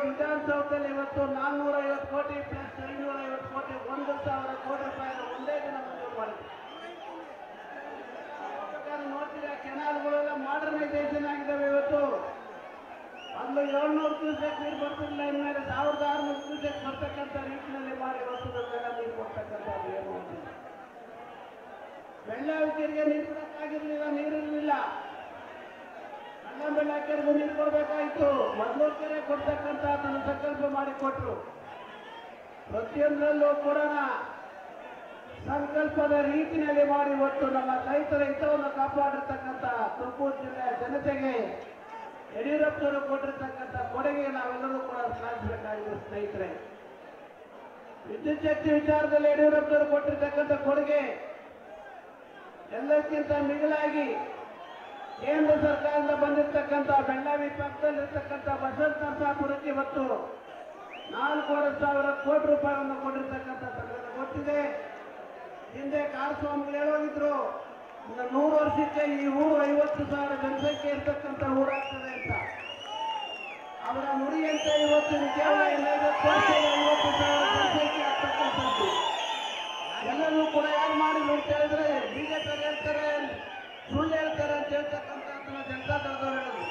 ವಿಧಾನಸೌಧದಲ್ಲಿ ಇವತ್ತು ನಾನ್ನೂರ ಐವತ್ತು ಕೋಟಿ ಪ್ಲಸ್ ಐನೂರ ಐವತ್ತು ಕೋಟಿ ಒಂದು ಸಾವಿರ ಕೋಟಿ ರೂಪಾಯಿ ಒಂದೇ ದಿನ ಮಂಜೂರು ಮಾಡಿದೆ ಬೇಕಾದ್ರೆ ನೋಡ್ತೀರಾ ಕೆನಾಲ್ಗಳೆಲ್ಲ ಮಾಡರ್ನೈಸೇಷನ್ ಆಗಿದ್ದಾವೆ ಇವತ್ತು ಮೊದಲು ಏಳ್ನೂರು ಕ್ಯೂಸೆಕ್ ನೀರು ಬರ್ತಿರಲಿಲ್ಲ ಇನ್ಮೇಲೆ ಸಾವಿರದ ಆರುನೂರು ಕ್ಯೂಸೆಕ್ ಬರ್ತಕ್ಕಂಥ ರೀತಿಯಲ್ಲಿ ಮಾಡಿ ಇವತ್ತು ನಮ್ಮೆಲ್ಲ ನೀರು ಕೊಡ್ತಕ್ಕಂಥದ್ದು ಏನು ಅಂತಿಲ್ಲ. ಬೆಳ್ಳಾವಿ ಕೆರೆಗೆ ನೀರು ಬಿಡಕ್ಕಾಗಿರ್ಲಿಲ್ಲ ನೀರಿರಲಿಲ್ಲ ಕಣ್ಣ ಬೆಳ್ಳ ಕೆರೆಗೂ ನೀರು ಕೊಡಬೇಕಾಯಿತು ಮೊದಲು ಕೆರೆ ಕೊಡ್ತಕ್ಕಂಥ ಅದನ್ನು ಸಂಕಲ್ಪ ಮಾಡಿ ಕೊಟ್ಟರು ಪ್ರತಿಯೊಂದರಲ್ಲೂ ಕೊಡೋಣ ಸಂಕಲ್ಪದ ರೀತಿಯಲ್ಲಿ ಮಾಡಿ ಇವತ್ತು ನಮ್ಮ ರೈತರ ಹಿತವನ್ನು ಕಾಪಾಡಿರ್ತಕ್ಕಂಥ ತುಮಕೂರು ಜಿಲ್ಲೆಯ ಜನತೆಗೆ ಯಡಿಯೂರಪ್ಪನವರು ಕೊಟ್ಟಿರ್ತಕ್ಕಂಥ ಕೊಡುಗೆ ನಾವೆಲ್ಲರೂ ಕೂಡ ಶ್ಲಾಘಿಸಬೇಕಾಗಿದೆ ಸ್ನೇಹಿತರೆ ವಿದ್ಯುತ್ ಶಕ್ತಿ ವಿಚಾರದಲ್ಲಿ ಯಡಿಯೂರಪ್ಪನವರು ಕೊಟ್ಟಿರ್ತಕ್ಕಂಥ ಕೊಡುಗೆ ಎಲ್ಲಕ್ಕಿಂತ ಮಿಗಿಲಾಗಿ ಕೇಂದ್ರ ಸರ್ಕಾರದಿಂದ ಬಂದಿರತಕ್ಕಂಥ ಬೆಳ್ಳಾವಿ ಪಕ್ಕದಲ್ಲಿರ್ತಕ್ಕಂಥ ಬಸವಂತ ನರಸಾಪುರಕ್ಕೆ ಇವತ್ತು ನಾಲ್ಕೂವರೆ ಸಾವಿರ ಕೋಟಿ ರೂಪಾಯಿಯನ್ನು ಕೊಟ್ಟಿರ್ತಕ್ಕಂಥ ತಮಗೆ ಗೊತ್ತಿದೆ ಹಿಂದೆ ಕಾರಸ್ವಾಮಿಗಳು ಹೇಳೋಗಿದ್ರು ಇನ್ನು ನೂರು ವರ್ಷಕ್ಕೆ ಈ ಊರು ಐವತ್ತು ಸಾವಿರ ಜನಸಂಖ್ಯೆ ಇರ್ತಕ್ಕಂಥ ಊರಾಗ್ತದೆ ಅಂತ ಅವರ ನುಡಿಯಂತೆ ಇವತ್ತು ಕೇವಲ ಇನ್ನೈವತ್ತು ವರ್ಷದಲ್ಲಿ ಐವತ್ತು ಸಾವಿರ ಜನಸಂಖ್ಯೆ ಆಗ್ತಕ್ಕಂಥದ್ದು ಎಲ್ಲರೂ ಕೂಡ ಯಾರು ಮಾಡಿದ್ರು ಅಂತ ಹೇಳಿದ್ರೆ ಬಿಜೆಪಿ ಹೇಳ್ತಾರೆ ಸುಳ್ಳು ಹೇಳ್ತಾರೆ ಅಂತ ಹೇಳ್ತಕ್ಕಂಥದ್ದನ್ನ ಜನತಾ ದಳದವ್ರು ಹೇಳೋದು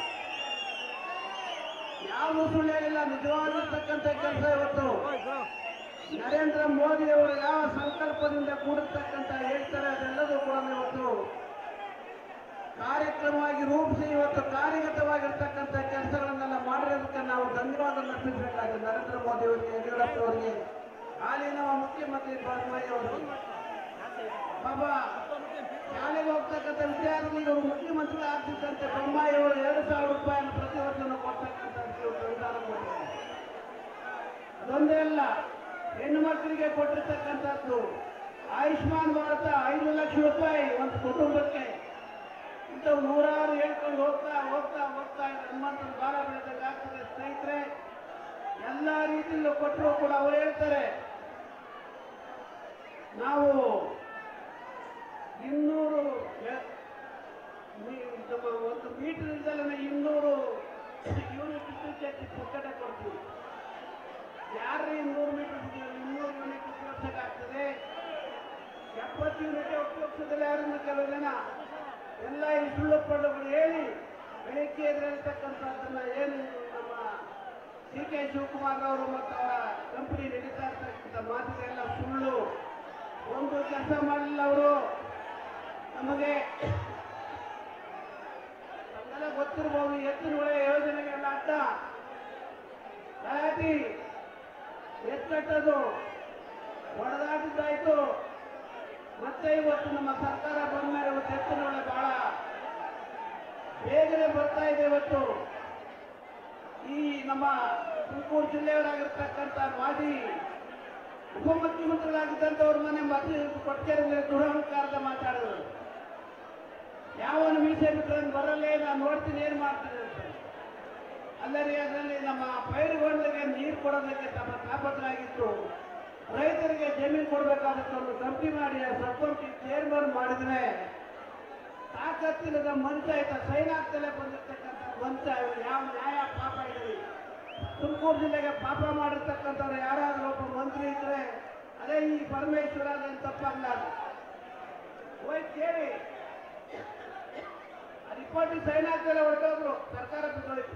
ಯಾವುದು ಸುಳ್ಳು ಹೇಳಿಲ್ಲ ನಿಜವಾಗಿರ್ತಕ್ಕಂಥ ಕೆಲಸ ಇವತ್ತು ನರೇಂದ್ರ ಮೋದಿ ಅವರು ಯಾವ ಸಂಕಲ್ಪದಿಂದ ಕೂಡಿರ್ತಕ್ಕಂಥ ಹೇಳ್ತಾರೆ ಅದೆಲ್ಲದೂ ಕೂಡ ಇವತ್ತು ಕಾರ್ಯಕ್ರಮವಾಗಿ ರೂಪಿಸಿ ಇವತ್ತು ಕಾರ್ಯಗತವಾಗಿರ್ತಕ್ಕಂಥ ಕೆಲಸಗಳನ್ನೆಲ್ಲ ಮಾಡಿರೋದಕ್ಕೆ ನಾವು ಧನ್ಯವಾದ ಅರ್ಪಿಸಬೇಕಾಗಿದೆ ನರೇಂದ್ರ ಮೋದಿ ಅವರಿಗೆ ಯಡಿಯೂರಪ್ಪ ಅವರಿಗೆ ಹಾಲಿ ನಮ್ಮ ಮುಖ್ಯಮಂತ್ರಿ ಬೊಮ್ಮಾಯಿ ಅವರು ಪಾಪ ಶಾಲೆಗೆ ಹೋಗ್ತಕ್ಕಂಥ ವಿದ್ಯಾರ್ಥಿಗಳಿಗೆ ಅವರು ಮುಖ್ಯಮಂತ್ರಿ ಆಗ್ತಿದ್ದಂತೆ ಬೊಮ್ಮಾಯಿ ಅವರು ಎರಡು ಸಾವಿರ ರೂಪಾಯಿಯನ್ನು ಪ್ರತಿ ವರ್ಷನೂ ಕೊಡ್ತಕ್ಕಂಥದ್ದು ಇವತ್ತು ವಿಧಾನ ಮಾಡಿದ್ದಾರೆ ಅದೊಂದೇ ಅಲ್ಲ ಹೆಣ್ಣು ಮಕ್ಕಳಿಗೆ ಕೊಟ್ಟಿರ್ತಕ್ಕಂಥದ್ದು ಆಯುಷ್ಮಾನ್ ಭಾರತ ಐದು ಲಕ್ಷ ರೂಪಾಯಿ ಒಂದು ಕುಟುಂಬಕ್ಕೆ ಇಂಥವು ನೂರಾರು ಹೇಳ್ಕೊಂಡು ಹೋಗ್ತಾ ಹೋಗ್ತಾ ಹೋಗ್ತಾ ಹನುಮಂತನ ಭಾರ ಬೆಳೆದಾಗ ಆಗ್ತದೆ ಸ್ನೇಹಿತರೆ ಎಲ್ಲ ರೀತಿಯಲ್ಲೂ ಕೊಟ್ಟರು ಕೂಡ ಅವ್ರು ಹೇಳ್ತಾರೆ ನಾವು ಇನ್ನೂರು ಎ- ಮೀ- ನಮ್ಮ ಒಂದು ಮೀಟರ್ ಇಲ್ದಲೇ ಇನ್ನೂರು ಯೂನಿಟ್ ವಿದ್ಯುತ್ ಶಕ್ತಿ ಪುಕ್ಕಟ ಕೊಡ್ತೀವಿ ಯಾರು ಇನ್ನೂರು ಮೀಟರ್ ಇನ್ನೂರು ಯೂನಿಟ್ ಉಪಯೋಗಿಸಕ್ಕಾಗ್ತದೆ ಎಪ್ಪತ್ತು ಯೂನಿಟ್ ಉಪಯೋಗಿಸೋದಿಲ್ಲ ಯಾರನ್ನು ಕೆಲವು ಜನ ಎಲ್ಲ ಈ ಸುಳ್ಳು ಪಳ್ಳುಗಳು ಹೇಳಿ ಬೆಳಿಗ್ಗೆ ಎದುರಿರ್ತಕ್ಕಂಥದ್ದನ್ನ ಏನು ನಮ್ಮ ಸಿ ಕೆ ಶಿವಕುಮಾರ್ ಅವರು ಮತ್ತು ಅವರ ಕಂಪನಿ ನಡೀತಾ ಇರ್ತಕ್ಕಂಥ ಮಾತುಗಳೆಲ್ಲ ಸುಳ್ಳು ಒಂದು ಕೆಲಸ ಮಾಡಲಿಲ್ಲ ಅವರು ನಮಗೆ ನಮ್ಗೆಲ್ಲ ಗೊತ್ತಿರ್ಬೋದು ಎತ್ತಿನ ಒಳ್ಳೆಯ ಯೋಜನೆಗೆಲ್ಲ ಅಡ್ಡ ಗಲಾಟಿ ಎತ್ತಟ್ಟದು ಹೊಡೆದಾಟಿದ್ದಾಯ್ತು ಮತ್ತೆ ಇವತ್ತು ನಮ್ಮ ಸರ್ಕಾರ ಬಂದ ಮೇಲೆ ಇವತ್ತು ಎತ್ತಿನ ಒಳ್ಳೆ ಬಹಳ ಬೇಗನೆ ಬರ್ತಾ ಇದೆ ಇವತ್ತು ಈ ನಮ್ಮ ತುಮಕೂರು ಜಿಲ್ಲೆಯವರಾಗಿರ್ತಕ್ಕಂಥ ಮಾಜಿ ಉಪಮುಖ್ಯಮಂತ್ರಿಗಳಾಗಿದ್ದಂಥವ್ರ ಮನೆ ಮದುವೆ ಕೊಟ್ಟೇರಿ ದುರಹಂಕಾರದ ಮಾತಾಡಿದ್ರು ಯಾವನು ಮೀಸೆ ಬಿಟ್ಟರೆ ಬರಲ್ಲೇ ನಾನು ನೋಡ್ತೀನಿ ಏನು ಮಾಡ್ತೀನಿ ಅಂತ ಅಲ್ಲರಿ ಅದರಲ್ಲಿ ನಮ್ಮ ಪೈರುಗಳಿಗೆ ನೀರು ಕೊಡೋದಕ್ಕೆ ತಮ್ಮ ತಾಪತ್ರರಾಗಿತ್ತು ರೈತರಿಗೆ ಜಮೀನು ಕೊಡಬೇಕಾದಕ್ಕೆ ಒಂದು ಕಂಪ್ನಿ ಮಾಡಿ ಆ ಸಬ್ ಕಂಪ್ನಿ ಚೇರ್ಮನ್ ಮಾಡಿದ್ರೆ ತಾಕತ್ತಿಲ್ಲದ ಮಂಚ ಆಯ್ತ ಸೈನಾಗ್ತಲೇ ಬಂದಿರ್ತಕ್ಕಂಥ ಮಂಚ ಇವರು ಯಾವ ನ್ಯಾಯ ಪಾಪ ಇದೆ ತುಮಕೂರು ಜಿಲ್ಲೆಗೆ ಪಾಪ ಮಾಡಿರ್ತಕ್ಕಂಥವ್ರು ಯಾರಾದ್ರೂ ಒಬ್ಬ ಮಂತ್ರಿ ಇದ್ರೆ ಅದೇ ಈ ಪರಮೇಶ್ವರ ಅದೇನು ತಪ್ಪಲ್ಲ ಹೋಯ್ ಕೇಳಿ ರಿಪೋರ್ಟ್ ಸೈನ್ ಆಗ್ತಲೇ ಹೊರಟೋದ್ರು ಸರ್ಕಾರ ಬಿದ್ದೋಯ್ತು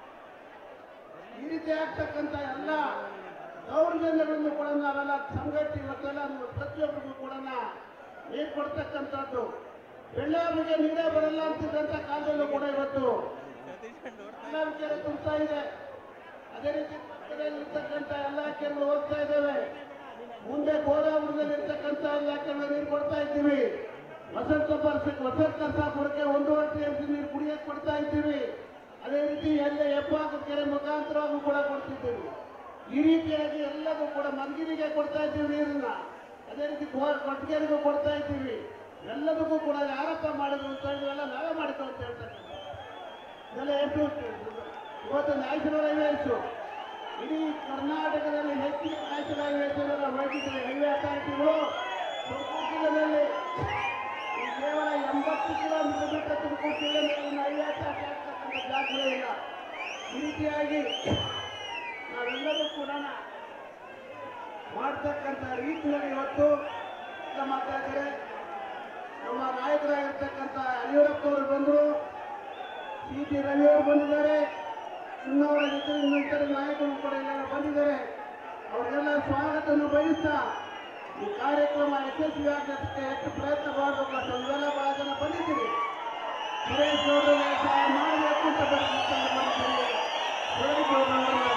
ಈ ರೀತಿ ಆಗ್ತಕ್ಕಂಥ ಎಲ್ಲ ದೌರ್ಜನ್ಯಗಳನ್ನು ಕೂಡ ನಾವೆಲ್ಲ ಸಂಘಟಿ ಇವತ್ತೆಲ್ಲ ನಾವು ಪ್ರತಿಯೊಬ್ಬರಿಗೂ ಕೂಡ ನೀರು ಕೊಡ್ತಕ್ಕಂಥದ್ದು ಬೆಳ್ಳಾರಿಗೆ ನೀರೇ ಬರಲ್ಲ ಅಂತಿದ್ದಂಥ ಕಾಲದಲ್ಲೂ ಕೂಡ ಇವತ್ತು ಎಲ್ಲ ವಿಚಾರ ತುಂಬ್ತಾ ಇದೆ ಅದೇ ರೀತಿ ಪಕ್ಕದಲ್ಲಿ ಇರ್ತಕ್ಕಂಥ ಎಲ್ಲ ಕೆರೆಗಳು ಹೋಗ್ತಾ ಇದ್ದೇವೆ ಮುಂದೆ ಗೋದಾವರದಲ್ಲಿ ಇರ್ತಕ್ಕಂಥ ಎಲ್ಲ ಕೆರೆಗಳು ನೀರು ಕೊಡ್ತಾ ಇದ್ದೀವಿ ವಸಂತ ಬರ್ಸಕ್ಕೆ ವಸಂತ ನರಸಾಪುರಕ್ಕೆ ಒಂದೂವರೆ ಟಿ ಎಂ ಸಿ ನೀರು ಕುಡಿಯಕ್ಕೆ ಕೊಡ್ತಾ ಇದ್ದೀವಿ ಅದೇ ರೀತಿ ಎಲ್ಲ ಹೆಬ್ಬಾಕು ಕೆರೆ ಮುಖಾಂತರವಾಗಿ ಕೂಡ ಕೊಡ್ತಿದ್ದೀವಿ ಈ ರೀತಿಯಾಗಿ ಎಲ್ಲದೂ ಕೂಡ ಮಂದಿರಿಗೆ ಕೊಡ್ತಾ ಇದ್ದೀವಿ ನೀರನ್ನ ಅದೇ ರೀತಿ ಗೋ- ಕೊಟ್ಟಿಗೆರಿಗೂ ಕೊಡ್ತಾ ಇದ್ದೀವಿ ಎಲ್ಲದಕ್ಕೂ ಕೂಡ ಯಾರಪ್ಪ ಮಾಡಿದ್ರು ಅಂತ ಹೇಳಿದ್ರೆಲ್ಲ ನಾವೇ ಮಾಡಿದ್ದು ಅಂತ ಹೇಳ್ತಾರೆ ಇದೆಲ್ಲ ಎಷ್ಟು ಇವತ್ತು ನ್ಯಾಷನಲ್ ಹೈವೇಸು ಇಡೀ ಕರ್ನಾಟಕದಲ್ಲಿ ಹೆಚ್ಚಿನ ನ್ಯಾಷನಲ್ ಹೈವೇಸ್ ಹೊರಟಿದ್ದಾರೆ ಹೈವೇ ಅಥಾರಿಟಿಗಳು ತುಮಕೂರು ಜಿಲ್ಲೆಯಲ್ಲಿ ಈ ಕೇವಲ ಎಂಬತ್ತು ಕಿಲೋಮೀಟರ್ ಬಿಟ್ಟ ತುಮಕೂರು ಜಿಲ್ಲೆಯಲ್ಲಿ ಹೈವೇ ಅಥಾರಿಟಿ ಆಗ್ತಕ್ಕಂಥ ದಾಖಲೆ ಇಲ್ಲ ಈ ರೀತಿಯಾಗಿ ನಾವೆಲ್ಲರೂ ಕೂಡ ಮಾಡ್ತಕ್ಕಂಥ ರೀತಿಯಲ್ಲಿ ಇವತ್ತು ನಮ್ಮ ಮಾತಾಡ್ತಾರೆ ನಮ್ಮ ನಾಯಕರಾಗಿರ್ತಕ್ಕಂಥ ಯಡಿಯೂರಪ್ಪನವರು ಬಂದರು ಸಿ ಟಿ ರವಿಯವರು ಬಂದಿದ್ದಾರೆ ಇನ್ನವರ ಜೊತೆ ಇನ್ನಿತರ ನಾಯಕರು ಕೂಡ ಎಲ್ಲ ಬಂದಿದ್ದಾರೆ ಅವರಿಗೆಲ್ಲ ಸ್ವಾಗತವನ್ನು ಬಯಸ್ತಾ ಈ ಕಾರ್ಯಕ್ರಮ ಯಶಸ್ವಿ ಆಗಲಿಕ್ಕೆ ಎಷ್ಟು ಪ್ರಯತ್ನ ಮಾಡಬೇಕು ಅಷ್ಟು ನೀವೆಲ್ಲ ಬಹಳ ಜನ ಬಂದಿದ್ದೀರಿ ಸುರೇಶ್ ಗೌಡರಿಗೆ ಸಹಾಯ ಮಾಡಬೇಕು ಅಂತ ಬಂದಿದ್ದಾರೆ ಬಂದಿದ್ದೀರಿ. ಸುರೇಶ್ ಗೌಡರವರನ್ನ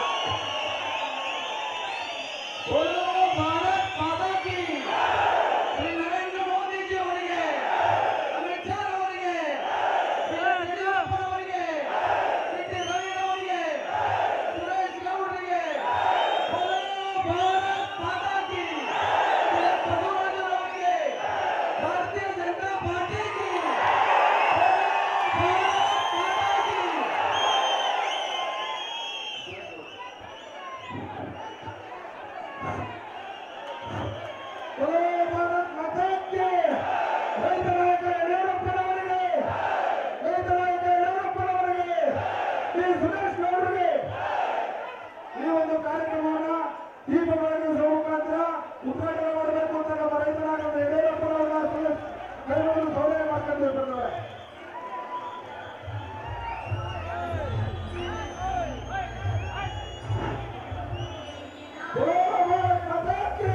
बोलो भारत माता की ಶ್ರೀ ನರೇಂದ್ರ ಮೋದಿಜಿ ಅವರಿಗೆ ಅಮಿತ್ ಶಾ ಅವರಿಗೆ ಶ್ರೀ ಯಡಿಯೂರಪ್ಪನವರಿಗೆ ಸಿ ಟಿ ರವಿಯವರಿಗೆ ಸುರೇಶ್ ಗೌಡರಿಗೆ बोलो ಭಾರತ್ ಮಾತಾ की ಶ್ರೀ ಬಸವರಾಜರವರಿಗೆ ಭಾರತೀಯ ಜನತಾ ಪಾರ್ಟಿ की बोलो भारत माता की बोलो भारत माता की ರೈತ ನಾಯಕ ಯಡಿಯೂರಪ್ಪನವರಿಗೆ ರೈತ ನಾಯಕ ಯಡಿಯೂರಪ್ಪನವರಿಗೆ ಶ್ರೀ ಸುರೇಶ್ ಗೌಡರಿಗೆ ಈ ಒಂದು ಕಾರ್ಯಕ್ರಮವನ್ನ ದೀಪ ಬೆಳಗಿಸುವ ಮುಖಾಂತರ ಉದ್ಘಾಟನೆ ಮಾಡಬೇಕು ಅಂತ ನಮ್ಮ ರೈತ ನಾಯಕ ಯಡಿಯೂರಪ್ಪನವರ ಕೈಗೊಂಡು ಸೌಲಭ್ಯ ಮಾಡ್ಕೊಂಡು ಬಂದವರು बोलो भारत माता की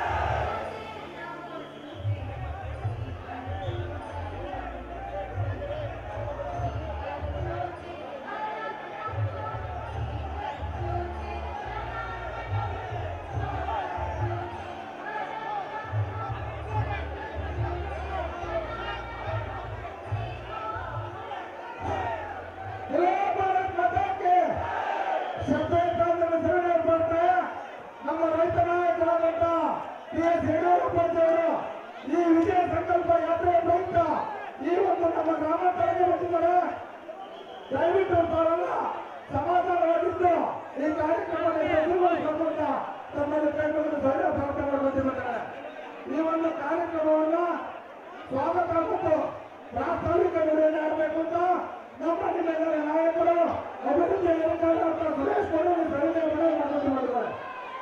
बोलो भारत माता की ಶಬ್ದ ಕಾಲದಲ್ಲಿ ಶರಣ ಬರ್ತಾ ನಮ್ಮ ರೈತ ನಾಯಕರಾದಂತ ಟಿ ಎಸ್ ಯಡಿಯೂರಪ್ಪನವರು ಈ ವಿಜಯ ಸಂಕಲ್ಪ ಯಾತ್ರೆ ಪ್ರಯುಕ್ತ ಈ ಒಂದು ನಮ್ಮ ಗ್ರಾಮಾಂತರಕ್ಕೆ ಬಂದಿದ್ದಾರೆ ದಯವಿಟ್ಟು ತಾವೆಲ್ಲ ಸಮಾಧಾನವಾಗಿದ್ದು ಈ ಕಾರ್ಯಕ್ರಮ ಯಶಸ್ವಿಗೊಳಿಸಬೇಕಂತ ತಮ್ಮಲ್ಲಿ ಕೈಗೊಂಡು ಸಹಾಯ ಪ್ರಾರ್ಥನೆ ಬಂದಿದ್ದಾರೆ ಈ ಒಂದು ಕಾರ್ಯಕ್ರಮವನ್ನ ಸ್ವಾಗತ ಮತ್ತು ಪ್ರಾಸ್ತಾವಿಕ ನಿರ್ವಹಣೆ ಆಗಬೇಕು ಅಂತ ನಮ್ಮ ನಿಮ್ಮೆಲ್ಲರ ನಾಯಕರು ಅಭಿವೃದ್ಧಿ ಇಲಾಖೆಯಾದಂಥ ಸುರೇಶ್ ಗೌಡರು ಸರಿಯಾಗಿ ಮನವಿ ಮಾಡೋದು ಮಾಡಿದ್ದಾರೆ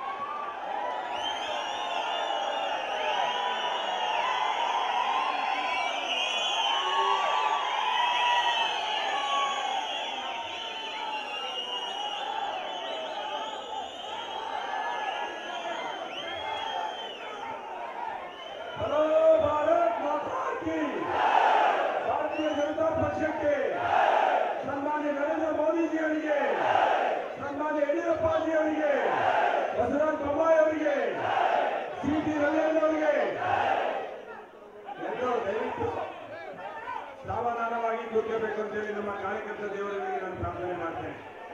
ಹಲೋ ಭಾರತ್ ಮಾತಾ ಕಿ ಭಾರತೀಯ ಜನತಾ ಪಕ್ಷಕ್ಕೆ ಸನ್ಮಾನ್ಯ ನರೇಂದ್ರ ಮೋದಿಜಿ ಅವರಿಗೆ ಸನ್ಮಾನ್ಯ ಯಡಿಯೂರಪ್ಪಾಜಿ ಅವರಿಗೆ ಬಸವರಾಜ ಬೊಮ್ಮಾಯಿ ಅವರಿಗೆ ಸಿ ಟಿ ರವೀಂದ್ರ ಅವರಿಗೆ ಎಲ್ಲರೂ ದಯವಿಟ್ಟು ಸಾವಧಾನವಾಗಿ ಕೂತ್ಕೋಬೇಕು ಅಂತೇಳಿ ನಮ್ಮ ಕಾರ್ಯಕರ್ತ ದೇವರಿಗೆ ನಾನು ಪ್ರಾರ್ಥನೆ ಮಾಡ್ತೇನೆ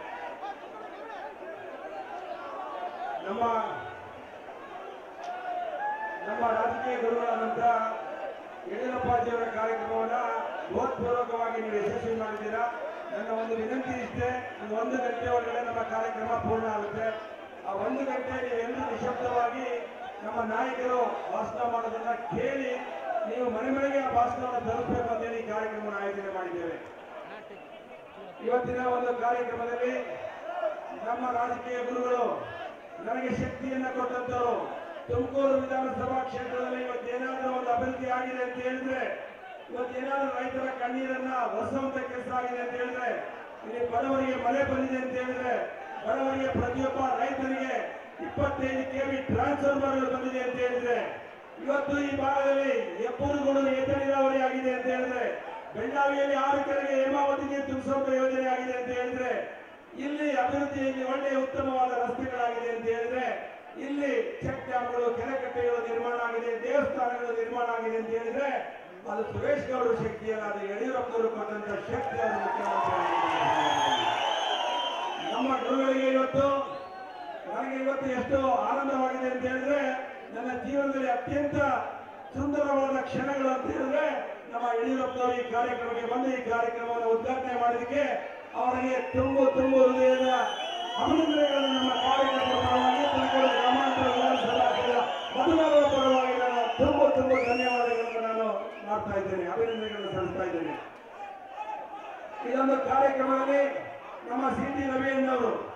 ನಮ್ಮ ನಮ್ಮ ರಾಜಕೀಯ ಗುರುಗಳ ನಂತರ ಯಡಿಯೂರಪ್ಪಾಜಿಯವರ ಕಾರ್ಯಕ್ರಮವನ್ನ ಬೋಧಪೂರ್ವಕವಾಗಿ ನೀವು ಯಶಸ್ವಿ ಮಾಡಿದ್ದೀರಾ ನನ್ನ ಒಂದು ವಿನಂತಿ ಇಷ್ಟೇ ಒಂದು ಒಂದು ಗಂಟೆ ಒಳಗಡೆ ನಮ್ಮ ಕಾರ್ಯಕ್ರಮ ಪೂರ್ಣ ಆಗುತ್ತೆ ಆ ಒಂದು ಗಂಟೆ ನೀವೆಲ್ಲರೂ ನಿಶಬ್ದವಾಗಿ ನಮ್ಮ ನಾಯಕರು ಭಾಷಣ ಮಾಡೋದನ್ನ ಕೇಳಿ ನೀವು ಮನೆ ಮನೆಗೆ ಆ ಭಾಷಣವನ್ನು ತಲುಪಬೇಕು ಅಂತೇಳಿ ಈ ಕಾರ್ಯಕ್ರಮವನ್ನು ಆಯೋಜನೆ ಮಾಡಿದ್ದೇವೆ ಇವತ್ತಿನ ಒಂದು ಕಾರ್ಯಕ್ರಮದಲ್ಲಿ ನಮ್ಮ ರಾಜಕೀಯ ಗುರುಗಳು ನನಗೆ ಶಕ್ತಿಯನ್ನ ಕೊಟ್ಟಂತರು ತುಮಕೂರು ವಿಧಾನಸಭಾ ಕ್ಷೇತ್ರದಲ್ಲಿ ಇವತ್ತೇನಾದ್ರೂ ಒಂದು ಅಭಿವೃದ್ಧಿ ಆಗಿದೆ ಅಂತ ಹೇಳಿದ್ರೆ ಇವತ್ತೇನಾದ್ರೂ ರೈತರ ಕಣ್ಣೀರನ್ನ ಒರೆಸುವಂತ ಕೆಲಸ ಆಗಿದೆ ಅಂತ ಹೇಳಿದ್ರೆ ಇಲ್ಲಿ ಬಡವರಿಗೆ ಮಳೆ ಬಂದಿದೆ ಅಂತ ಹೇಳಿದ್ರೆ ಬಡವರಿಗೆ ಪ್ರತಿಯೊಬ್ಬ ರೈತರಿಗೆ ಇಪ್ಪತ್ತೈದು ಕೆವಿ ಟ್ರಾನ್ಸ್ಫಾರ್ಮರ್ಗಳು ಬಂದಿದೆ ಅಂತ ಹೇಳಿದ್ರೆ ಇವತ್ತು ಈ ಭಾಗದಲ್ಲಿ ಎಪ್ಪೂರುಗಳು ಏತ ನೀರಾವರಿ ಆಗಿದೆ ಅಂತ ಹೇಳಿದ್ರೆ ಬೆಳ್ಳಾವಿಯಲ್ಲಿ ಆರು ಕೆರೆಗೆ ಹೇಮಾವತಿ ನೀರು ತುಂಬಿಸುವಂತ ಯೋಜನೆ ಆಗಿದೆ ಅಂತ ಹೇಳಿದ್ರೆ ಇಲ್ಲಿ ಅಭಿವೃದ್ಧಿಯಲ್ಲಿ ಒಳ್ಳೆಯ ಉತ್ತಮವಾದ ರಸ್ತೆಗಳಾಗಿದೆ ಅಂತ ಹೇಳಿದ್ರೆ ಇಲ್ಲಿ ಚೆಕ್ ಡ್ಯಾಮ್ಗಳು ಕೆರೆಕಟ್ಟೆಗಳು ನಿರ್ಮಾಣ ಆಗಿದೆ ದೇವಸ್ಥಾನಗಳು ನಿರ್ಮಾಣ ಆಗಿದೆ ಅಂತ ಹೇಳಿದ್ರೆ ಅದು ಸುರೇಶ್ ಗೌಡರ ಶಕ್ತಿಯಲ್ಲ ಅದು ಯಡಿಯೂರಪ್ಪನವರು ಕೊಟ್ಟಂತ ಶಕ್ತಿ ಅದು ಮುಖ್ಯಮಂತ್ರಿ ನಮ್ಮ ಗುರುಗಳಿಗೆ ಇವತ್ತು ನನಗೆ ಇವತ್ತು ಎಷ್ಟು ಆನಂದವಾಗಿದೆ ಅಂತ ಹೇಳಿದ್ರೆ ನನ್ನ ಜೀವನದಲ್ಲಿ ಅತ್ಯಂತ ಸುಂದರವಾದ ಕ್ಷಣಗಳು ಅಂತ ಹೇಳಿದ್ರೆ ನಮ್ಮ ಯಡಿಯೂರಪ್ಪನವರು ಈ ಕಾರ್ಯಕ್ರಮಕ್ಕೆ ಬಂದು ಈ ಕಾರ್ಯಕ್ರಮವನ್ನು ಉದ್ಘಾಟನೆ ಮಾಡೋದಕ್ಕೆ ಅವರಿಗೆ ತುಂಬು ತುಂಬು ಹೃದಯದ ಅಭಿನಂದನೆಗಳನ್ನು ನಮ್ಮ ಕಾರ್ಯಕ್ರಮದ ಪರವಾಗಿ ತುಮಕೂರು ಗ್ರಾಮಾಂತರ ವಿಧಾನಸಭಾ ಕ್ಷೇತ್ರದ ಮತದಾರರ ಪರವಾಗಿ ನಾನು ತುಂಬು ತುಂಬು ಧನ್ಯವಾದಗಳನ್ನು ನಾನು ಮಾಡ್ತಾ ಇದ್ದೇನೆ ಅಭಿನಂದನೆಗಳನ್ನು ಸಲ್ಲಿಸ್ತಾ ಇದ್ದೇನೆ ಇದೊಂದು ಕಾರ್ಯಕ್ರಮದಲ್ಲಿ ನಮ್ಮ ಸಿ ಟಿ ರವೀಂದ್ರ ಅವರು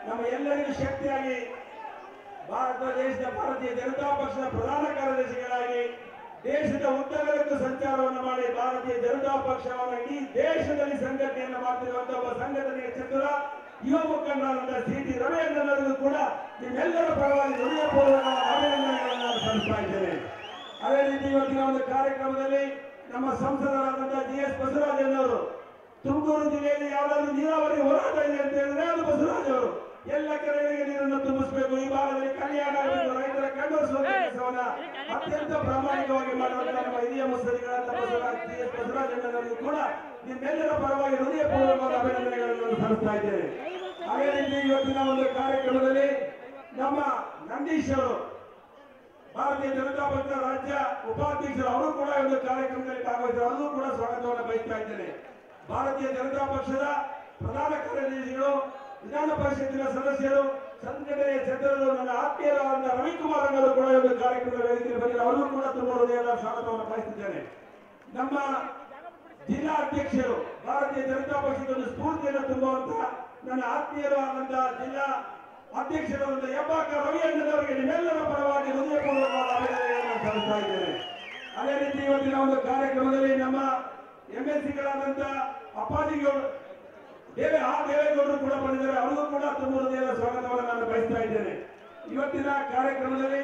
ನಮ್ಮ ಎಲ್ಲರಿಗೂ ಶಕ್ತಿಯಾಗಿ ಭಾರತ ದೇಶದ ಭಾರತೀಯ ಜನತಾ ಪಕ್ಷದ ಪ್ರಧಾನ ಕಾರ್ಯದರ್ಶಿಗಳಾಗಿ ದೇಶದ ಉದ್ದಗಲಕ್ಕೂ ಸಂಚಾರವನ್ನು ಮಾಡಿ ಭಾರತೀಯ ಜನತಾ ಪಕ್ಷವನ್ನು ಇಡೀ ದೇಶದಲ್ಲಿ ಸಂಘಟನೆಯನ್ನು ಮಾಡ್ತಿರುವಂತಹ ಒಬ್ಬ ಸಂಘಟನೆಯ ಚತುರ ಯುವ ಮುಖಂಡರಾದಂತಹ ಸಿ ಟಿ ರವಿಯಣ್ಣನವರಿಗೂ ಕೂಡ ನಿಮ್ಮೆಲ್ಲರ ಪರವಾಗಿ ಹೃದಯಪೂರ್ವಕ ಅಭಿನಂದನೆಗಳನ್ನು ನಾನು ಸಲ್ಲಿಸ್ತಾ ಇದ್ದೇನೆ ಅದೇ ರೀತಿ ಇವತ್ತಿನ ಒಂದು ಕಾರ್ಯಕ್ರಮದಲ್ಲಿ ನಮ್ಮ ಸಂಸದರಾದಂತಹ ಜಿ ಎಸ್ ಬಸವರಾಜನವರು ತುಮಕೂರು ಜಿಲ್ಲೆಯಲ್ಲಿ ಯಾವ್ದಾದ್ರು ನೀರಾವರಿ ಹೋರಾಟ ಇದೆ ಅಂತ ಹೇಳಿದ್ರೆ ಅದು ಬಸವರಾಜ್ ಅವರು ಎಲ್ಲ ಕೆರೆಗಳಿಗೆ ನೀರನ್ನು ತುಂಬಿಸಬೇಕು ಈ ಭಾಗದಲ್ಲಿ ಕಲ್ಯಾಣ ಆಗಬೇಕು ರೈತರ ಕಣ್ಣರಿಸುವ ಕೆಲಸವನ್ನ ಅತ್ಯಂತ ಪ್ರಾಮಾಣಿಕವಾಗಿ ಮಾಡುವಂತಹ ನಮ್ಮ ಹಿರಿಯ ಮುಸ್ಲಿಗಳಾದ ಬಸವರಾಜ್ ಜಿ ಎಸ್ ಬಸವರಾಜಣ್ಣನವರಿಗೂ ಕೂಡ ನಿಮ್ಮೆಲ್ಲರ ಪರವಾಗಿ ಹೃದಯಪೂರ್ವಕವಾದ ಅಭಿನಂದನೆಗಳನ್ನು ಸಲ್ಲಿಸ್ತಾ ಇದ್ದೇನೆ ಅದೇ ರೀತಿ ಇವತ್ತಿನ ಒಂದು ಕಾರ್ಯಕ್ರಮದಲ್ಲಿ ನಮ್ಮ ನಂದೀಶ್ ಅವರು ಭಾರತೀಯ ಜನತಾ ಪಕ್ಷದ ರಾಜ್ಯ ಉಪಾಧ್ಯಕ್ಷರು ಅವರು ಕೂಡ ಈ ಒಂದು ಕಾರ್ಯಕ್ರಮದಲ್ಲಿ ಭಾಗವಹಿಸಿದರು ಅವರಿಗೂ ಕೂಡ ಸ್ವಾಗತವನ್ನು ಬಯಸ್ತಾ ಇದ್ದೇನೆ ಭಾರತೀಯ ಜನತಾ ಪಕ್ಷದ ಪ್ರಧಾನ ಕಾರ್ಯದರ್ಶಿಗಳು ವಿಧಾನ ಪರಿಷತ್ತಿನ ಸದಸ್ಯರು ಸಂಘಟನೆಯ ಚಂದ್ರರು ನನ್ನ ಆತ್ಮೀಯರಾದ ರವಿಕುಮಾರ್ ಅವರು ಕೂಡ ಈ ಒಂದು ಕಾರ್ಯಕ್ರಮದ ವೇದಿಕೆಯಲ್ಲಿ ಬಂದಿದ್ದಾರೆ ಅವರಿಗೂ ಕೂಡ ತುಂಬ ಹೃದಯದ ಸ್ವಾಗತವನ್ನು ಬಯಸ್ತಿದ್ದೇನೆ ನಮ್ಮ ಜಿಲ್ಲಾ ಅಧ್ಯಕ್ಷರು ಭಾರತೀಯ ಜನತಾ ಪಕ್ಷದ ಒಂದು ಸ್ಫೂರ್ತಿಯನ್ನು ತುಂಬುವಂತಹ ನನ್ನ ಆತ್ಮೀಯರು ಆದಂತಹ ಜಿಲ್ಲಾ ಅಧ್ಯಕ್ಷರಾದಂತಹ ಹೆಬ್ಬಾಕ ರವಿ ಅಣ್ಣನವರಿಗೆ ನಿಮ್ಮೆಲ್ಲರ ಪರವಾಗಿ ಹೃದಯಪೂರ್ವಕವಾದ ಅಭಿನಂದನೆಗಳನ್ನು ಸಲ್ಲಿಸ್ತಾ ಇದ್ದೇನೆ ಅದೇ ರೀತಿ ಇವತ್ತಿನ ಒಂದು ಕಾರ್ಯಕ್ರಮದಲ್ಲಿ ನಮ್ಮ ಎಂ ಎಲ್ ಸಿಗಳಾದಂತಹ ಅಪ್ಪಾಜಿಗೌಡ ದೇವೆ ಆ ದೇವೇಗೌಡರು ಕೂಡ ಬಂದಿದ್ದಾರೆ ಅವರಿಗೂ ಕೂಡ ತುಂಬ ಹೃದಯದ ಸ್ವಾಗತವನ್ನು ನಾನು ಬಯಸ್ತಾ ಇದ್ದೇನೆ ಇವತ್ತಿನ ಕಾರ್ಯಕ್ರಮದಲ್ಲಿ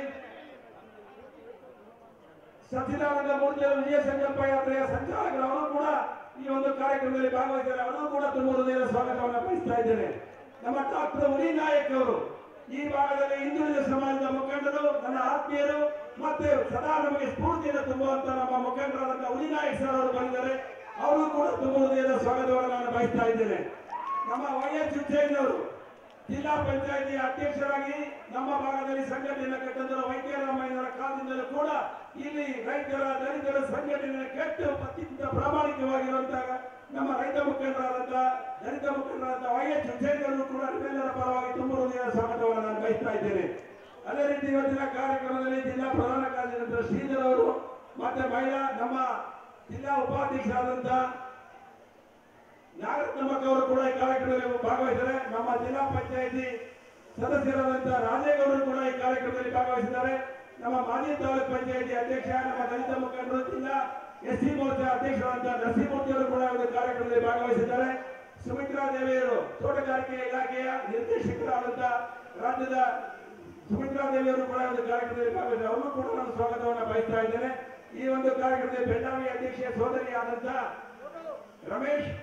ಸತ್ಯನಾರಾಯಣ ಮೂರ್ತಿ ಅವರು ವಿಜಯ ಸಂಕಲ್ಪ ಯಾತ್ರೆಯ ಸಂಚಾಲಕರು ಅವರು ಕೂಡ ಈ ಒಂದು ಕಾರ್ಯಕ್ರಮದಲ್ಲಿ ಭಾಗವಹಿಸಿದ್ದಾರೆ ಅವರಿಗೂ ಕೂಡ ತುಂಬ ಹೃದಯದ ಸ್ವಾಗತವನ್ನು ಬಯಸ್ತಾ ಇದ್ದೇನೆ ನಮ್ಮ ಡಾಕ್ಟರ್ ಉನಿ ನಾಯಕ್ ಅವರು ಈ ಭಾಗದಲ್ಲಿ ಹಿಂದುಳಿದ ಸಮಾಜದ ಮುಖಂಡರು ನನ್ನ ಆತ್ಮೀಯರು ಮತ್ತೆ ಸದಾ ನಮಗೆ ಸ್ಫೂರ್ತಿಯನ್ನು ತುಂಬುವಂತ ನಮ್ಮ ಮುಖಂಡರಾದಂತಹ ಉನಿ ನಾಯಕ್ ಸರ್ ಅವರು ಬಂದಿದ್ದಾರೆ ಅವರು ಕೂಡ ತುಂಬ ಹೃದಯದ ಸ್ವಾಗತವನ್ನು ನಾನು ಬಯಸ್ತಾ ಇದ್ದೇನೆ ನಮ್ಮ ವೈ ಎಸ್ ಅವರು ಜಿಲ್ಲಾ ಪಂಚಾಯತಿ ಅಧ್ಯಕ್ಷರಾಗಿ ನಮ್ಮ ಭಾಗದಲ್ಲಿ ಸಂಘಟನೆಯನ್ನು ಕಟ್ಟಿದ್ದರು ವೈದ್ಯರಾಮಯ್ಯನವರ ಕಾಲದಿಂದಲೂ ಕೂಡ ಇಲ್ಲಿ ರೈತರ ದಲಿತರ ಸಂಘಟನೆಯನ್ನು ಕೆಟ್ಟು ಅತ್ಯಂತ ಪ್ರಾಮಾಣಿಕವಾಗಿರುವಂತಹ ನಮ್ಮ ರೈತ ಮುಖಂಡರಾದಂತಹ ದಲಿತ ಮುಖಂಡರಾದಂತಹ ವೈ ಎಚ್ ಅವರು ಕೂಡ ನಿಮ್ಮೆಲ್ಲರ ಪರವಾಗಿ ತುಂಬ ಹೃದಯದ ಸ್ವಾಗತವನ್ನು ನಾನು ಬಯಸ್ತಾ ಇದ್ದೇನೆ ಅದೇ ರೀತಿ ಇವತ್ತಿನ ಕಾರ್ಯಕ್ರಮದಲ್ಲಿ ಜಿಲ್ಲಾ ಪ್ರಧಾನ ಕಾರ್ಯದರ್ಶಿ ಶ್ರೀಧರ್ ಅವರು ಮತ್ತೆ ಮಹಿಳಾ ನಮ್ಮ ಜಿಲ್ಲಾ ಉಪಾಧ್ಯಕ್ಷರಾದಂತಹ ನಾಗರತ್ನಮ್ಮಕ್ಕ ಅವರು ಕೂಡ ಈ ಕಾರ್ಯಕ್ರಮದಲ್ಲಿ ಭಾಗವಹಿಸಿದ್ದಾರೆ ನಮ್ಮ ಜಿಲ್ಲಾ ಪಂಚಾಯಿತಿ ಸದಸ್ಯರಾದಂತಹ ರಾಜೇಗೌಡರು ಕೂಡ ಈ ಕಾರ್ಯಕ್ರಮದಲ್ಲಿ ಭಾಗವಹಿಸಿದ್ದಾರೆ ನಮ್ಮ ಮಾಜಿ ತಾಲೂಕ್ ಪಂಚಾಯಿತಿ ಅಧ್ಯಕ್ಷ ನಮ್ಮ ದಲಿತ ಮುಖಂಡರು ಜಿಲ್ಲಾ ಎಸ್ ಸಿ ಮೋರ್ಚಾ ಅಧ್ಯಕ್ಷರಾದಂತಹ ನರಸಿಂಹಮೂರ್ತಿ ಅವರು ಕೂಡ ಒಂದು ಕಾರ್ಯಕ್ರಮದಲ್ಲಿ ಭಾಗವಹಿಸಿದ್ದಾರೆ ಸುಮಿತ್ರಾ ದೇವಿಯವರು ತೋಟಗಾರಿಕೆ ಇಲಾಖೆಯ ನಿರ್ದೇಶಕರಾದಂತಹ ರಾಜ್ಯದ ಸುಮಿತ್ರಾ ದೇವಿಯವರು ಕೂಡ ಒಂದು ಕಾರ್ಯಕ್ರಮದಲ್ಲಿ ಭಾಗವಹಿಸಿದ್ದಾರೆ ಅವರು ಕೂಡ ನಾನು ಸ್ವಾಗತವನ್ನು ಬಯಸ್ತಾ ಇದ್ದೇನೆ ಈ ಒಂದು ಕಾರ್ಯಕ್ರಮದಲ್ಲಿ ಬೆಳಗಾವಿ ಅಧ್ಯಕ್ಷೆ ಸೋದರಿ ಆದಂತಹ ರಮೇಶ್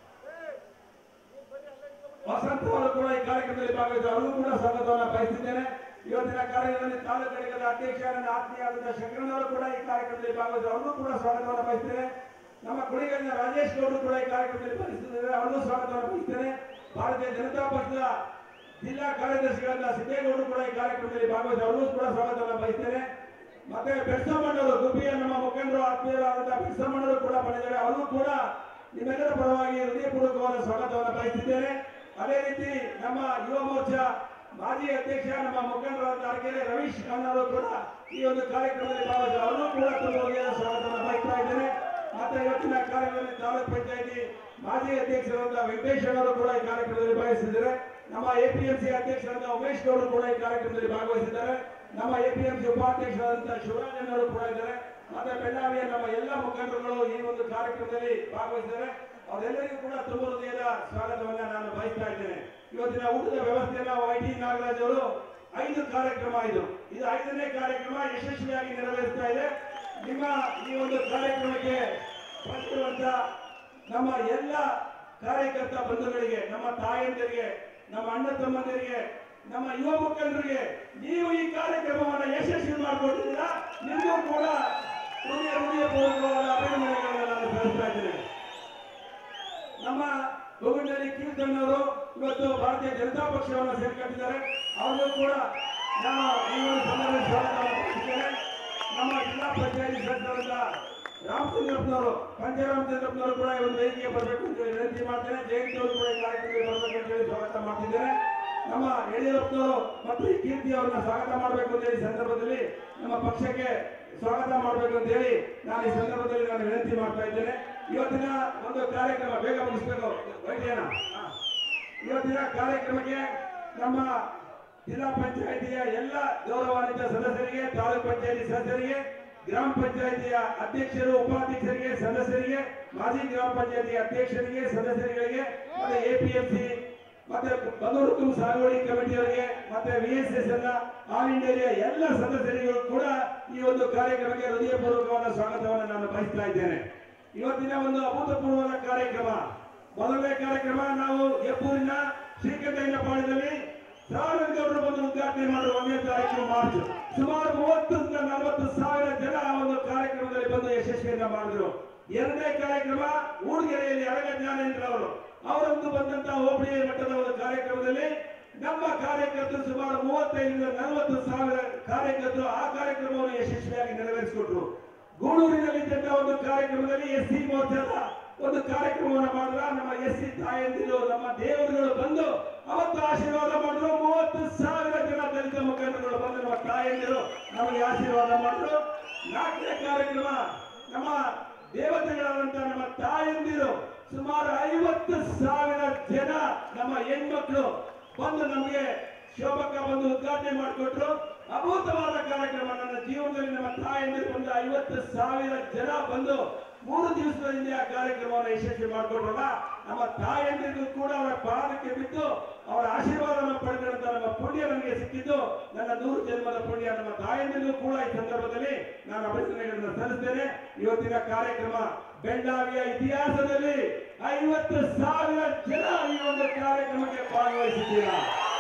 ವಸಂತ ಅವರು ಕೂಡ ಈ ಕಾರ್ಯಕ್ರಮದಲ್ಲಿ ಭಾಗವಹಿಸಿ ಅವರಿಗೂ ಕೂಡ ಸ್ವಾಗತವನ್ನು ಬಯಸಿದ್ದೇನೆ ಇವತ್ತಿನ ಕಾರ್ಯಕ್ರಮದಲ್ಲಿ ತಾಲೂಕು ಘಟಕದ ಅಧ್ಯಕ್ಷ ನನ್ನ ಆತ್ಮೀಯರಾದ ಶಂಕರನವರು ಕೂಡ ಈ ಕಾರ್ಯಕ್ರಮದಲ್ಲಿ ಭಾಗವಹಿಸಿ ಅವರಿಗೂ ಕೂಡ ಸ್ವಾಗತವನ್ನು ಬಯಸ್ತೇನೆ ನಮ್ಮ ಕುಡಿಗಲಿನ ರಾಜೇಶ್ ಗೌಡರು ಕೂಡ ಈ ಕಾರ್ಯಕ್ರಮದಲ್ಲಿ ಭಾಗವಹಿಸಿದ್ದಾರೆ ಅವರಿಗೂ ಸ್ವಾಗತವನ್ನು ಬಯಸ್ತೇನೆ ಭಾರತೀಯ ಜನತಾ ಪಕ್ಷದ ಜಿಲ್ಲಾ ಕಾರ್ಯದರ್ಶಿಗಳಾದ ಸಿದ್ದೇಗೌಡರು ಕೂಡ ಈ ಕಾರ್ಯಕ್ರಮದಲ್ಲಿ ಭಾಗವಹಿಸಿ ಅವರಿಗೂ ಕೂಡ ಸ್ವಾಗತವನ್ನು ಬಯಸ್ತೇನೆ ಮತ್ತೆ ಬೆಡ್ಸಮ್ಮಣ್ಣವರು ಗುಬ್ಬಿಯ ನಮ್ಮ ಮುಖಂಡರು ಆತ್ಮೀಯರಾದಂತಹ ಬೆಡ್ಸಮ್ಮಣ್ಣವರು ಕೂಡ ಬಂದಿದ್ದಾರೆ ಅವರಿಗೂ ಕೂಡ ನಿಮ್ಮೆಲ್ಲರ ಪರವಾಗಿ ಹೃದಯಪೂರ್ವಕವಾದ ಸ್ವಾಗತವನ್ನು ಬಯಸಿದ್ದೇನೆ ಅದೇ ರೀತಿ ನಮ್ಮ ಯುವ ಮೋರ್ಚಾ ಮಾಜಿ ಅಧ್ಯಕ್ಷ ನಮ್ಮ ಮುಖಂಡರಾದ ಅರಕೆರೆ ರವೀಶ್ ಅವರು ಕೂಡ ಈ ಒಂದು ಕಾರ್ಯಕ್ರಮದಲ್ಲಿ ಭಾಗವಹಿಸಿ ಅವರು ಕೂಡ ತುಂಬ ಹೃದಯದ ಸ್ವಾಗತವನ್ನು ಬಯಸ್ತಾ ಇದ್ದೇನೆ ಮತ್ತೆ ಇವತ್ತಿನ ಕಾರ್ಯಕ್ರಮದಲ್ಲಿ ತಾಲೂಕ್ ಪಂಚಾಯತಿ ಮಾಜಿ ಅಧ್ಯಕ್ಷರಾದ ವೆಂಕಟೇಶ್ ಅವರು ಕೂಡ ಈ ಕಾರ್ಯಕ್ರಮದಲ್ಲಿ ಭಾಗವಹಿಸಿದ್ದಾರೆ ನಮ್ಮ ಎಪಿಎಂಸಿ ಅಧ್ಯಕ್ಷರಾದ ಉಮೇಶ್ ಗೌಡರು ಕೂಡ ಈ ಕಾರ್ಯಕ್ರಮದಲ್ಲಿ ಭಾಗವಹಿಸಿದ್ದಾರೆ ನಮ್ಮ ಎಪಿಎಂಸಿ ಉಪಾಧ್ಯಕ್ಷರಾದಂತಹ ಶಿವರಾಜನ್ ಅವರು ಕೂಡ ಇದ್ದಾರೆ ಮತ್ತೆ ಬೆಳ್ಳಾವಿಯ ನಮ್ಮ ಎಲ್ಲ ಮುಖಂಡರುಗಳು ಈ ಒಂದು ಕಾರ್ಯಕ್ರಮದಲ್ಲಿ ಭಾಗವಹಿಸಿದ್ದಾರೆ ಅವರೆಲ್ಲರಿಗೂ ಕೂಡ ತುಂಬ ಹೃದಯದ ಸ್ವಾಗತವನ್ನ ನಾನು ಬಯಸ್ತಾ ಇದ್ದೇನೆ ಇವತ್ತಿನ ಊಟದ ವ್ಯವಸ್ಥೆಯನ್ನ ವೈ ಟಿ ನಾಗರಾಜ್ ಅವರು ಐದು ಕಾರ್ಯಕ್ರಮ ಇದು ಇದು ಐದನೇ ಕಾರ್ಯಕ್ರಮ ಯಶಸ್ವಿಯಾಗಿ ನೆರವೇರಿಸ್ತಾ ಇದೆ ನಿಮ್ಮ ಈ ಒಂದು ಕಾರ್ಯಕ್ರಮಕ್ಕೆ ಬಂದಿರುವಂತ ನಮ್ಮ ಎಲ್ಲ ಕಾರ್ಯಕರ್ತ ಬಂಧುಗಳಿಗೆ ನಮ್ಮ ತಾಯಂದಿರಿಗೆ ನಮ್ಮ ಅಣ್ಣ ತಮ್ಮಂದಿರಿಗೆ ನಮ್ಮ ಯುವ ಮುಖಂಡರಿಗೆ ನೀವು ಈ ಕಾರ್ಯಕ್ರಮವನ್ನು ಯಶಸ್ವಿ ಮಾಡಿಕೊಟ್ಟಿದ್ದೀರಾ ನಿಮಗೂ ಕೂಡ ಹೃದಯ ಹೃದಯಪೂರ್ವಕವಾದ ಅಭಿನಂದನೆಗಳನ್ನು ನಾನು ಸಲ್ಲಿಸ್ತಾ ಇದ್ದೇನೆ ನಮ್ಮ ಗೋವಿಂದರಿ ಕೀರ್ತನ್ ಅವರು ಇವತ್ತು ಭಾರತೀಯ ಜನತಾ ಪಕ್ಷವನ್ನು ಸೇರ್ಕೊಂಡಿದ್ದಾರೆ ಅವರು ಕೂಡ ನಾನು ಈ ಒಂದು ಸಂದರ್ಭದಲ್ಲಿ ಸ್ವಾಗತವನ್ನು ಬಯಸುತ್ತೇನೆ ನಮ್ಮ ಜಿಲ್ಲಾ ಪಂಚಾಯತಿ ಸದಸ್ಯರಾದ ರಾಮಚಂದ್ರಪ್ಪನವರು ಪಂಚರಾಮಚಂದ್ರಪ್ಪನವರು ಕೂಡ ಈ ಒಂದು ವೇದಿಕೆಗೆ ಬರಬೇಕು ಅಂತ ಹೇಳಿ ವಿನಂತಿ ಮಾಡ್ತೇನೆ ಜಯಂತಿ ಅವರು ಕೂಡ ಈ ಕಾರ್ಯಕ್ರಮಕ್ಕೆ ಬರಬೇಕು ಅಂತ ಹೇಳಿ ಸ್ವಾಗತ ಮಾಡ್ತಿದ್ದೇನೆ ನಮ್ಮ ಯಡಿಯೂರಪ್ಪನವರು ಮತ್ತು ಈ ಕೀರ್ತಿ ಅವರನ್ನ ಸ್ವಾಗತ ಮಾಡಬೇಕು ಅಂತ ಹೇಳಿ ಸಂದರ್ಭದಲ್ಲಿ ನಮ್ಮ ಪಕ್ಷಕ್ಕೆ ಸ್ವಾಗತ ಮಾಡಬೇಕು ಅಂತ ಹೇಳಿ ನಾನು ಈ ಸಂದರ್ಭದಲ್ಲಿ ನಾನು ವಿನಂತಿ ಮಾಡ್ತಾ ಇದ್ದೇನೆ ಇವತ್ತಿನ ಒಂದು ಕಾರ್ಯಕ್ರಮ ಬೇಗ ಮುಗಿಸ್ಬೇಕು ವೈದ್ಯನ ಇವತ್ತಿನ ಕಾರ್ಯಕ್ರಮಕ್ಕೆ ನಮ್ಮ ಜಿಲ್ಲಾ ಪಂಚಾಯಿತಿಯ ಎಲ್ಲ ಗೌರವಾನ್ವಿತ ಸದಸ್ಯರಿಗೆ ತಾಲೂಕು ಪಂಚಾಯಿತಿ ಸದಸ್ಯರಿಗೆ ಗ್ರಾಮ ಪಂಚಾಯಿತಿಯ ಅಧ್ಯಕ್ಷರು ಉಪಾಧ್ಯಕ್ಷರಿಗೆ ಸದಸ್ಯರಿಗೆ ಮಾಜಿ ಗ್ರಾಮ ಪಂಚಾಯಿತಿ ಅಧ್ಯಕ್ಷರಿಗೆ ಸದಸ್ಯರಿಗೆ ಮತ್ತೆ ಎಪಿಎಂಸಿ ಮತ್ತೆ ಬಗರುಕುಂ ಸಾಗುವಳಿ ಕಮಿಟಿಯವರಿಗೆ ಮತ್ತೆ ವಿ ಎಸ್ ಎಸ್ ಎಲ್ಲ ಆಲ್ ಇಂಡಿಯಾ ಎಲ್ಲ ಸದಸ್ಯರಿಗೂ ಕೂಡ ಈ ಒಂದು ಕಾರ್ಯಕ್ರಮಕ್ಕೆ ಹೃದಯಪೂರ್ವಕವಾದ ಸ್ವಾಗತವನ್ನು ನಾನು ಬಯಸ್ತಾ ಇದ್ದೇನೆ ಇವತ್ತಿನ ಒಂದು ಅಭೂತಪೂರ್ವವಾದ ಕಾರ್ಯಕ್ರಮ ಮೊದಲನೇ ಕಾರ್ಯಕ್ರಮ ನಾವು ಎಪ್ಪೂರಿನ ಶ್ರೀಕಂಠಯ್ಯನ ಪಾಳ್ಯದಲ್ಲಿ ಸಾರ್ವಜನಿಕರು ಬಂದು ಉದ್ಘಾಟನೆ ಮಾಡುವ ಒಂದನೇ ತಾರೀಕು ಮಾರ್ಚ್ ಸುಮಾರು ಮೂವತ್ತರಿಂದ ನಲವತ್ತು ಸಾವಿರ ಜನ ಆ ಒಂದು ಕಾರ್ಯಕ್ರಮದಲ್ಲಿ ಬಂದು ಯಶಸ್ವಿಯನ್ನ ಮಾಡಿದ್ರು ಎರಡನೇ ಕಾರ್ಯಕ್ರಮ ಊರ್ಗೆರೆಯಲ್ಲಿ ಅರಗ ಜ್ಞಾನೇಂದ್ರ ಅವರು ಅವರೊಂದು ಬಂದಂತ ಹೋಬಳಿ ಮಟ್ಟದ ಒಂದು ಕಾರ್ಯಕ್ರಮದಲ್ಲಿ ನಮ್ಮ ಕಾರ್ಯಕರ್ತರು ಸುಮಾರು ಮೂವತ್ತೈದರಿಂದ ನಲವತ್ತು ಸಾವಿರ ಕಾರ್ಯಕರ್ತರು ಆ ಕಾರ್ಯಕ್ರಮವನ್ನು ಯಶಸ್ವಿಯಾಗಿ ನೆರವೇರಿಸಿಕೊಟ್ರು ಗೂಳೂರಿನಲ್ಲಿ ಇದ್ದಂತ ಒಂದು ಕಾರ್ಯಕ್ರಮದಲ್ಲಿ ಎಸ್ ಸಿ ಮೋರ್ಚಾದ ಒಂದು ಕಾರ್ಯಕ್ರಮವನ್ನು ಮಾಡಿದ್ರ ನಮ್ಮ ಎಸ್ ಸಿ ತಾಯಂದಿರು ನಮ್ಮ ದೇವರುಗಳು ಬಂದು ಅವತ್ತು ಆಶೀರ್ವಾದ ಮಾಡಿದ್ರು ಮೂವತ್ತು ಸಾವಿರ ಜನ ದಲಿತ ಮುಖಂಡರುಗಳು ಬಂದು ನಮ್ಮ ತಾಯಂದಿರು ನಮಗೆ ಆಶೀರ್ವಾದ ಮಾಡಿದ್ರು ನಾಲ್ಕನೇ ಕಾರ್ಯಕ್ರಮ ನಮ್ಮ ದೇವತೆಗಳಾದಂತ ನಮ್ಮ ತಾಯಂದಿರು ಸುಮಾರು ಐವತ್ತು ಸಾವಿರ ಜನ ನಮ್ಮ ಹೆಣ್ಮಕ್ಳು ಬಂದು ನಮಗೆ ಶೋಭಕ್ಕ ಬಂದು ಉದ್ಘಾಟನೆ ಮಾಡಿಕೊಟ್ರು ಅಭೂತವಾದ ಕಾರ್ಯಕ್ರಮ ನನ್ನ ಜೀವನದಲ್ಲಿ ನಮ್ಮ ತಾಯಂದಿರು ಬಂದು ಐವತ್ತು ಸಾವಿರ ಜನ ಬಂದು ಮೂರು ದಿವಸದ ಹಿಂದೆ ಆ ಕಾರ್ಯಕ್ರಮವನ್ನು ಯಶಸ್ವಿ ಮಾಡಿಕೊಟ್ರಲ್ಲ ನಮ್ಮ ತಾಯಂದಿರಿಗೂ ಕೂಡ ಅವರ ಪಾದಕ್ಕೆ ಬಿದ್ದು ಅವರ ಆಶೀರ್ವಾದವನ್ನು ಪಡೆದಂತ ನಮ್ಮ ಪುಣ್ಯ ನನಗೆ ಸಿಕ್ಕಿದ್ದು ನನ್ನ ನೂರು ಜನ್ಮದ ಪುಣ್ಯ ನಮ್ಮ ತಾಯಂದಿರಿಗೂ ಕೂಡ ಈ ಸಂದರ್ಭದಲ್ಲಿ ನಾನು ಅಭಿನಂದನೆಗಳನ್ನು ಸಲ್ಲಿಸ್ತೇನೆ ಇವತ್ತಿನ ಕಾರ್ಯಕ್ರಮ ಬೆಳ್ಳಾವಿಯ ಇತಿಹಾಸದಲ್ಲಿ ಐವತ್ತು ಸಾವಿರ ಜನ ಈ ಒಂದು ಕಾರ್ಯಕ್ರಮಕ್ಕೆ ಭಾಗವಹಿಸಿದ್ದೀರಾ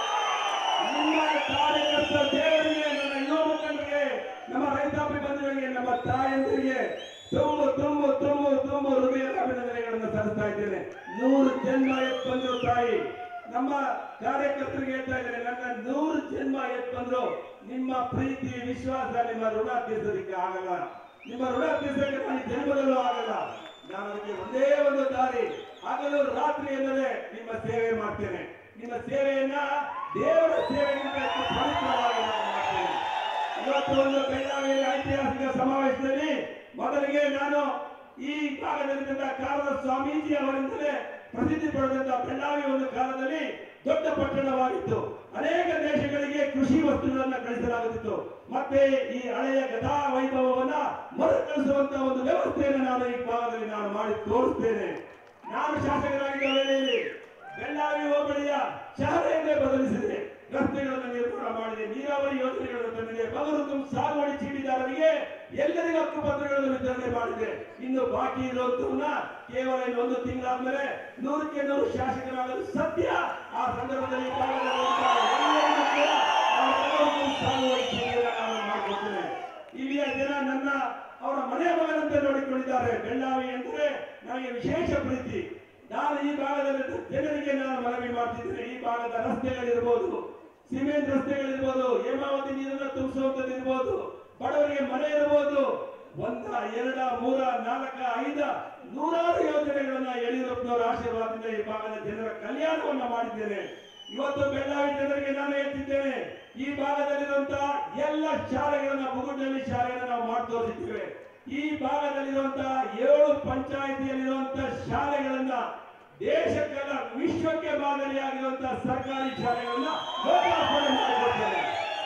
ನಿಮ್ಮ ಕಾರ್ಯಕರ್ತ ದೇವರಿಗೆ ನನ್ನ ಯುವ ಮುಖಂಡರಿಗೆ ನಮ್ಮ ರೈತಾಪಿ ಬಂಧುಗಳಿಗೆ ನಮ್ಮ ತಾಯಂದಿರಿಗೆ ತುಂಬು ತುಂಬು ತುಂಬು ತುಂಬು ಹೃದಯದ ಅಭಿನಂದನೆಗಳನ್ನು ಸಲ್ಲಿಸ್ತಾ ಇದ್ದೇನೆ ನೂರು ಜನ್ಮ ಎತ್ ಬಂದ್ರು ತಾಯಿ ನಮ್ಮ ಕಾರ್ಯಕರ್ತರಿಗೆ ಹೇಳ್ತಾ ಇದ್ದೇನೆ ನನ್ನ ನೂರು ಜನ್ಮ ಎತ್ ಬಂದ್ರು ನಿಮ್ಮ ಪ್ರೀತಿ ವಿಶ್ವಾಸ ನಿಮ್ಮ ಋಣ ತೀರ್ಸೋದಕ್ಕೆ ಆಗಲ್ಲ ನಿಮ್ಮ ಋಣ ತೀರ್ಸೋದಕ್ಕೆ ನಾನು ಈ ಜನ್ಮದಲ್ಲೂ ಆಗಲ್ಲ ನಾನು ಅದಕ್ಕೆ ಒಂದೇ ಒಂದು ದಾರಿ ಹಗಲು ರಾತ್ರಿ ಎಂದರೆ ನಿಮ್ಮ ಸೇವೆ ಮಾಡ್ತೇನೆ ನಿಮ್ಮ ಸೇವೆಯನ್ನ ದೇವರ ಸೇವೆಗಿಂತ ಹೆಚ್ಚು ಪವಿತ್ರವಾಗಿ ನಾನು ಮಾಡ್ತೇನೆ ಇವತ್ತು ಒಂದು ಬೆಳಗಾವಿಯಲ್ಲಿ ಐತಿಹಾಸಿಕ ಸಮಾವೇಶದಲ್ಲಿ ಮೊದಲಿಗೆ ನಾನು ಈ ಭಾಗದಲ್ಲಿದ್ದಂತಹ ಕಾಲದ ಸ್ವಾಮೀಜಿ ಅವರಿಂದಲೇ ಪ್ರಸಿದ್ಧಿ ಪಡೆದಂತಹ ಬೆಳ್ಳಾವಿ ಒಂದು ಕಾಲದಲ್ಲಿ ದೊಡ್ಡ ಪಟ್ಟಣವಾಗಿತ್ತು ಅನೇಕ ದೇಶಗಳಿಗೆ ಕೃಷಿ ವಸ್ತುಗಳನ್ನ ಕಳಿಸಲಾಗುತ್ತಿತ್ತು ಮತ್ತೆ ಈ ಹಳೆಯ ಗದಾ ವೈಭವವನ್ನ ಮರುಕಳಿಸುವಂತಹ ಒಂದು ವ್ಯವಸ್ಥೆಯನ್ನು ನಾನು ಈ ಭಾಗದಲ್ಲಿ ನಾನು ಮಾಡಿ ತೋರಿಸ್ತೇನೆ ನಾನು ಶಾಸಕರಾಗಿದ್ದ ವೇಳೆಯಲ್ಲಿ ಬೆಳ್ಳಾವಿ ಹೋಬಳಿಯ ಶಾಲೆಯನ್ನೇ ಬದಲಿಸಿದೆ ರಸ್ತೆಗಳನ್ನು ನಿರ್ಮಾಣ ಮಾಡಿದೆ ನೀರಾವರಿ ಯೋಜನೆಗಳನ್ನು ತಂದಿದೆ ಬಗರುಕುಂ ಸಾಗುವಳಿ ಚೀಟಿದಾರರಿಗೆ ಎಲ್ಲರಿಗೂ ಹಕ್ಕುಪತ್ರಗಳನ್ನು ವಿತರಣೆ ಮಾಡಿದೆ ಇನ್ನು ಬಾಕಿ ಇರುವಂತವನ್ನ ಕೇವಲ ಇನ್ನು ಒಂದು ತಿಂಗಳಾದ್ಮೇಲೆ ನೂರಕ್ಕೆ ನೂರು ಶಾಸಕರಾಗಲು ಸತ್ಯ ಆ ಸಂದರ್ಭದಲ್ಲಿ ಈ ಭಾಗದಲ್ಲಿರುವಂತಹ ಎಲ್ಲರಿಗೂ ಕೂಡ ಆ ಬಗರುಕುಂ ಸಾಗುವಳಿ ಚೀಟಿಯನ್ನು ನಾನು ಮಾಡಿಕೊಡ್ತೇನೆ ಇಲ್ಲಿಯ ಜನ ನನ್ನ ಅವರ ಮನೆ ಮಗನಂತೆ ನೋಡಿಕೊಂಡಿದ್ದಾರೆ ಬೆಳ್ಳಾವಿ ಎಂದರೆ ನನಗೆ ವಿಶೇಷ ಪ್ರೀತಿ ನಾನು ಈ ಭಾಗದಲ್ಲಿ ಜನರಿಗೆ ನಾನು ಮನವಿ ಮಾಡ್ತಿದ್ದೇನೆ ಈ ಭಾಗದ ರಸ್ತೆಗಳಿರ್ಬೋದು ಸಿಮೆಂಟ್ ರಸ್ತೆಗಳಿರ್ಬೋದು ಹೇಮಾವತಿ ನೀರನ್ನು ತುಂಬಿಸುವಂತದ್ದು ಇರ್ಬೋದು ಬಡವರಿಗೆ ಮನೆ ಇರ್ಬೋದು ಒಂದ ಎರಡ ಮೂರ ನಾಲ್ಕ ಐದ ನೂರಾರು ಯೋಜನೆಗಳನ್ನ ಯಡಿಯೂರಪ್ಪನವರ ಆಶೀರ್ವಾದದಿಂದ ಈ ಭಾಗದ ಜನರ ಕಲ್ಯಾಣವನ್ನ ಮಾಡಿದ್ದೇನೆ ಇವತ್ತು ಬೆಳ್ಳಾವಿ ಜನರಿಗೆ ನಾನು ಹೇಳ್ತಿದ್ದೇನೆ ಈ ಭಾಗದಲ್ಲಿರುವಂತಹ ಎಲ್ಲ ಶಾಲೆಗಳನ್ನ ಬುಗುಡ್ನಲ್ಲಿ ಶಾಲೆಗಳನ್ನ ನಾವು ಮಾಡಿ ತೋರಿಸಿದ್ದೇವೆ ಈ ಭಾಗದಲ್ಲಿರುವಂತಹ ಏಳು ಪಂಚಾಯಿತಿಯಲ್ಲಿರುವಂತಹ ಶಾಲೆಗಳನ್ನ ದೇಶಕ್ಕೆಲ್ಲ ವಿಶ್ವಕ್ಕೆ ಮಾದರಿಯಾಗಿರುವಂತಹ ಸರ್ಕಾರಿ ಶಾಲೆಗಳನ್ನ ಲೋಕಾರ್ಪಣೆ ಮಾಡಿಕೊಡ್ತೇನೆ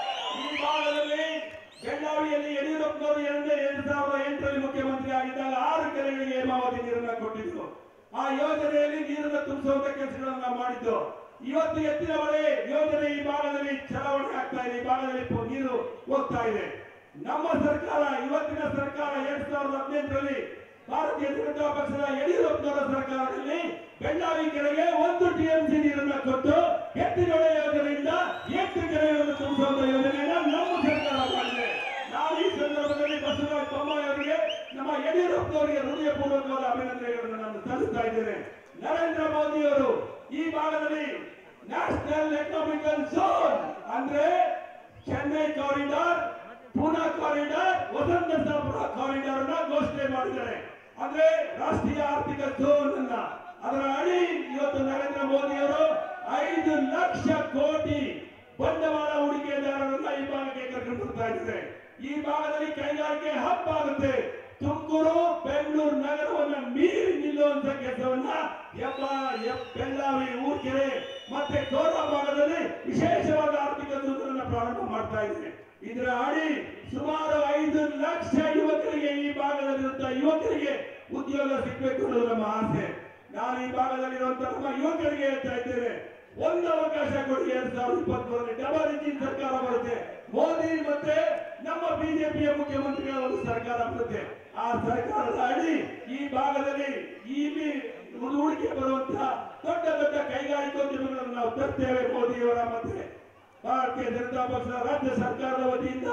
ಈ ಭಾಗದಲ್ಲಿ ಬೆಳ್ಳಾವಿಯಲ್ಲಿ ಯಡಿಯೂರಪ್ಪನವರು ಎರಡನೇ ಎರಡು ಸಾವಿರದ ಎಂಟರಲ್ಲಿ ಮುಖ್ಯಮಂತ್ರಿ ಆಗಿದ್ದಾಗ ಆರು ಕೆರೆಗಳಿಗೆ ಹೇಮಾವತಿ ನೀರನ್ನ ಕೊಟ್ಟಿದ್ರು ಆ ಯೋಜನೆಯಲ್ಲಿ ನೀರನ್ನು ತುಂಬಿಸುವಂತ ಕೆಲಸಗಳನ್ನ ನಾವು ಮಾಡಿದ್ದು ಇವತ್ತು ಎತ್ತಿನ ಹೊಳೆ ಯೋಜನೆ ಈ ಭಾಗದಲ್ಲಿ ಚಲಾವಣೆ ಆಗ್ತಾ ಇದೆ ಈ ಭಾಗದಲ್ಲಿ ಪು- ನೀರು ಹೋಗ್ತಾ ಇದೆ ನಮ್ಮ ಸರ್ಕಾರ ಇವತ್ತಿನ ಸರ್ಕಾರ ಎರಡ್ ಸಾವಿರದ ಹದಿನೆಂಟರಲ್ಲಿ ಭಾರತೀಯ ಜನತಾ ಪಕ್ಷದ ಯಡಿಯೂರಪ್ಪನವರ ಸರ್ಕಾರದಲ್ಲಿ ಬೆಳ್ಳಾವಿ ಕೆರೆಗೆ ಒಂದು ಟಿಎಂಸಿ ನೀರನ್ನ ಕೊಟ್ಟು ಎತ್ತಿನೊಳೆ ಯೋಜನೆಯಿಂದ ಎಷ್ಟು ಕೆರೆಗಳನ್ನು ತುಂಬಿಸುವಂತ ಯೋಜನೆಯನ್ನ ನಮ್ಮ ಸರ್ಕಾರ ಮಾಡಿದೆ ನಾವು ಈ ಸಂದರ್ಭದಲ್ಲಿ ಬಸವರಾಜ ಬೊಮ್ಮಾಯಿ ಅವರಿಗೆ ನಮ್ಮ ಯಡಿಯೂರಪ್ಪನವರಿಗೆ ಹೃದಯಪೂರ್ವಕವಾದ ಅಭಿನಂದನೆಗಳನ್ನು ನಾನು ಸಲ್ಲಿಸ್ತಾ ಇದ್ದೇನೆ ನರೇಂದ್ರ ಮೋದಿ ಅವರು ಈ ಭಾಗದಲ್ಲಿ ನ್ಯಾಷನಲ್ ಎಕನಾಮಿಕಲ್ ಝೋನ್ ಅಂದ್ರೆ Chennai corridor Poona corridor Vasanthasapura corridor ಅನ್ನ ಘೋಷಣೆ ಮಾಡಿದ್ದಾರೆ ಅಂದ್ರೆ ರಾಷ್ಟ್ರೀಯ ಆರ್ಥಿಕ ಝೋನ್ ಅನ್ನ ಅದರ ಅಡಿ ಇವತ್ತು ನರೇಂದ್ರ ಮೋದಿ ಅವರು ಐದು ಲಕ್ಷ ಕೋಟಿ ಬಂಡವಾಳ ಹೂಡಿಕೆದಾರರನ್ನ ಈ ಭಾಗಕ್ಕೆ ಕರ್ಕೊಂಡು ಬರ್ತಾ ಇದ್ದಾರೆ ಈ ಭಾಗದಲ್ಲಿ ಕೈಗಾರಿಕೆ ಹಬ್ ಆಗುತ್ತೆ ತುಮಕೂರು ಬೆಂಗಳೂರು ನಗರವನ್ನ ಮೀರಿ ನಿಲ್ಲುವಂತ ಕೆಲಸವನ್ನ ಎಬ್ಬ ಎಬ್- ಬೆಳ್ಳಾವಿ ಊರ್ಕೆರೆ ಮತ್ತೆ ಕೋರಾ ಭಾಗದಲ್ಲಿ ವಿಶೇಷ ಇದರ ಅಡಿ ಸುಮಾರು ಐದು ಲಕ್ಷ ಯುವಕರಿಗೆ ಈ ಭಾಗದಲ್ಲಿರುವಂತಹ ಯುವಕರಿಗೆ ಉದ್ಯೋಗ ಸಿಗಬೇಕು ಅನ್ನೋದು ನಮ್ಮ ಆಸೆ ನಾನು ಈ ಭಾಗದಲ್ಲಿರುವಂತಹ ನಮ್ಮ ಯುವಕರಿಗೆ ಹೇಳ್ತಾ ಇದ್ದೇನೆ ಒಂದು ಅವಕಾಶ ಕೊಡಿ ಎರಡ್ ಸಾವಿರದ ಇಪ್ಪತ್ಮೂರರಲ್ಲಿ ಡಬಲ್ ಇಂಜಿನ್ ಸರ್ಕಾರ ಬರುತ್ತೆ ಮೋದಿ ಮತ್ತೆ ನಮ್ಮ ಬಿಜೆಪಿಯ ಮುಖ್ಯಮಂತ್ರಿಗಳ ಒಂದು ಸರ್ಕಾರ ಬರುತ್ತೆ ಆ ಸರ್ಕಾರದ ಅಡಿ ಈ ಭಾಗದಲ್ಲಿ ಇಲ್ಲಿ ಹೂಡಿಕೆ ಬರುವಂತಹ ದೊಡ್ಡ ದೊಡ್ಡ ಕೈಗಾರಿಕೋದ್ಯಮಗಳನ್ನು ನಾವು ತರ್ತೇವೆ ಮೋದಿಯವರ ಮತ್ತೆ ಭಾರತೀಯ ಜನತಾ ಪಕ್ಷದ ರಾಜ್ಯ ಸರ್ಕಾರದ ವತಿಯಿಂದ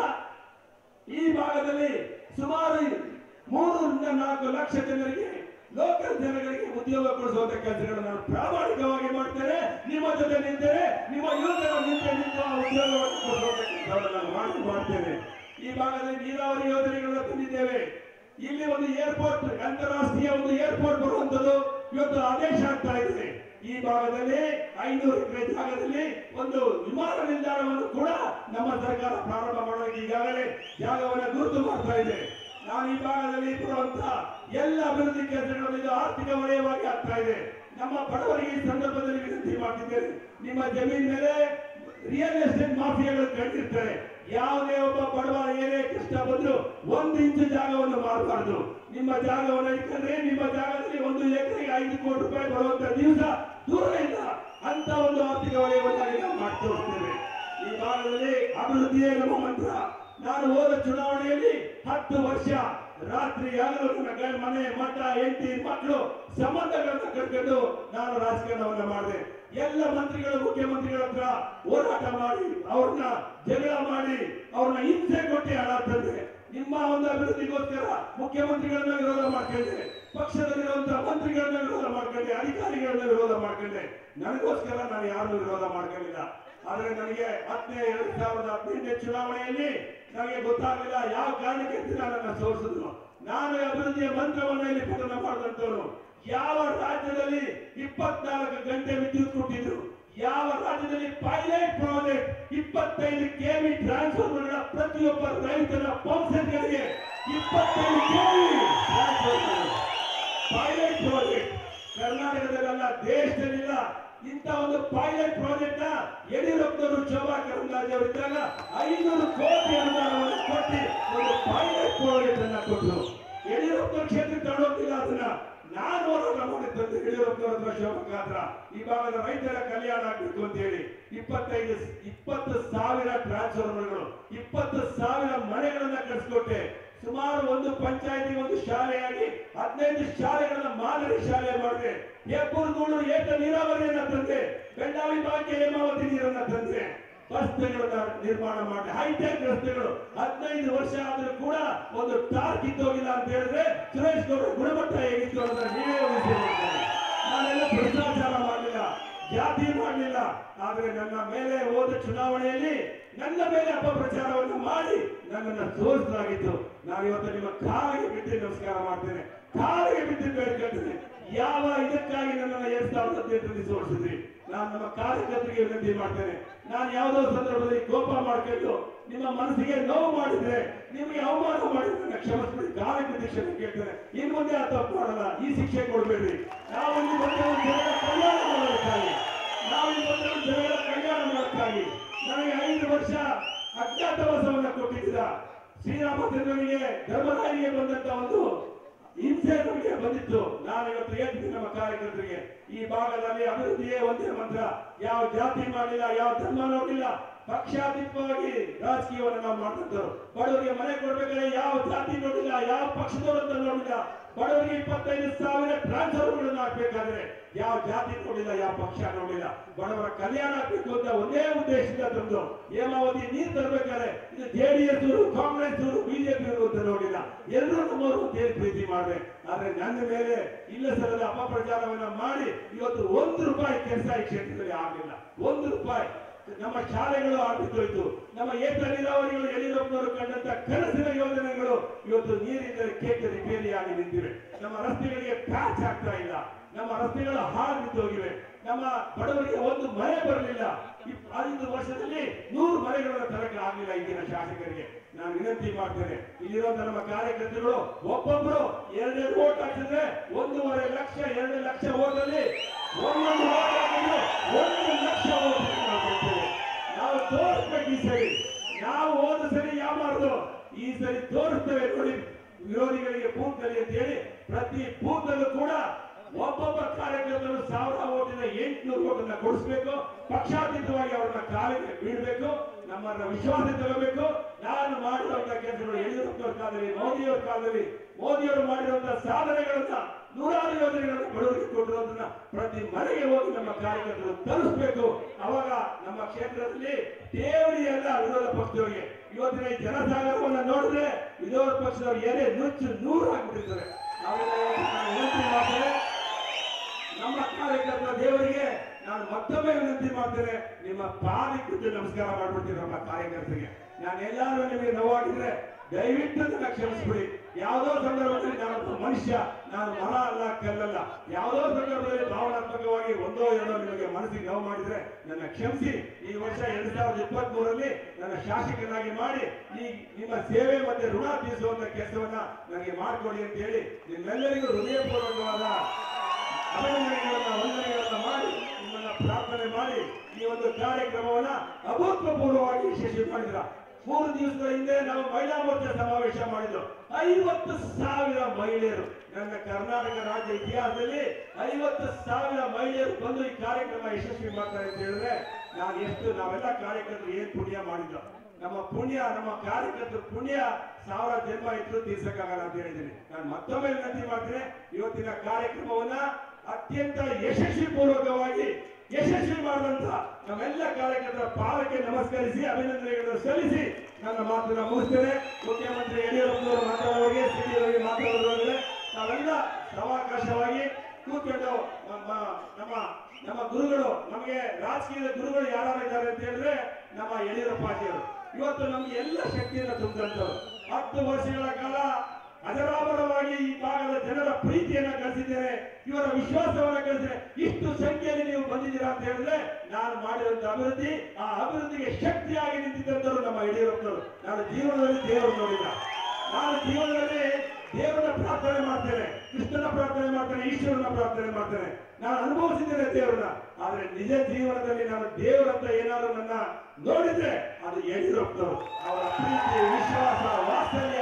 ಈ ಭಾಗದಲ್ಲಿ ಸುಮಾರು ಮೂರರಿಂದ ನಾಲ್ಕು ಲಕ್ಷ ಜನರಿಗೆ ಲೋಕಲ್ ಜನಗಳಿಗೆ ಉದ್ಯೋಗ ಕೊಡಿಸುವಂತ ಕೆಲಸಗಳನ್ನು ನಾನು ಪ್ರಾಮಾಣಿಕವಾಗಿ ಮಾಡ್ತೇನೆ ನಿಮ್ಮ ಜೊತೆ ನಿಂತೇನೆ ನಿಮ್ಮ ಯುವಕರ ನಿಂತೆ ನಿಂತು ಆ ಉದ್ಯೋಗವನ್ನು ಕೊಡಿಸುವಂತ ಕೆಲಸವನ್ನು ನಾನು ಮಾಡಿ ಮಾಡ್ತೇನೆ ಈ ಭಾಗದಲ್ಲಿ ನೀರಾವರಿ ಯೋಜನೆಗಳನ್ನು ತಂದಿದ್ದೇವೆ ಇಲ್ಲಿ ಒಂದು ಏರ್ಪೋರ್ಟ್ ಅಂತಾರಾಷ್ಟ್ರೀಯ ಒಂದು ಏರ್ಪೋರ್ಟ್ ಬರುವಂತದ್ದು ಇವತ್ತು ಆದೇಶ ಆಗ್ತಾ ಇದೆ ಈ ಭಾಗದಲ್ಲಿ ಐನೂರು ಎಕರೆ ಜಾಗದಲ್ಲಿ ಒಂದು ವಿಮಾನ ನಿಲ್ದಾಣವನ್ನು ಕೂಡ ನಮ್ಮ ಸರ್ಕಾರ ಪ್ರಾರಂಭ ಮಾಡೋಕೆ ಈಗಾಗಲೇ ಜಾಗವನ್ನು ಗುರುತು ಮಾಡ್ತಾ ಇದೆ ನಾವು ಈ ಭಾಗದಲ್ಲಿ ಬರುವಂತಹ ಎಲ್ಲ ಅಭಿವೃದ್ಧಿ ಕೆಲಸಗಳು ಇದು ಆರ್ಥಿಕ ವಲಯವಾಗಿ ಆಗ್ತಾ ಇದೆ ನಮ್ಮ ಬಡವರಿಗೆ ಈ ಸಂದರ್ಭದಲ್ಲಿ ವಿನಂತಿ ಮಾಡ್ತಿದ್ದೇನೆ ನಿಮ್ಮ ಜಮೀನ್ ಮೇಲೆ ರಿಯಲ್ ಎಸ್ಟೇಟ್ ಮಾಫಿಯಾಗಳು ಕಂಡಿರ್ತಾರೆ ಯಾವುದೇ ಒಬ್ಬ ಬಡವ ಏನೇ ಕಷ್ಟ ಬಂದ್ರು ಒಂದು ಇಂಚು ಜಾಗವನ್ನು ಮಾರಬಾರದು ನಿಮ್ಮ ಜಾಗವನ್ನು ಇಟ್ಕೊಂಡ್ರೆ ನಿಮ್ಮ ಜಾಗದಲ್ಲಿ ಒಂದು ಎಕರೆಗೆ ಐದು ಕೋಟಿ ರೂಪಾಯಿ ಬರುವಂತ ದಿವಸ ದೂರ ಇಲ್ಲ ಅಂತ ಒಂದು ಆರ್ಥಿಕ ವಲಯವನ್ನಾಗಿ ನಾವು ಮಾಡಿ ತೋರಿಸ್ತೇವೆ ಈ ಭಾಗದಲ್ಲಿ ಅಭಿವೃದ್ಧಿಯೇ ನಮ್ಮ ಮಂತ್ರ ನಾನು ಹೋದ ಚುನಾವಣೆಯಲ್ಲಿ ಹತ್ತು ವರ್ಷ ರಾತ್ರಿ ಹಗಲು ನನ್ನ ಗಂಡ ಮನೆ ಮಠ ಹೆಂಡತಿ ಮಕ್ಕಳು ಸಂಬಂಧಗಳನ್ನ ಕಟ್ಕೊಂಡು ನಾನು ರಾಜಕಾರಣವನ್ನ ಮಾಡಿದೆ ಎಲ್ಲ ಮಂತ್ರಿಗಳು ಮುಖ್ಯಮಂತ್ರಿಗಳ ಹತ್ರ ಹೋರಾಟ ಮಾಡಿ ಅವ್ರನ್ನ ಜಗಳ ಮಾಡಿ ಅವ್ರನ್ನ ಹಿಂಸೆ ಕೊಟ್ಟು ಹಣ ತಂದೆ ನಿಮ್ಮ ಒಂದು ಅಭಿವೃದ್ಧಿಗೋಸ್ಕರ ಮುಖ್ಯಮಂತ್ರಿಗಳನ್ನ ವಿರೋಧ ಮಾಡ್ಕೊಂಡೆ ಪಕ್ಷದಲ್ಲಿರುವಂತಹ ಮಂತ್ರಿಗಳನ್ನ ವಿರೋಧ ಮಾಡ್ಕೊಂಡೆ ಅಧಿಕಾರಿಗಳನ್ನ ವಿರೋಧ ಮಾಡ್ಕೊಂಡೆ ನನಗೋಸ್ಕರ ನಾನು ಯಾರನ್ನು ವಿರೋಧ ಮಾಡ್ಕೊಂಡಿಲ್ಲ ಆದ್ರೆ ನನಗೆ ಹತ್ತನೇ ಎರಡ್ ಸಾವಿರದ ಹದಿನೆಂಟನೇ ಚುನಾವಣೆಯಲ್ಲಿ ನನಗೆ ಗೊತ್ತಾಗಲಿಲ್ಲ ಯಾವ ಕಾರಣಕ್ಕೆ ಅಂತ ನನ್ನನ್ನು ಸೋಲಿಸಿದ್ರು ನಾನು ಅಭಿವೃದ್ಧಿಯ ಮಂತ್ರವನ್ನ ಇಲ್ಲಿ ಪಠನ ಮಾಡಿದಂತವನು ಯಾವ ರಾಜ್ಯದಲ್ಲಿ ಇಪ್ಪತ್ನಾಲ್ಕು ಗಂಟೆ ವಿದ್ಯುತ್ ಕೊಟ್ಟಿದ್ರು ಯಾವ ರಾಜ್ಯದಲ್ಲಿ ಪೈಲಟ್ ಪ್ರಾಜೆಕ್ಟ್ ಇಪ್ಪತ್ತೈದು ಕೆವಿ ಟ್ರಾನ್ಸ್ಫಾರ್ಮರ್ಗಳ ಪ್ರತಿಯೊಬ್ಬ ರೈತರ ಪಂಪ್ ಸೆಟ್ಗಳಿಗೆ ಇಪ್ಪತ್ತೈದು ಕೆವಿ ಟ್ರಾನ್ಸ್ಫಾರ್ಮರ್ ಪೈಲಟ್ ಪ್ರಾಜೆಕ್ಟ್ ಕರ್ನಾಟಕದಲ್ಲ ದೇಶದಲ್ಲಿಲ್ಲ ಇಂಥ ಒಂದು ಪೈಲಟ್ ಪ್ರಾಜೆಕ್ಟ್ ನ ಯಡಿಯೂರಪ್ಪನವರು ಶೋಭಾ ಕರಂದ್ಲಾಜೆ ಅವರು ಇದ್ದಾಗ ಐನೂರು ಕೋಟಿ ಅನುದಾನವನ್ನು ಕೊಟ್ಟು ಒಂದು ಪೈಲಟ್ ಪ್ರಾಜೆಕ್ಟ್ ಅನ್ನ ಕೊಟ್ಟರು ಯಡಿಯೂರಪ್ಪನ ಕ್ಷೇತ್ರ ತಗೊಂಡಿಲ್ಲ ಅದನ್ನ ನಾನು ಹೋರಾಟ ಮಾಡಿದ್ದಂತೆ ಯಡಿಯೂರಪ್ಪನವರ ಹತ್ರ ಶೋಭಾ ಹತ್ರ ಈ ಭಾಗದ ರೈತರ ಕಲ್ಯಾಣ ಆಗ್ಬೇಕು ಅಂತ ಹೇಳಿ ಇಪ್ಪತ್ತೈದು ಇಪ್ಪತ್ತು ಸಾವಿರ ಟ್ರಾನ್ಸ್ಫಾರ್ಮರ್ಗಳು ಇಪ್ಪತ್ತು ಸಾವಿರ ಮನೆಗಳನ್ನ ಕಟ್ಸ್ಕೊಟ್ಟೆ ಸುಮಾರು ಒಂದು ಪಂಚಾಯತಿ ಒಂದು ಶಾಲೆಯಾಗಿ ಹದಿನೈದು ಶಾಲೆಗಳನ್ನ ಮಾದರಿ ಶಾಲೆ ಮಾಡಿದೆ ಹೆಬ್ಬೂರುಗೂಡು ಏಕ ನೀರಾವರಿಯನ್ನ ತಂದೆ ಬೆಳ್ಳಾವಿ ಭಾಗ್ಯ ಹೇಮಾವತಿ ನೀರನ್ನ ತಂದೆ ರಸ್ತೆಗಳನ್ನ ನಿರ್ಮಾಣ ಮಾಡಿ ಹೈಟೆಕ್ ರಸ್ತೆಗಳು ಹದಿನೈದು ವರ್ಷ ಆದ್ರೂ ಕೂಡ ಒಂದು ಟಾರ್ ಕಿತ್ತೋಗಿಲ್ಲ ಅಂತ ಹೇಳಿದ್ರೆ ಸುರೇಶ್ ಗೌಡ ಗುಣಮಟ್ಟ ಹೇಗಿತ್ತು ಅಂತ ನೀವೇ ಊಹಿಸಿರ್ಬೇಕು. ನಾನೆಲ್ಲ ಭ್ರಷ್ಟಾಚಾರ ಮಾಡಲಿಲ್ಲ ಜಾತಿ ಮಾಡಲಿಲ್ಲ ಆದ್ರೆ ನನ್ನ ಮೇಲೆ ಹೋದ ಚುನಾವಣೆಯಲ್ಲಿ ನನ್ನ ಮೇಲೆ ಅಪಪ್ರಚಾರವನ್ನು ಮಾಡಿ ನನ್ನನ್ನು ಸೋಲಿಸಲಾಗಿತ್ತು ನಾನು ಇವತ್ತು ನಿಮ್ಮ ಕಾಲಿಗೆ ಬಿದ್ದು ನಮಸ್ಕಾರ ಮಾಡ್ತೇನೆ ಕಾಲಿಗೆ ಬಿದ್ದು ಬೇಡ್ಕೊಳ್ತೇನೆ ಯಾವ ಇದಕ್ಕಾಗಿ ನನ್ನನ್ನು ಎರಡ್ ಸಾವಿರದ ಹದಿನೆಂಟರಲ್ಲಿ ಸೋಲಿಸಿದ್ರಿ ನಾನು ನಮ್ಮ ಕಾರ್ಯಕರ್ತರಿಗೆ ವಿನಂತಿ ಮಾಡ್ತೇನೆ ನಾನು ಯಾವುದೋ ಸಂದರ್ಭದಲ್ಲಿ ಕೋಪ ಮಾಡ್ಕೊಂಡು ನಿಮ್ಮ ಮನಸ್ಸಿಗೆ ನೋವು ಮಾಡಿದ್ರೆ ನಿಮಗೆ ಅವಮಾನ ಮಾಡಿದ್ರೆ ನನ್ನ ಕ್ಷಮಿಸ್ಬಿಡಿ ಕಾಲಕ್ಕೆ ಕ್ಷಮೆ ಕೇಳ್ತೇನೆ ಇನ್ ಮುಂದೆ ಆ ತಪ್ಪು ಮಾಡಲ್ಲ ಈ ಶಿಕ್ಷೆ ಕೊಡ್ಬೇಡ್ರಿ ನಾವು ಇಲ್ಲಿ ಬಂದವರು ಜನರ ಕಲ್ಯಾಣ ಮಾಡೋದಕ್ಕಾಗಿ ನಾವು ಇಲ್ಲಿ ಬಂದವರು ಜನರ ಕಲ್ಯಾಣ ಮಾಡೋದಕ್ಕಾಗಿ ನನಗೆ ಐದು ವರ್ಷ ಅಜ್ಞಾತವಾಸವನ್ನ ಕೊಟ್ಟಿದ್ದೀರ ಶ್ರೀರಾಮಚಂದ್ರನಿಗೆ ಧರ್ಮರಾಯಿಗೆ ಬಂದಂತ ಒಂದು ಹಿಂಸೆ ನಮಗೆ ಬಂದಿತ್ತು ನಾನು ಇವತ್ತು ಹೇಳ್ತೀನಿ ನಮ್ಮ ಕಾರ್ಯಕರ್ತರಿಗೆ ಈ ಭಾಗದಲ್ಲಿ ಅಭಿವೃದ್ಧಿಯೇ ಒಂದೇ ಮಂತ್ರ ಯಾವ ಜಾತಿ ಮಾಡಿಲ್ಲ ಯಾವ ಧರ್ಮ ನೋಡಿಲ್ಲ ಪಕ್ಷಾತೀತವಾಗಿ ರಾಜಕೀಯವನ್ನು ನಾವು ಮಾಡ್ತಿದ್ದವರು ಬಡವರಿಗೆ ಮನೆ ಕೊಡ್ಬೇಕಾದ್ರೆ ಯಾವ ಜಾತಿ ನೋಡಿಲ್ಲ ಯಾವ ಪಕ್ಷದವರಂತ ನೋಡಿಲ್ಲ ಬಡವರಿಗೆ ಇಪ್ಪತ್ತೈದು ಸಾವಿರ ಟ್ರಾನ್ಸ್ಫರ್ಗಳನ್ನು ಹಾಕ್ಬೇಕಾದ್ರೆ ಯಾವ ಜಾತಿ ನೋಡಿಲ್ಲ ಯಾವ ಪಕ್ಷ ನೋಡಿಲ್ಲ ಬಡವರ ಕಲ್ಯಾಣ ಆಗ್ಬೇಕು ಅಂತ ಒಂದೇ ಉದ್ದೇಶದಿಂದ ತಂದು ಹೇಮಾವತಿ ನೀರು ತರಬೇಕಾದ್ರೆ ಇದು ಜೆಡಿಎಸ್ ಕಾಂಗ್ರೆಸ್ ಬಿಜೆಪಿ ಅಂತ ನೋಡಿಲ್ಲ ಎಲ್ಲರೂ ನಮ್ಮವರು ಅಂತ ಹೇಳಿ ಪ್ರೀತಿ ಮಾಡಿದೆ ಆದ್ರೆ ನನ್ನ ಮೇಲೆ ಇಲ್ಲ ಸಲ್ಲದ ಅಪಪ್ರಚಾರವನ್ನ ಮಾಡಿ ಇವತ್ತು ಒಂದು ರೂಪಾಯಿ ಕೆಲಸ ಈ ಕ್ಷೇತ್ರದಲ್ಲಿ ಆಗಲಿಲ್ಲ ಒಂದು ರೂಪಾಯಿ ನಮ್ಮ ಶಾಲೆಗಳು ಆಗಿದ್ದೋಯ್ತು ನಮ್ಮ ಏಕ ನೀರಾವರಿಗಳು ಯಡಿಯೂರಪ್ಪನವರು ಕಂಡಂತ ಕನಸಿನ ಯೋಜನೆಗಳು ಇವತ್ತು ನೀರಿನ ಕೇಕ ರಿಪೇರಿಯಾಗಿ ನಿಂತಿವೆ ನಮ್ಮ ರಸ್ತೆಗಳಿಗೆ ಪ್ಯಾಚ್ ಆಗ್ತಾ ಇಲ್ಲ ನಮ್ಮ ರಸ್ತೆಗಳು ಹಾಳು ಬಿದ್ದೋಗಿವೆ ನಮ್ಮ ಬಡವರಿಗೆ ಒಂದು ಮನೆ ಬರಲಿಲ್ಲ ಇಪ್- ಐದು ವರ್ಷದಲ್ಲಿ ನೂರು ಮನೆಗಳನ್ನು ತರಕ್ಕೆ ಆಗಲಿಲ್ಲ ಈಗಿನ ಶಾಸಕರಿಗೆ ನಾನು ವಿನಂತಿ ಮಾಡ್ತೇನೆ ಇಲ್ಲಿರುವಂತ ನಮ್ಮ ಕಾರ್ಯಕರ್ತರು ಒಬ್ಬೊಬ್ರು ಎರಡೆರಡು ಓಟ್ ಹಾಕಿದ್ರೆ ಒಂದೂವರೆ ಲಕ್ಷ ಎರಡು ಲಕ್ಷ ಓಟಲ್ಲಿ ಒಂದೊಂದು ಓಟ್ ಹಾಕಿದ್ರೆ ಒಂದು ಲಕ್ಷ ಓಟ್ ನಾವು ಗೆಲ್ತೇವೆ. ನಾವು ತೋರಿಸ್ಬೇಕು ಈ ಸರಿ ನಾವು ಹೋದ ಸರಿ ಯಾವ ಮಾಡುದು ಈ ಸರಿ ತೋರಿಸ್ತೇವೆ ನೋಡಿ ವಿರೋಧಿಗಳಿಗೆ ಬೂತ್ ಅಲ್ಲಿ ಅಂತ ಹೇಳಿ ಪ್ರತಿ ಬೂತ್ ಅಲ್ಲೂ ಕೂಡ ಒಬ್ಬೊಬ್ಬ ಕಾರ್ಯಕರ್ತರು ಸಾವಿರ ಓಟಿನ ಎಂಟುನೂರು ಓಟನ್ನ ಕೊಡಿಸ್ಬೇಕು ಪಕ್ಷಾತೀತವಾಗಿ ಅವರನ್ನ ಕಾಲಿಗೆ ಬೀಳ್ಬೇಕು ನಮ್ಮನ್ನ ವಿಶ್ವಾಸ ತಗೋಬೇಕು ನಾನು ಮಾಡಿರುವಂತಹ ಕೆಲಸಗಳು ಯಡಿಯೂರಪ್ಪನವ್ರ ಕಾಲದಲ್ಲಿ ಮೋದಿಯವರ ಕಾಲದಲ್ಲಿ ಮೋದಿಯವರು ಮಾಡಿರುವಂತಹ ಸಾಧನೆಗಳನ್ನ ನೂರಾರು ಯೋಜನೆಗಳನ್ನ ಬಡವರಿಗೆ ಕೊಟ್ಟಿರೋದನ್ನ ಪ್ರತಿ ಮನೆಗೆ ಹೋಗಿ ನಮ್ಮ ಕಾರ್ಯಕರ್ತರು ತಲುಪಿಸ್ಬೇಕು ಅವಾಗ ನಮ್ಮ ಕ್ಷೇತ್ರದಲ್ಲಿ ಠೇವಣಿ ಎಲ್ಲ ವಿರೋಧ ಪಕ್ಷದವರಿಗೆ ಇವತ್ತಿನ ಈ ಜನಸಾಗರವನ್ನ ನೋಡಿದ್ರೆ ವಿರೋಧ ಪಕ್ಷದವರು ಏನೇ ನುಚ್ಚು ನೂರು ಆಗ್ಬಿಟ್ಟಿರ್ತಾರೆ ನಾವೆಲ್ಲ ಇವತ್ತು ನಾನು ವಿನಂತಿ ಮಾಡ್ತೇನೆ ನಮ್ಮ ಕಾರ್ಯಕರ್ತರ ದೇವರಿಗೆ ನಾನು ಮತ್ತೊಮ್ಮೆ ವಿನಂತಿ ಮಾಡ್ತೇನೆ ನಿಮ್ಮ ಪಾಲಿಗೆ ಬಿದ್ದು ನಮಸ್ಕಾರ ಮಾಡ್ಬಿಡ್ತೀನಿ ನಮ್ಮ ಕಾರ್ಯಕರ್ತರಿಗೆ ನಾನು ಎಲ್ಲಾರು ನಿಮಗೆ ನೋವಾಗಿದ್ರೆ ದಯವಿಟ್ಟು ನನ್ನ ಕ್ಷಮಿಸ್ಬಿಡಿ ಯಾವುದೋ ಸಂದರ್ಭದಲ್ಲಿ ನಾನು ಮನುಷ್ಯ ನಾನು ಮರ ಅಲ್ಲ ಕಲ್ಲಲ್ಲ ಯಾವುದೋ ಸಂದರ್ಭದಲ್ಲಿ ಭಾವನಾತ್ಮಕವಾಗಿ ಒಂದೋ ಎರಡೋ ನಿಮಗೆ ಮನಸ್ಸಿಗೆ ನೋವು ಮಾಡಿದ್ರೆ ನನ್ನ ಕ್ಷಮಿಸಿ ಈ ವರ್ಷ ಎರಡ್ ಸಾವಿರದ ಇಪ್ಪತ್ತ್ ಮೂರರಲ್ಲಿ ನನ್ನ ಶಾಸಕನಾಗಿ ಮಾಡಿ ಈ ನಿಮ್ಮ ಸೇವೆ ಮತ್ತೆ ಋಣ ತೀರಿಸುವಂತ ಕೆಲಸವನ್ನ ನನಗೆ ಮಾಡಿಕೊಡಿ ಅಂತ ಹೇಳಿ ನಿಮ್ಮೆಲ್ಲರಿಗೂ ಹೃದಯಪೂರ್ವಕವಾದ ಅಭಿನಂದನೆಗಳನ್ನ ವಂದನೆಗಳನ್ನ ಮಾಡಿ ನಿಮ್ಮನ್ನ ಪ್ರಾರ್ಥನೆ ಮಾಡಿ ಈ ಒಂದು ಕಾರ್ಯಕ್ರಮವನ್ನ ಅಭೂತಪೂರ್ವವಾಗಿ ಯಶಸ್ವಿ ಮಾಡಿದ್ರ ಮೂರು ದಿವಸಗಳ ಹಿಂದೆ ನಾವು ಮಹಿಳಾ ಮೋರ್ಚಾ ಸಮಾವೇಶ ಮಾಡಿದ್ರು ಐವತ್ತು ಸಾವಿರ ಮಹಿಳೆಯರು ನನ್ನ ಕರ್ನಾಟಕ ರಾಜ್ಯ ಇತಿಹಾಸದಲ್ಲಿ ಐವತ್ತು ಸಾವಿರ ಮಹಿಳೆಯರು ಬಂದು ಈ ಕಾರ್ಯಕ್ರಮ ಯಶಸ್ವಿ ಮಾಡ್ತಾರೆ ಅಂತ ಹೇಳಿದ್ರೆ ನಾನು ಎಷ್ಟು ನಾವೆಲ್ಲ ಕಾರ್ಯಕರ್ತರು ಏನ್ ಪುಣ್ಯ ಮಾಡಿದ್ರು ನಮ್ಮ ಪುಣ್ಯ ನಮ್ಮ ಕಾರ್ಯಕರ್ತರು ಪುಣ್ಯ ಸಾವಿರ ಜನ್ಮ ಇದ್ರು ತೀರ್ಸಕ್ಕಾಗಲ್ಲ ಅಂತ ಹೇಳಿದ್ದೀನಿ ನಾನು ಮತ್ತೊಮ್ಮೆ ವಿನಂತಿ ಮಾಡ್ತೀನಿ ಇವತ್ತಿನ ಕಾರ್ಯಕ್ರಮವನ್ನ ಅತ್ಯಂತ ಯಶಸ್ವಿ ಪೂರ್ವಕವಾಗಿ ಯಶಸ್ವಿ ಮಾಡಿದಂತ ನಮ್ಮೆಲ್ಲ ಕಾರ್ಯಕರ್ತರ ಪಾದಕ್ಕೆ ನಮಸ್ಕರಿಸಿ ಅಭಿನಂದನೆಗಳನ್ನು ಸಲ್ಲಿಸಿ ನನ್ನ ಮಾತನ್ನ ಮುಗಿಸ್ತೇನೆ ಮುಖ್ಯಮಂತ್ರಿ ಯಡಿಯೂರಪ್ಪನವರು ಮಾತಾಡುವವರಿಗೆ ಸಿಡಿಯವರಿಗೆ ಮಾತಾಡುವವರಿಗೆ ನಾವೆಲ್ಲ ಸಮಾಕಾಶವಾಗಿ ಕೂತ್ಕೊಂಡು ನಮ್ಮ ನಮ್ಮ ನಮ್ಮ ಗುರುಗಳು ನಮಗೆ ರಾಜಕೀಯದ ಗುರುಗಳು ಯಾರು ಇದ್ದಾರೆ ಅಂತ ಹೇಳಿದ್ರೆ ನಮ್ಮ ಯಡಿಯೂರಪ್ಪಾಜಿಯವರು ಇವತ್ತು ನಮ್ಗೆ ಎಲ್ಲ ಶಕ್ತಿಯನ್ನು ತುಂಬಿದಂತವ್ರು ಹತ್ತು ವರ್ಷಗಳ ಕಾಲ ಅಜರಾಮರವಾಗಿ ಈ ಭಾಗದ ಜನರ ಪ್ರೀತಿಯನ್ನ ಗಳಿಸಿದ್ದೇನೆ ಇವರ ವಿಶ್ವಾಸವನ್ನ ಗಳಿಸಿದೆ ಇಷ್ಟು ಸಂಖ್ಯೆಯಲ್ಲಿ ನೀವು ಬಂದಿದ್ದೀರಾ ಅಂತ ಹೇಳಿದ್ರೆ ನಾನು ಮಾಡಿರುವಂತ ಅಭಿವೃದ್ಧಿ ಆ ಅಭಿವೃದ್ಧಿಗೆ ಶಕ್ತಿಯಾಗಿ ನಿಂತಿದ್ದಂತರು ನಮ್ಮ ಯಡಿಯೂರಪ್ಪನವರು ನಾನು ಜೀವನದಲ್ಲಿ ದೇವರು ನೋಡಿಲ್ಲ ನಾನು ಜೀವನದಲ್ಲಿ ದೇವರನ್ನ ಪ್ರಾರ್ಥನೆ ಮಾಡ್ತೇನೆ ಕೃಷ್ಣನ ಪ್ರಾರ್ಥನೆ ಮಾಡ್ತೇನೆ ಈಶ್ವರನ ಪ್ರಾರ್ಥನೆ ಮಾಡ್ತೇನೆ ನಾನು ಅನುಭವಿಸಿದ್ದೇನೆ ದೇವರನ್ನ ಆದ್ರೆ ನಿಜ ಜೀವನದಲ್ಲಿ ನಾನು ದೇವರಂತ ಏನಾದ್ರು ನನ್ನ ನೋಡಿದ್ರೆ ಅದು ಯಡಿಯೂರಪ್ಪನವರು ಅವರ ಪ್ರೀತಿ ವಿಶ್ವಾಸ ವಾತ್ಸಲ್ಯ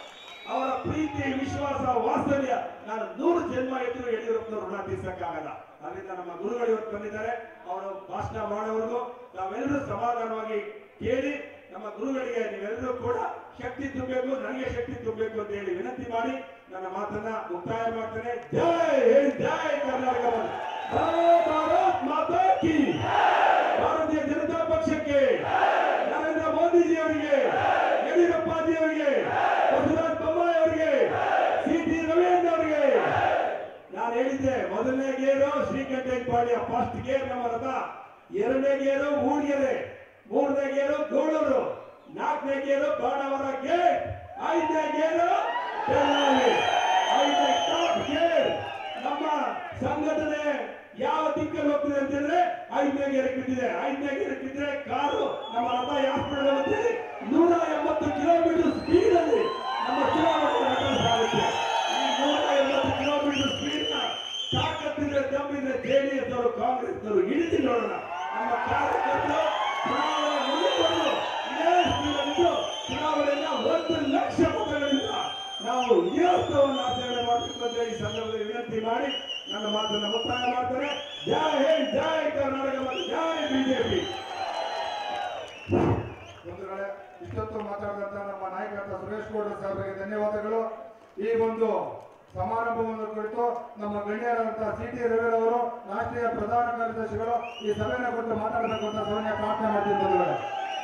ಅವರ ಪ್ರೀತಿ ವಿಶ್ವಾಸ ವಾತ್ಸಲ್ಯ ನಾನು ನೂರು ಜನ್ಮ ಎದುರು ಯಡಿಯೂರಪ್ಪನವರು ಋಣ ತೀರ್ಸಕ್ಕಾಗಲ್ಲ ಅದರಿಂದ ನಮ್ಮ ಗುರುಗಳು ಇವತ್ತು ಬಂದಿದ್ದಾರೆ ಅವರು ಭಾಷಣ ಮಾಡೋವರೆಗೂ ನಾವೆಲ್ಲರೂ ಸಮಾಧಾನವಾಗಿ ಕೇಳಿ ನಮ್ಮ ಗುರುಗಳಿಗೆ ನೀವೆಲ್ಲರೂ ಕೂಡ ಶಕ್ತಿ ತುಂಬಬೇಕು ನನಗೆ ಶಕ್ತಿ ತುಂಬಬೇಕು ಅಂತ ಹೇಳಿ ವಿನಂತಿ ಮಾಡಿ ನನ್ನ ಮಾತನ್ನ ಮುಕ್ತಾಯ ಮಾಡ್ತೇನೆ ಜೈ ಹೇಳಿ ಜೈ ಕರ್ನಾಟಕ ಬಂಧು. ಜೈ ಭಾರತ್ ಮಾತಾ ಕಿ ಭಾರತೀಯ ಜನತಾ ಪಕ್ಷಕ್ಕೆ ನರೇಂದ್ರ ಮೋದಿಜಿ ಅವರಿಗೆ ಯಡಿಯೂರಪ್ಪಾಜಿ ಅವರಿಗೆ ಬಸವರಾಜ ಬೊಮ್ಮಾಯಿ ಅವರಿಗೆ ಸಿ ಟಿ ರವೀಂದ್ರ ಅವರಿಗೆ ನಾನು ಹೇಳಿದ್ದೆ ಮೊದಲನೇ ಗೇರು ಶ್ರೀಕಂಠೇಶ್ಪಾಡಿಯ ಫಸ್ಟ್ ಗೇರ್ ನಮ್ಮ ರಥ ಎರಡನೇ ಗೇರು ಮೂಡಿಗೆರೆ ಮೂರನೇ ಗೇರು ಗೋಳೂರು ನಾಲ್ಕನೇ ಗೇರು ಬಾಣವರ ಗೇಟ್ ಐದನೇ ಗೇರು ಬೆಳಗಾವಿ ಐದನೇ ಟಾಪ್ ಗೇರ್ ನಮ್ಮ ಸಂಘಟನೆ ಯಾವ ದಿಕ್ಕಲ್ಲಿ ಹೋಗ್ತಿದೆ ಅಂತ ಹೇಳಿದ್ರೆ ಐದನೇ ಗೇರಕ್ಕೆ ಬಿದ್ದಿದೆ ಐದನೇ ಗೇರಕ್ಕೆ ಬಿದ್ದರೆ ಕಾರು ನಮ್ಮ ರಥ ಯಾಸ್ಪುರ ನೂರ ಎಂಬತ್ತು ಕಿಲೋಮೀಟರ್ ಸ್ಪೀಡ್ ಅಲ್ಲಿ ನಮ್ಮ ಚುನಾವಣೆ ರಥ ಸಾಗುತ್ತೆ ಈ ನೂರ ಎಂಬತ್ತು ಕಿಲೋಮೀಟರ್ ಸ್ಪೀಡ್ ನ ತಾಕತ್ತಿದ್ರೆ ದಮ್ಮಿದ್ರೆ ಜೆಡಿಎಸ್ ಅವರು ಕಾಂಗ್ರೆಸ್ ಅವರು ಇಳಿದು ನೋಡೋಣ ನಮ್ಮ ಕಾರ್ಯಕರ್ತರು ಚುನಾವಣೆ ಮುಂದುವರೆದು ಇದೇ ಸ್ಪೀಡಲ್ಲಿದ್ದು ಚುನಾವಣೆಯನ್ನ ಒಂದು ಲಕ್ಷ ಮತಗಳಿಂದ ನಾವು ವಿಜಯೋತ್ಸವವನ್ನು ಆಚರಣೆ ಮಾಡಬೇಕು ಅಂತ ಈ ಸಂದರ್ಭದಲ್ಲಿ ವಿನಂತಿ ಮಾಡಿ ನನ್ನ ಮಾತನ್ನ ಮುಕ್ತಾಯ ಮಾಡ್ತಾರೆ ಜೈ ಹಿಂದ್ ಜೈ ಕರ್ನಾಟಕ ಮತ್ತು ಜೈ ಬಿಜೆಪಿ ಬಂಧುಗಳೇ ಇಷ್ಟೊತ್ತು ಮಾತಾಡಿದಂತ ನಮ್ಮ ನಾಯಕರಾದ ಸುರೇಶ್ ಗೌಡ ಸಾಹೇಬರಿಗೆ ಧನ್ಯವಾದಗಳು ಈ ಒಂದು ಸಮಾರಂಭವನ್ನು ಕುರಿತು ನಮ್ಮ ಗಣ್ಯರಾದಂತಹ ಸಿ ಟಿ ರವಿರವರು ರಾಷ್ಟ್ರೀಯ ಪ್ರಧಾನ ಕಾರ್ಯದರ್ಶಿಗಳು ಈ ಸಭೆಯನ್ನು ಕುರಿತು ಮಾತಾಡಬೇಕು ಅಂತ ಸಭೆಯ ಪ್ರಾರ್ಥನೆ ಮಾಡ್ತೀನಿ ಬಂಧುಗಳೇ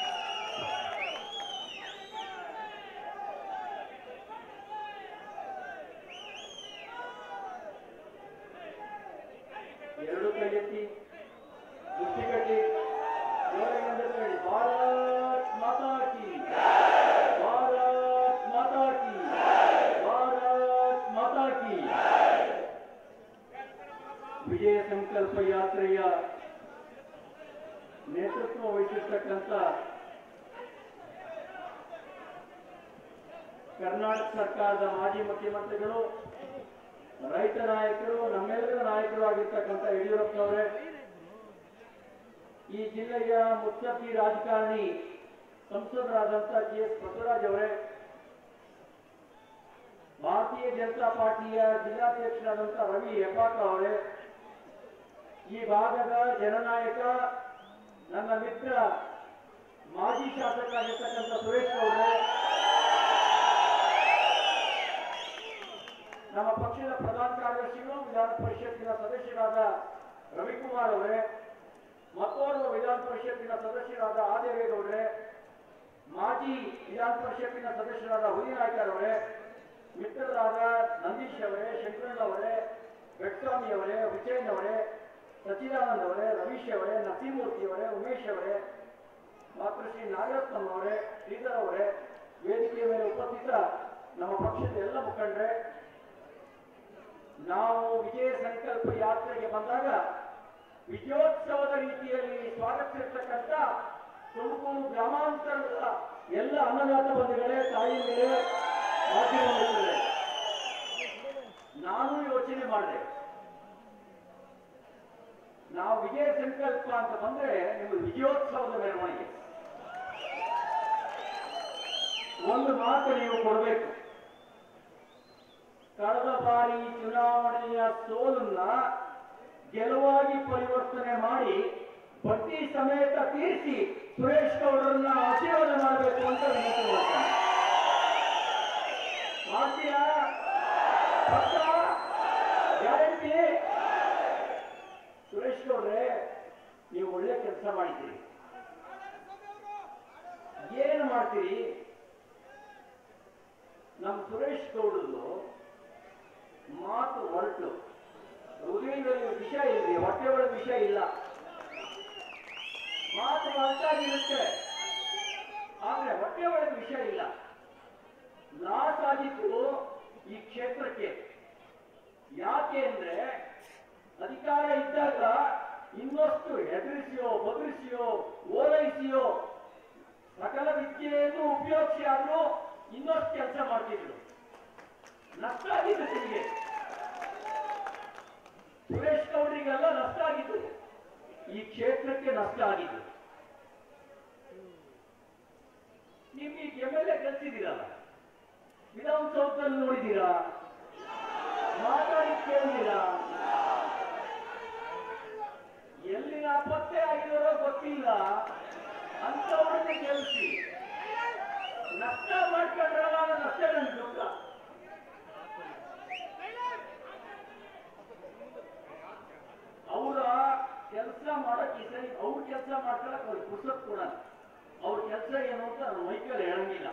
ಎರಡು ಕೈ ಎತ್ತಿ ದೃಷ್ಟಿ ಕಟ್ಟಿ ಜೋರಾಗಿ ಹೇಳಿ ಭಾರತ್ ಮಾತಾ ಕಿ ಭಾರತ್ ಮಾತಾ ಕಿ ಭಾರತ್ ಮಾತಾ ಕಿ ವಿಜಯ ಸಂಕಲ್ಪ ಯಾತ್ರೆಯ ನೇತೃತ್ವ ವಹಿಸಿರ್ತಕ್ಕಂಥ ಕರ್ನಾಟಕ ಸರ್ಕಾರದ ಮಾಜಿ ಮುಖ್ಯಮಂತ್ರಿಗಳು ರೈತ ನಾಯಕರು ನಮ್ಮೆಲ್ಲರ ನಾಯಕರು ಆಗಿರ್ತಕ್ಕಂಥ ಯಡಿಯೂರಪ್ಪನವರೇ ಈ ಜಿಲ್ಲೆಯ ಮುತ್ಸದ್ದಿ ರಾಜಕಾರಣಿ ಸಂಸದರಾದಂಥ ಜಿ ಎಸ್ ಬಸವರಾಜ್ ಅವರೇ ಭಾರತೀಯ ಜನತಾ ಪಾರ್ಟಿಯ ಜಿಲ್ಲಾಧ್ಯಕ್ಷರಾದಂಥ ರವಿ ಹೆಬ್ಬಾಕ ಅವರೇ ಈ ಭಾಗದ ಜನನಾಯಕ ನನ್ನ ಮಿತ್ರ ಮಾಜಿ ಶಾಸಕರಾಗಿರ್ತಕ್ಕಂಥ ಸುರೇಶ್ ಅವರೇ ನಮ್ಮ ಪಕ್ಷದ ಪ್ರಧಾನ ಕಾರ್ಯದರ್ಶಿಗಳು ವಿಧಾನ ಪರಿಷತ್ತಿನ ಸದಸ್ಯರಾದ ರವಿಕುಮಾರ್ ಅವರೇ ಮತ್ತೋರ್ವ ವಿಧಾನ ಪರಿಷತ್ತಿನ ಸದಸ್ಯರಾದ ಆದೇವೇಗೌಡ್ರೆ ಮಾಜಿ ವಿಧಾನ ಪರಿಷತ್ತಿನ ಸದಸ್ಯರಾದ ಹುಲಿನಾಯ್ಕರವರೇ ಮಿತ್ರರಾದ ನಂದೀಶ್ ಅವರೇ ಶಂಕರಣ್ಣ ಅವರೇ ಬೆಟ್ಸ್ವಾಮಿ ಅವರೇ ವಿಜಯನ್ ಅವರೇ ಸಚಿದಾನಂದ್ ಅವರೇ ರವೀಶ್ ಅವರೇ ನರಸಿಂಹಮೂರ್ತಿ ಅವರೇ ಉಮೇಶ್ ಅವರೇ ಡಾಕ್ಟರ್ ಶ್ರೀ ನಾಗರತ್ನಂ ಅವರೇ ಶ್ರೀಧರ್ ಅವರೇ ವೇದಿಕೆಯ ಮೇಲೆ ಉಪಸ್ಥಿತ ನಮ್ಮ ಪಕ್ಷದ ಎಲ್ಲ ಮುಖಂಡರೇ ನಾವು ವಿಜಯ ಸಂಕಲ್ಪ ಯಾತ್ರೆಗೆ ಬಂದಾಗ ವಿಜಯೋತ್ಸವದ ರೀತಿಯಲ್ಲಿ ಸ್ವಾಗತಿಸಿರ್ತಕ್ಕಂಥ ತುಮಕೂರು ಗ್ರಾಮಾಂತರದ ಎಲ್ಲ ಅನ್ನದಾತ ಬಂಧುಗಳೇ ತಾಯಿಗಳೇ ಮಾಧ್ಯಮ ಮಿತ್ರರೇ, ನಾನು ಯೋಚನೆ ಮಾಡಿದೆ ನಾವು ವಿಜಯ ಸಂಕಲ್ಪ ಅಂತ ಬಂದ್ರೆ ನಿಮಗೆ ವಿಜಯೋತ್ಸವದ ಮೆರವಣಿಗೆ ಒಂದು ಮಾತು ನೀವು ಕೊಡಬೇಕು ಕಳೆದ ಬಾರಿ ಚುನಾವಣೆಯ ಸೋಲನ್ನ ಗೆಲುವಾಗಿ ಪರಿವರ್ತನೆ ಮಾಡಿ ಬಡ್ಡಿ ಸಮೇತ ತೀರಿಸಿ ಸುರೇಶ್ ಗೌಡರನ್ನ ಆಶೀರ್ವಾದ ಮಾಡಬೇಕು ಅಂತ ವಿನಂತಿ ಮಾಡ್ತಾನೆ ಮಾಡ್ತೀರಾ ಪಕ್ಕ? ಗ್ಯಾರಂಟಿ ಸುರೇಶ್ ಗೌಡ್ರೆ ನೀವು ಒಳ್ಳೆ ಕೆಲಸ ಮಾಡಿದ್ದೀರಿ ಏನು ಮಾಡ್ತೀರಿ ನಮ್ಮ ಸುರೇಶ್ ಗೌಡರು ಮಾತು ಹೊರಟು ಹೃದಯದಲ್ಲಿ ವಿಷ ಇದೆ ಹೊಟ್ಟೆ ಒಳಗೆ ವಿಷ ಇಲ್ಲ ಮಾತು ಹೊರಟಾಗಿರುತ್ತೆ ಆದ್ರೆ ಹೊಟ್ಟೆ ಒಳಗೆ ವಿಷ ಇಲ್ಲ ಲಾಸ್ ಆಗಿತ್ತು ಈ ಕ್ಷೇತ್ರಕ್ಕೆ ಯಾಕೆ ಅಂದ್ರೆ ಅಧಿಕಾರ ಇದ್ದಾಗ ಇನ್ನಷ್ಟು ಹೆದರಿಸಿಯೋ ಬದರಿಸಿಯೋ ಓಲೈಸಿಯೋ ಸಕಲ ವಿದ್ಯೆಯನ್ನು ಉಪಯೋಗಿಸಿ ಆದ್ರೂ ಇನ್ನಷ್ಟು ಕೆಲಸ ಮಾಡ್ತಿದ್ರು ನಷ್ಟ ಆಗಿತ್ತು ನಿಮಗೆ ಸುರೇಶ್ ಗೌಡರಿಗೆಲ್ಲ ನಷ್ಟ ಆಗಿತ್ತು ಈ ಕ್ಷೇತ್ರಕ್ಕೆ ನಷ್ಟ ಆಗಿತ್ತು ನಿಮ್ಗೆ ಎಮ್ ಎಲ್ ಎ ಗೆಲ್ಸಿದ್ದೀರಲ್ಲ ವಿಧಾನಸೌಧದಲ್ಲಿ ನೋಡಿದ್ದೀರಾ ಮಾತಾಡಿ ಕೇಳಿದ್ದೀರಾ ಎಲ್ಲಿ ನಾಪತ್ತೆ ಆಗಿದಾರೋ ಗೊತ್ತಿಲ್ಲ ಅಂತವ್ರನ್ನೇ ಗೆಲ್ಸಿ ನಷ್ಟ ಮಾಡ್ಕೊಂಡ್ರಲ್ಲ ಅನ್ನೋ ನಷ್ಟ ನನ್ಗೆ ದುಃಖ ಅವರ ಕೆಲಸ ಮಾಡಕ್ ಈ ಸರಿ ಅವ್ರ ಕೆಲಸ ಮಾಡ್ಕೊಳಕ್ ಅವ್ರಿಗೆ ಪುಸ್ತಕ ಕೊಡಲ್ಲ ಅವ್ರ ಕೆಲಸ ಏನು ಅಂತ ನನ್ನ ಮೈಕಲ್ ಹೇಳಂಗಿಲ್ಲ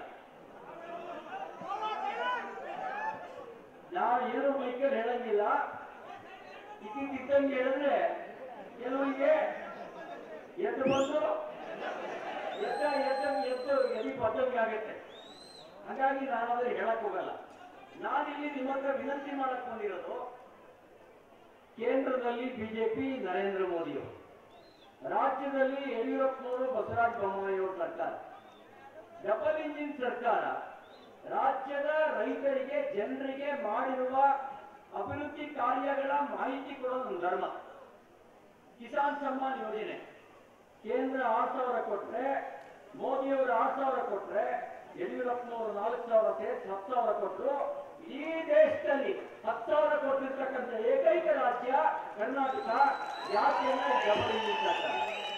ನಾನು ಏನು ಮೈಕಲ್ ಹೇಳಂಗಿಲ್ಲ ಇದ್ದಂಗೆ ಹೇಳಿದ್ರೆ ಕೆಲವರಿಗೆ ಎದ್ದು ಬಂದು ಎದ್ದ ಎದ್ದಂಗೆ ಎದ್ದು ಎದಿ ಬದ್ದಂಗೆ ಆಗತ್ತೆ ಹಾಗಾಗಿ ನಾನು ಅದನ್ನ ಹೇಳಕ್ ಹೋಗಲ್ಲ ನಾನಿಲ್ಲಿ ನಿಮ್ಮ ಹತ್ರ ವಿನಂತಿ ಮಾಡಕ್ ಬಂದಿರೋದು ಕೇಂದ್ರದಲ್ಲಿ ಬಿಜೆಪಿ ನರೇಂದ್ರ ಮೋದಿಯವರು ರಾಜ್ಯದಲ್ಲಿ ಯಡಿಯೂರಪ್ಪನವರು ಬಸವರಾಜ ಬೊಮ್ಮಾಯಿಯವರ ಸರ್ಕಾರ ಡಬಲ್ ಇಂಜಿನ್ ಸರ್ಕಾರ ರಾಜ್ಯದ ರೈತರಿಗೆ ಜನರಿಗೆ ಮಾಡಿರುವ ಅಭಿವೃದ್ಧಿ ಕಾರ್ಯಗಳ ಮಾಹಿತಿ ಕೊಡೋದು ಒಂದು ಧರ್ಮ ಕಿಸಾನ್ ಸಮ್ಮಾನ್ ಯೋಜನೆ ಕೇಂದ್ರ ಆರು ಸಾವಿರ ಕೊಟ್ರೆ ಮೋದಿಯವರು ಆರು ಸಾವಿರ ಕೊಟ್ರೆ ಯಡಿಯೂರಪ್ಪನವರು ನಾಲ್ಕು ಸಾವಿರ ಸೇರಿಸಿ ಹತ್ತು ಸಾವಿರ ಕೊಟ್ಟರು ಈ ದೇಶದಲ್ಲಿ ಹತ್ತು ಸಾವಿರ ಕೊಟ್ಟಿರ್ತಕ್ಕಂಥ ಏಕೈಕ ರಾಜ್ಯ ಕರ್ನಾಟಕ ಯಾಕೆ ಅಂದ್ರೆ ಡಬಲ್ ಇಂಜಿನ್ ಸರ್ಕಾರ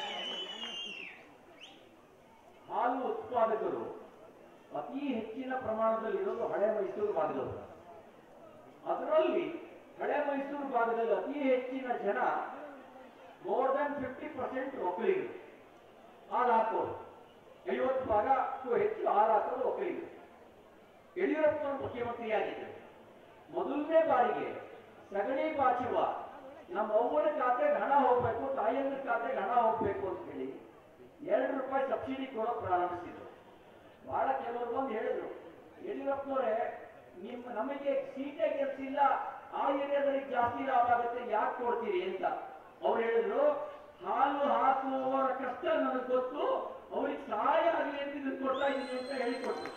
ಹಾಲು ಉತ್ಪಾದಕರು ಅತಿ ಹೆಚ್ಚಿನ ಪ್ರಮಾಣದಲ್ಲಿ ಇರೋದು ಹಳೆ ಮೈಸೂರು ಭಾಗದವರು ಅದರಲ್ಲಿ ಹಳೆ ಮೈಸೂರು ಭಾಗದಲ್ಲಿ ಅತಿ ಹೆಚ್ಚಿನ ಜನ ಮೋರ್ ದನ್ ಫಿಫ್ಟಿ ಪರ್ಸೆಂಟ್ ಒಕ್ಕಲಿಗರು ಹಾಲು ಹಾಕೋರು ಐವತ್ತು ಭಾಗಕ್ಕೂ ಹೆಚ್ಚು ಹಾಲು ಹಾಕೋದು ಒಕ್ಕಲಿಗರು ಯಡಿಯೂರಪ್ಪನವರು ಮುಖ್ಯಮಂತ್ರಿಯಾಗಿದ್ದರು ಮೊದಲನೇ ಬಾರಿಗೆ ಸಗಣಿ ಬಾಚುವ ನಮ್ಮ ಅವ್ವನ ಖಾತೆಗೆ ಹಣ ಹೋಗ್ಬೇಕು ತಾಯಿಯನ್ನ ಖಾತೆಗೆ ಹಣ ಹೋಗ್ಬೇಕು ಅಂತ ಹೇಳಿ ಎರಡು ರೂಪಾಯಿ ಸಬ್ಸಿಡಿ ಕೊಡೋಕೆ ಪ್ರಾರಂಭಿಸಿದ್ರು ಬಹಳ ಕೆಲವರು ಬಂದು ಹೇಳಿದ್ರು ಯಡಿಯೂರಪ್ಪನವರೇ ನಿಮ್ಮ ನಮಗೆ ಸೀಟೇ ಗೆಲ್ಸಿಲ್ಲ ಆ ಏರಿಯಾದಲ್ಲಿ ಜಾಸ್ತಿ ಲಾಭ ಆಗುತ್ತೆ ಯಾಕೆ ಕೊಡ್ತೀರಿ ಅಂತ ಅವ್ರು ಹೇಳಿದ್ರು ಹಾಲು ಹಾಕುವವರ ಕಷ್ಟ ನನಗೆ ಗೊತ್ತು ಅವ್ರಿಗೆ ಸಹಾಯ ಆಗಲಿ ಅಂತ ಇದನ್ನ ಕೊಡ್ತಾ ಇದ್ದೀನಿ ಅಂತ ಹೇಳಿಕೊಟ್ರು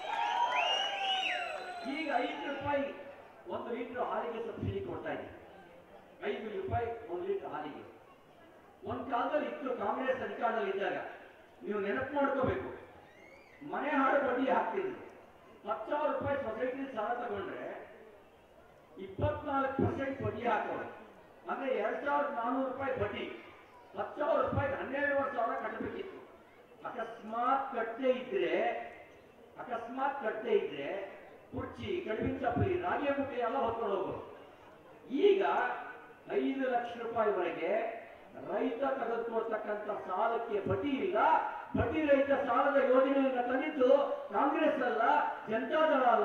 ಈಗ ಐದು ರೂಪಾಯಿ ಒಂದು ಲೀಟರ್ ಹಾಲಿಗೆ ಸಬ್ಸಿಡಿ ಕೊಡ್ತಾ ಇದ್ದೀವಿ ಐದು ರೂಪಾಯಿ ಒಂದು ಲೀಟರ್ ಹಾಲಿಗೆ ಒಂದ್ ಕಾಲದಲ್ಲಿ ಇತ್ತು ಕಾಂಗ್ರೆಸ್ ಅಧಿಕಾರದಲ್ಲಿ ಇದ್ದಾಗ ನೀವು ನೆನಪು ಮಾಡ್ಕೋಬೇಕು ಮನೆ ಹಾಡು ಬಡ್ಡಿ ಹಾಕ್ತಿದ್ರು ಹತ್ತು ಸಾವಿರ ರೂಪಾಯಿ ಸೊಸೈಟಿ ಸಾಲ ತಗೊಂಡ್ರೆ ಇಪ್ಪತ್ನಾಲ್ಕು ಪರ್ಸೆಂಟ್ ಬಡ್ಡಿ ಹಾಕೋರು ಅಂದ್ರೆ ಎರಡ್ ಸಾವಿರದ ನಾನ್ನೂರು ರೂಪಾಯಿ ಬಡ್ಡಿ ಹತ್ತು ಸಾವಿರ ರೂಪಾಯಿ ಹನ್ನೆರಡುವರೆ ಸಾವಿರ ಕಟ್ಟಬೇಕಿತ್ತು ಅಕಸ್ಮಾತ್ ಕಟ್ಟದೆ ಇದ್ರೆ ಅಕಸ್ಮಾತ್ ಕಟ್ಟದೆ ಇದ್ರೆ ಕುರ್ಚಿ ಕಡಿಮೆ ಚಪ್ಪಲಿ ರಾಗಿ ಮುಟ್ಟಿ ಎಲ್ಲ ಹೊತ್ಕೊಂಡು ಹೋಗೋರು ಈಗ ಐದು ಲಕ್ಷ ರೂಪಾಯಿವರೆಗೆ ರೈತ ತೆಗೆದುಕೊಳ್ತಕ್ಕಂಥ ಸಾಲಕ್ಕೆ ಬಡ್ಡಿ ಇಲ್ಲ ಬಡ್ಡಿ ರಹಿತ ಸಾಲದ ಯೋಜನೆಯನ್ನ ತಂದಿದ್ದು ಕಾಂಗ್ರೆಸ್ ಅಲ್ಲ ಜನತಾದಳ ಅಲ್ಲ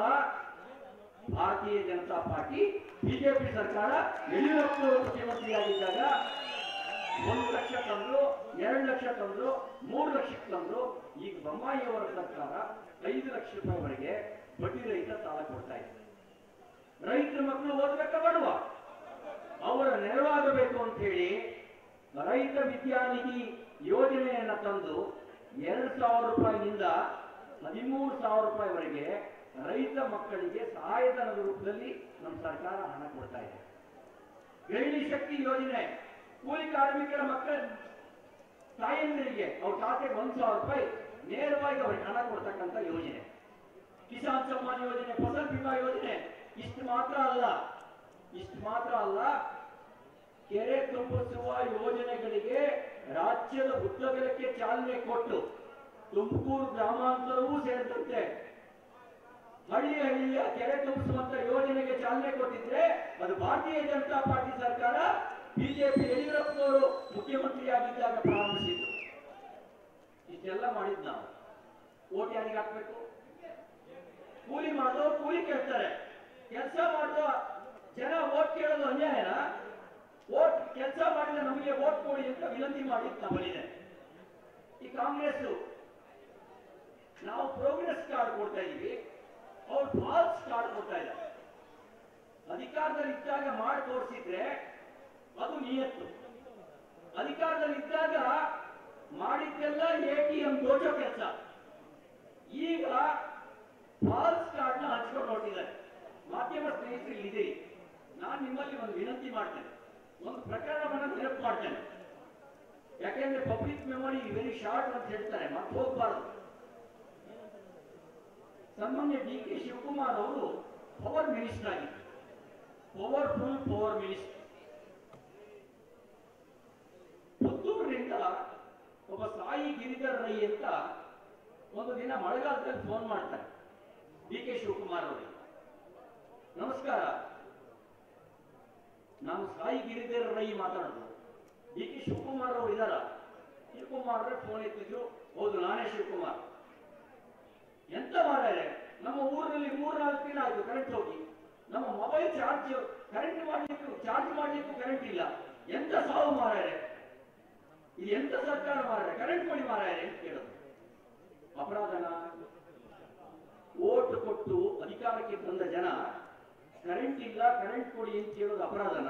ಭಾರತೀಯ ಜನತಾ ಪಾರ್ಟಿ ಬಿಜೆಪಿ ಸರ್ಕಾರ ಯಡಿಯೂರಪ್ಪನವರು ಮುಖ್ಯಮಂತ್ರಿಯಾಗಿದ್ದಾಗ ಒಂದು ಲಕ್ಷ ತಂದ್ರು ಎರಡು ಲಕ್ಷ ತಂದ್ರು ಮೂರು ಲಕ್ಷಕ್ಕೆ ತಂದ್ರು ಈಗ ಬೊಮ್ಮಾಯಿಯವರ ಸರ್ಕಾರ ಐದು ಲಕ್ಷ ರೂಪಾಯಿವರೆಗೆ ಬಡ್ಡಿ ರಹಿತ ಸಾಲ ಕೊಡ್ತಾ ಇದೆ ರೈತರ ಮಕ್ಕಳು ಓದ್ಬೇಕಾ ಬೇಡವಾ ಅವರ ನೆರವಾಗಬೇಕು ಅಂತ ಹೇಳಿ ರೈತ ವಿದ್ಯಾನಿಧಿ ಯೋಜನೆಯನ್ನ ತಂದು ಎರಡು ಸಾವಿರ ರೂಪಾಯಿನಿಂದ ಹದಿಮೂರು ಸಾವಿರ ರೂಪಾಯಿವರೆಗೆ ರೈತ ಮಕ್ಕಳಿಗೆ ಸಹಾಯಧನದ ರೂಪದಲ್ಲಿ ನಮ್ಮ ಸರ್ಕಾರ ಹಣ ಕೊಡ್ತಾ ಇದೆ ಗೃಹಿಣಿ ಶಕ್ತಿ ಯೋಜನೆ ಕೂಲಿ ಕಾರ್ಮಿಕರ ಮಕ್ಕಳ ತಾಯಂದಿರಿಗೆ ಅವ್ರ ಖಾತೆಗೆ ಒಂದ್ ಸಾವಿರ ರೂಪಾಯಿ ನೇರವಾಗಿ ಅವ್ರಿಗೆ ಹಣ ಕೊಡ್ತಕ್ಕಂಥ ಯೋಜನೆ ಕಿಸಾನ್ ಸಮ್ಮಾನ್ ಯೋಜನೆ ಫಸಲ್ ಬಿಮಾ ಯೋಜನೆ ಇಷ್ಟು ಮಾತ್ರ ಅಲ್ಲ ಇಷ್ಟು ಮಾತ್ರ ಅಲ್ಲ ಕೆರೆ ತುಂಬಿಸುವ ಯೋಜನೆಗಳಿಗೆ ರಾಜ್ಯದ ಉದ್ದಗಲಕ್ಕೆ ಚಾಲನೆ ಕೊಟ್ಟು ತುಮಕೂರು ಗ್ರಾಮಾಂತರವೂ ಸೇರಿದಂತೆ ಹಳ್ಳಿ ಹಳ್ಳಿಯ ಕೆರೆ ತುಂಬಿಸುವಂತ ಯೋಜನೆಗೆ ಚಾಲನೆ ಕೊಟ್ಟಿದ್ರೆ ಅದು ಭಾರತೀಯ ಜನತಾ ಪಾರ್ಟಿ ಸರ್ಕಾರ ಬಿಜೆಪಿ ಯಡಿಯೂರಪ್ಪನವರು ಮುಖ್ಯಮಂತ್ರಿಯಾಗಿದ್ದಾಗ ಪ್ರಾರಂಭಿಸಿದ್ರು ಇಷ್ಟೆಲ್ಲ ಮಾಡಿದ್ ನಾವು ಓಟ್ ಯಾರಿಗೆ ಹಾಕ್ಬೇಕು ಕೂಲಿ ಮಾಡೋದು ಕೂಲಿ ಕೇಳ್ತಾರೆ ಕೆಲಸ ಮಾಡೋದು ಜನ ಓಟ್ ಕೇಳೋದು ಅನ್ಯಾಯನ ಓಟ್ ಕೆಲಸ ಮಾಡಿದ್ರೆ ನಮಗೆ ಓಟ್ ಕೊಡಿ ಅಂತ ವಿನಂತಿ ಮಾಡಿ ನಮ್ಮಲ್ಲಿದೆ ಈ ಕಾಂಗ್ರೆಸ್ ನಾವು ಪ್ರೋಗ್ರೆಸ್ ಕಾರ್ಡ್ ಕೊಡ್ತಾ ಇದೀವಿ ಅವ್ರು ಫಾಲ್ಸ್ ಕಾರ್ಡ್ ಕೊಡ್ತಾ ಇದ್ದಾರೆ ಅಧಿಕಾರದಲ್ಲಿ ಇದ್ದಾಗ ಮಾಡಿ ತೋರಿಸಿದ್ರೆ ಅದು ನಿಯತ್ತು ಅಧಿಕಾರದಲ್ಲಿ ಇದ್ದಾಗ ಮಾಡಿದ್ದೆಲ್ಲ ಎ ಟಿ ಎಂ ದೋಚೋ ಕೆಲಸ ಈಗ ಫಾಲ್ಸ್ ಕಾರ್ಡ್ ನ ಹಂಚ್ಕೊಂಡು ಹೊರಟಿದ್ದಾರೆ ಮಾಧ್ಯಮ ಸ್ನೇಹಿತರು ಇಲ್ಲಿದೆ ನಾನು ನಿಮ್ಮಲ್ಲಿ ಒಂದು ವಿನಂತಿ ಮಾಡ್ತೇನೆ ಒಂದು ಪ್ರಕರಣವನ್ನು ನೆನಪು ಮಾಡ್ತೇನೆ ಯಾಕೆಂದ್ರೆ ಪಬ್ಲಿಕ್ ಮೆಮೊರಿ ವೆರಿ ಶಾರ್ಟ್ ಅಂತ ಹೇಳ್ತಾರೆ ಮತ್ತೆ ಹೋಗ್ಬಾರ್ದು ಸನ್ಮಾನ್ಯ ಡಿ ಕೆ ಶಿವಕುಮಾರ್ ಅವರು ಪವರ್ ಮಿನಿಸ್ಟರ್ ಆಗಿದ್ರು ಪವರ್ಫುಲ್ ಪವರ್ ಮಿನಿಸ್ಟರ್ ಪುತ್ತೂರಿನಿಂದ ಒಬ್ಬ ಸಾಯಿ ಗಿರಿಧರ್ ರೈ ಅಂತ ಒಂದು ದಿನ ಮಳೆಗಾಲದಲ್ಲಿ ಫೋನ್ ಮಾಡ್ತಾರೆ ಡಿ ಕೆ ಶಿವಕುಮಾರ್ ಅವರಿಗೆ ನಮಸ್ಕಾರ ನಾನು ಸಾಯಿ ಗಿರಿಧರ್ ರೈ ಮಾತಾಡೋದು ಡಿ ಕೆ ಶಿವಕುಮಾರ್ ಅವರು ಇದಾರ ಶಿವಕುಮಾರ್ ಅವರೇ ಫೋನ್ ಎತ್ತಿದ್ರು ಹೌದು ನಾನೇ ಶಿವಕುಮಾರ್ ಎಂತ ಮಾರಾಯ ನಮ್ಮ ಊರಿನಲ್ಲಿ ಮೂರ್ನಾಲ್ಕು ದಿನ ಆಯ್ತು ಕರೆಂಟ್ ಹೋಗಿ ನಮ್ಮ ಮೊಬೈಲ್ ಚಾರ್ಜ್ ಕರೆಂಟ್ ಮಾಡ್ಲಿಕ್ಕೂ ಚಾರ್ಜ್ ಮಾಡ್ಲಿಕ್ಕೂ ಕರೆಂಟ್ ಇಲ್ಲ ಎಂತ ಸಾವು ಮಾರಾಯ ಇದು ಎಂತ ಸರ್ಕಾರ ಮಾರಾಯ ಕರೆಂಟ್ ಕೊಡಿ ಮಾರಾಯ ಅಂತ ಕೇಳೋದು ಅಪರಾಧನ ಓಟ್ ಕೊಟ್ಟು ಅಧಿಕಾರಕ್ಕೆ ಬಂದ ಜನ ಕರೆಂಟ್ ಇಲ್ಲ ಕರೆಂಟ್ ಕೊಡಿ ಅಂತ ಕೇಳೋದು ಅಪರಾಧನ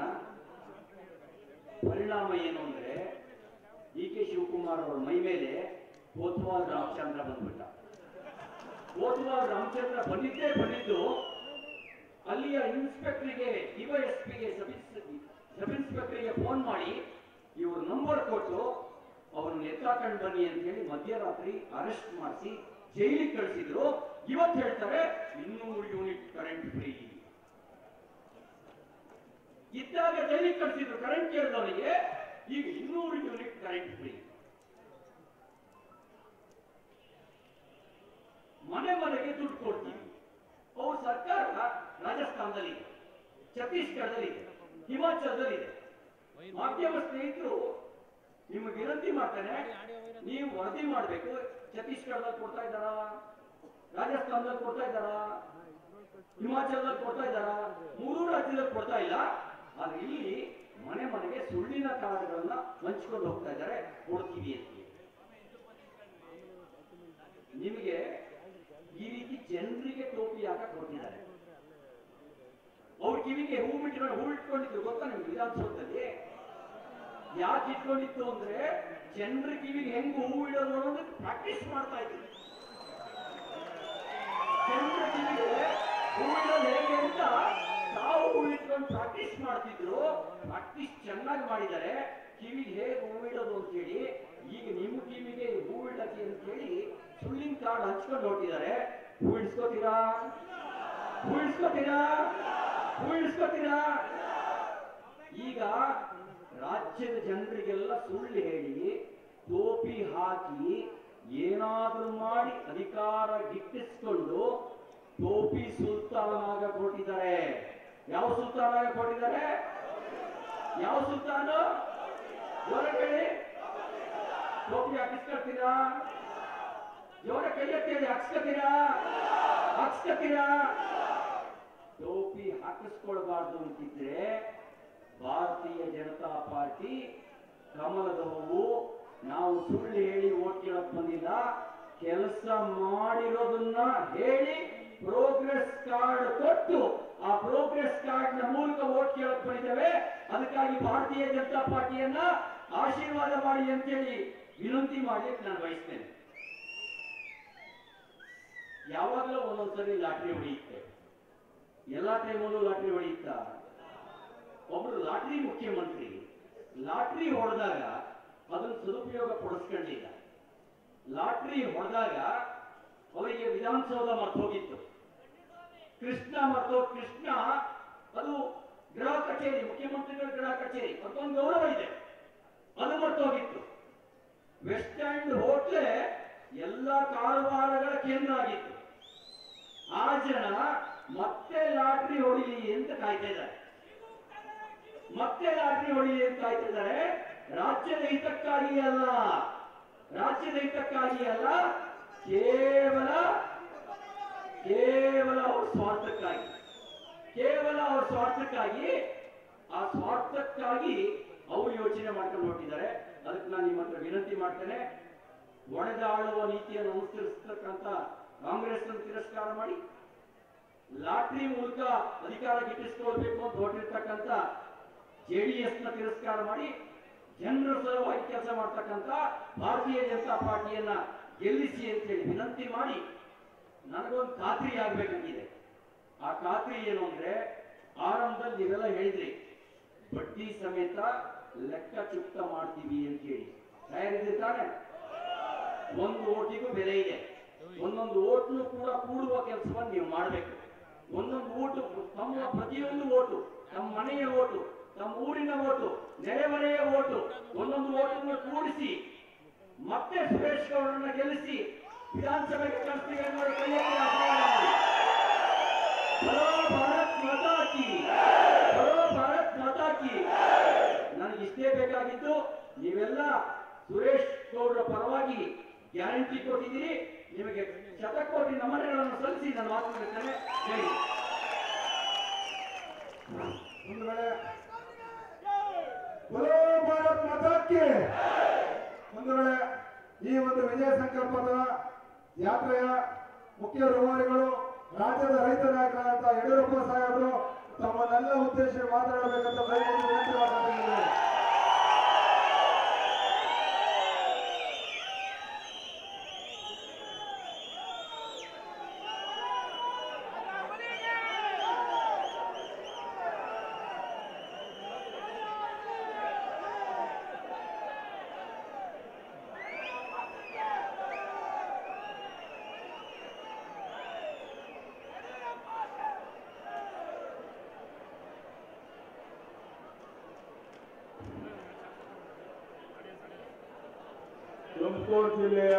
ಪರಿಣಾಮ ಏನು ಅಂದ್ರೆ ಡಿ ಕೆ ಶಿವಕುಮಾರ್ ಅವರ ಮೈ ಮೇಲೆ ಕೋತ್ವಾಲ್ ರಾಮಚಂದ್ರ ಬಂದ್ಬಿಟ್ಟ ಕೋತ್ವಾಲ್ ರಾಮಚಂದ್ರ ಬಂದಿದ್ದೇ ಬಂದಿದ್ದು ಅಲ್ಲಿಯ ಇನ್ಸ್ಪೆಕ್ಟರ್ಗೆ ಡಿವೈಎಸ್ಪಿಗೆ ಸಬ್ ಸಬ್ ಇನ್ಸ್ಪೆಕ್ಟರ್ಗೆ ಫೋನ್ ಮಾಡಿ ಇವ್ರ ನಂಬರ್ ಕೊಟ್ಟು ಅವ್ರನ್ನ ಎತ್ತಾಕೊಂಡು ಬನ್ನಿ ಅಂತ ಹೇಳಿ ಮಧ್ಯರಾತ್ರಿ ಅರೆಸ್ಟ್ ಮಾಡಿಸಿ ಜೈಲಿಗೆ ಕಳಿಸಿದ್ರು ಇವತ್ತು ಹೇಳ್ತಾರೆ ಇನ್ನೂರು ಯೂನಿಟ್ ಕರೆಂಟ್ ಫ್ರೀ ಇದ್ದಾಗ ಜೈಲಿಗೆ ಕಳಿಸಿದ್ರು ಕರೆಂಟ್ ಕೇಳಿದವನಿಗೆ ಈಗ ಇನ್ನೂರು ಯೂನಿಟ್ ಕರೆಂಟ್ ಫ್ರೀ ಮನೆ ಮನೆಗೆ ದುಡ್ಡು ಕೊಡ್ತೀವಿ ಅವ್ರ ಸರ್ಕಾರ ರಾಜಸ್ಥಾನದಲ್ಲಿದೆ ಛತ್ತೀಸ್ಗಢದಲ್ಲಿದೆ ಹಿಮಾಚಲದಲ್ಲಿದೆ ಮಾಧ್ಯಮ ಸ್ನೇಹಿತರು ನಿಮಗೆ ವಿನಂತಿ ಮಾಡ್ತೇನೆ ನೀವು ವರದಿ ಮಾಡಬೇಕು ಛತ್ತೀಸ್ಗಢದಲ್ಲಿ ಕೊಡ್ತಾ ಇದ್ದಾರಾ ರಾಜಸ್ಥಾನದಲ್ಲಿ ಕೊಡ್ತಾ ಇದ್ದಾರಾ ಹಿಮಾಚಲದಲ್ಲಿ ಕೊಡ್ತಾ ಇದ್ದಾರಾ ಮೂರೂ ರಾಜ್ಯದಲ್ಲಿ ಕೊಡ್ತಾ ಇಲ್ಲ ಆದ್ರೆ ಇಲ್ಲಿ ಮನೆ ಮನೆಗೆ ಸುಳ್ಳಿನ ಕಾರ್ಡ್ಗಳನ್ನ ಹಂಚ್ಕೊಂಡು ಹೋಗ್ತಾ ಇದ್ದಾರೆ ಕೊಡ್ತೀವಿ ಅಂತ ನಿಮಗೆ ಈ ರೀತಿ ಜನರಿಗೆ ಟೋಪಿ ಹಾಕ ಕೊಡ್ತಿದ್ದಾರೆ ಅವ್ರ ಕಿವಿಗೆ ಹೂ ಬಿಟ್ಕೊಂಡು ಹೂ ಇಟ್ಕೊಂಡಿದ್ರು ಗೊತ್ತಾ ನಿಮ್ಗೆ ವಿಧಾನಸೌಧದಲ್ಲಿ ಯಾಕೆ ಇಟ್ಕೊಂಡಿತ್ತು ಅಂದ್ರೆ ಜನರ ಕಿವಿಗೆ ಹೆಂಗ್ ಹೂ ಇಡೋದು ಅನ್ನೋದಕ್ಕೆ ಪ್ರಾಕ್ಟೀಸ್ ಮಾಡ್ತಾ ಇದ್ರು ಜನರ ಕಿವಿಗೆ ಹೂ ಇಡೋದು ಹೇಗೆ ಅಂತ ತಾವು ಹೂ ಇಟ್ಕೊಂಡು ಪ್ರಾಕ್ಟೀಸ್ ಮಾಡ್ತಿದ್ರು ಪ್ರಾಕ್ಟೀಸ್ ಚೆನ್ನಾಗಿ ಮಾಡಿದ್ದಾರೆ ಕಿವಿಗೆ ಹೇಗೆ ಹೂ ಇಡೋದು ಅಂತ ಹೇಳಿ ಈಗ ನಿಮ್ಮ ಕಿವಿಗೆ ಹೂ ಇಡಕ್ಕೆ ಅಂತ ಹೇಳಿ ಸುಳ್ಳಿನ ಕಾರ್ಡ್ ಹಂಚ್ಕೊಂಡು ಹೊರಟಿದ್ದಾರೆ ಹೂ ಇಡ್ಸ್ಕೋತೀರಾ ಹೂ ಇಡ್ಸ್ಕೋತೀರಾ ಹೂ ಇಡ್ಸ್ಕೋತೀರಾ ಈಗ ರಾಜ್ಯದ ಜನರಿಗೆಲ್ಲ ಸುಳ್ಳು ಹೇಳಿ ಟೋಪಿ ಹಾಕಿ ಏನಾದ್ರೂ ಮಾಡಿ ಅಧಿಕಾರ ಗಿಟ್ಟಿಸ್ಕೊಂಡು ಟೋಪಿ ಸುಲ್ತಾನಾಗ ಕೊಟ್ಟಿದ್ದಾರೆ ಯಾವ ಸುಲ್ತಾನಾಗ ಕೊಟ್ಟಿದ್ದಾರೆ ಯಾವ ಸುಲ್ತಾನು ಜೋರ ಕೇಳಿ ಟೋಪಿ ಹಾಕಿಸ್ಕೊಳ್ತೀರಾ ಜೋರ ಕೈ ಎತ್ತಿ ಹೇಳಿ ಹಾಕ್ಸ್ಕೊತೀರಾ ಹಾಕ್ಸ್ಕೊತೀರಾ ಟೋಪಿ ಹಾಕಿಸ್ಕೊಳ್ಬಾರ್ದು ಅಂತಿದ್ರೆ ಭಾರತೀಯ ಜನತಾ ಪಾರ್ಟಿ ಕಮಲದ ಹೂವು ನಾವು ಸುಳ್ಳು ಹೇಳಿ ಓಟ್ ಕೇಳಕ್ ಬಂದಿಲ್ಲ ಕೆಲಸ ಮಾಡಿರೋದನ್ನ ಹೇಳಿ ಪ್ರೋಗ್ರೆಸ್ ಕಾರ್ಡ್ ಕೊಟ್ಟು ಆ ಪ್ರೋಗ್ರೆಸ್ ಕಾರ್ಡ್ ನ ಮೂಲಕ ಓಟ್ ಕೇಳಕ್ ಬಂದಿದ್ದೇವೆ ಅದಕ್ಕಾಗಿ ಭಾರತೀಯ ಜನತಾ ಪಾರ್ಟಿಯನ್ನ ಆಶೀರ್ವಾದ ಮಾಡಿ ಅಂತೇಳಿ ವಿನಂತಿ ಮಾಡ್ಲಿಕ್ಕೆ ನಾನು ಬಯಸ್ತೇನೆ ಯಾವಾಗಲೂ ಒಂದೊಂದ್ಸರಿ ಲಾಟ್ರಿ ಹೊಡೆಯುತ್ತೆ ಎಲ್ಲಾ ಟೈಮಲ್ಲೂ ಲಾಟ್ರಿ ಹೊಡೆಯುತ್ತಾ ಒಬ್ರು ಲಾಟ್ರಿ ಮುಖ್ಯಮಂತ್ರಿ ಲಾಟ್ರಿ ಹೊಡೆದಾಗ ಅದನ್ನ ಸದುಪಯೋಗ ಪಡಿಸ್ಕೊಂಡಿಲ್ಲ ಲಾಟ್ರಿ ಹೊಡೆದಾಗ ಅವರಿಗೆ ವಿಧಾನಸೌಧ ಮರ್ತೋಗಿತ್ತು ಕೃಷ್ಣ ಮರ್ತೋ ಕೃಷ್ಣ ಅದು ಗೃಹ ಕಚೇರಿ ಮುಖ್ಯಮಂತ್ರಿಗಳ ಗೃಹ ಕಚೇರಿ ಅದೊಂದು ಗೌರವ ಇದೆ ಅದು ಮರ್ತೋಗಿತ್ತು ವೆಸ್ಟ್ ಎಂಡ್ ಹೋಟ್ಲೆ ಎಲ್ಲ ಕಾರವಾರಗಳ ಕೇಂದ್ರ ಆಗಿತ್ತು ಆ ಜನ ಮತ್ತೆ ಲಾಟ್ರಿ ಹೊಡಿಲಿ ಅಂತ ಕಾಯ್ತಾ ಇದ್ದಾರೆ ಮತ್ತೆ ಲಾಟ್ರಿ ಹೊಡಿಲಿ ಅಂತ ಕಾಯ್ತಿದ್ದಾರೆ ರಾಜ್ಯದ ಹಿತಕ್ಕಾಗಿ ಅಲ್ಲ ರಾಜ್ಯದ ಹಿತಕ್ಕಾಗಿ ಅಲ್ಲ ಕೇವಲ ಕೇವಲ ಅವ್ರ ಸ್ವಾರ್ಥಕ್ಕಾಗಿ ಕೇವಲ ಅವ್ರ ಸ್ವಾರ್ಥಕ್ಕಾಗಿ ಆ ಸ್ವಾರ್ಥಕ್ಕಾಗಿ ಅವರು ಯೋಚನೆ ಮಾಡ್ಕೊಂಡು ಹೊರಟಿದ್ದಾರೆ ಅದಕ್ಕೆ ನಾನು ನಿಮ್ಮ ಹತ್ರ ವಿನಂತಿ ಮಾಡ್ತೇನೆ ಒಣಗಾಳುವ ನೀತಿಯನ್ನು ಅನುಸರಿಸತಕ್ಕಂತ ಕಾಂಗ್ರೆಸ್ ತಿರಸ್ಕಾರ ಮಾಡಿ ಲಾಟ್ರಿ ಮೂಲಕ ಅಧಿಕಾರ ಗಿಟ್ಟಿಸಿಕೊಳ್ಬೇಕು ಅಂತ ಹೊರಟಿರ್ತಕ್ಕಂಥ ಜೆಡಿಎಸ್ ನ ತಿರಸ್ಕಾರ ಮಾಡಿ ಜನರ ಸಲುವಾಗಿ ಕೆಲಸ ಮಾಡ್ತಕ್ಕಂಥ ಭಾರತೀಯ ಜನತಾ ಪಾರ್ಟಿಯನ್ನ ಗೆಲ್ಲಿಸಿ ಅಂತೇಳಿ ವಿನಂತಿ ಮಾಡಿ ನನಗೊಂದು ಖಾತ್ರಿ ಆಗ್ಬೇಕಾಗಿದೆ ಆ ಖಾತ್ರಿ ಏನು ಅಂದ್ರೆ ಆರಂಭದಲ್ಲಿ ನೀವೆಲ್ಲ ಹೇಳಿದ್ರಿ ಬಡ್ಡಿ ಸಮೇತ ಲೆಕ್ಕ ಚುಕ್ತ ಮಾಡ್ತೀವಿ ಅಂತ ಹೇಳಿ ತಯಾರಿದ್ರಿ ತಾನೆ ಒಂದು ಓಟಿಗೂ ಬೆಲೆ ಇದೆ ಒಂದೊಂದು ಓಟ್ನು ಕೂಡ ಕೂಡುವ ಕೆಲಸವನ್ನು ನೀವು ಮಾಡಬೇಕು ಒಂದೊಂದು ಓಟು ತಮ್ಮ ಪ್ರತಿಯೊಂದು ಓಟು ತಮ್ಮ ಮನೆಯ ಓಟು ತಮ್ಮ ಊರಿನ ಓಟು ನೆರೆಮನೆಯ ಓಟು ಒಂದೊಂದು ಓಟನ್ನು ಕೂಡಿಸಿ ಮತ್ತೆ ಸುರೇಶ್ ಗೌಡರನ್ನ ಗೆಲ್ಲಿಸಿ ವಿಧಾನಸಭೆಗೆ ಕಳಿಸ್ತೀವಿ ಅನ್ನೋದು ಕೈ ಎತ್ತಿ ಆಶೀರ್ವಾದ ಮಾಡಿ. ಬರೋ ಭಾರತ್ ಮಾತಾ ಕಿ ಬರೋ ಭಾರತ್ ಮಾತಾ ಕಿ ನನಗೆ ಇಷ್ಟೇ ಬೇಕಾಗಿದ್ದು ನೀವೆಲ್ಲ ಸುರೇಶ್ ಗೌಡರ ಪರವಾಗಿ ಗ್ಯಾರಂಟಿ ಕೊಟ್ಟಿದ್ದೀರಿ ನಿಮಗೆ ಶತಕೋಟಿ ನಮನಗಳನ್ನು ಸಲ್ಲಿಸಿ ನಾನು ಮಾತು ಮುಗಿಸ್ತೇನೆ ಜೈ ಹಿಂದ್. ಒಂದು ವೇಳೆ ಬಲೋ ಭಾರತ್ ಮಾತಾಕ್ಕೆ ಒಂದು ವೇಳೆ ಈ ಒಂದು ವಿಜಯ ಸಂಕಲ್ಪದ ಯಾತ್ರೆಯ ಮುಖ್ಯ ರೂವಾರಿಗಳು ರಾಜ್ಯದ ರೈತ ನಾಯಕರಾದಂತಹ ಯಡಿಯೂರಪ್ಪ ಸಾಹೇಬರು ತಮ್ಮನ್ನೆಲ್ಲ ಉದ್ದೇಶಿಸಿ ಮಾತನಾಡಬೇಕಂತ ದಯವಿಟ್ಟು ವಿನಂತಿ ಮಾಡ್ಕೊಂಡಿದ್ದೀನಿ ತುಮಕೂರು ಜಿಲ್ಲೆಯ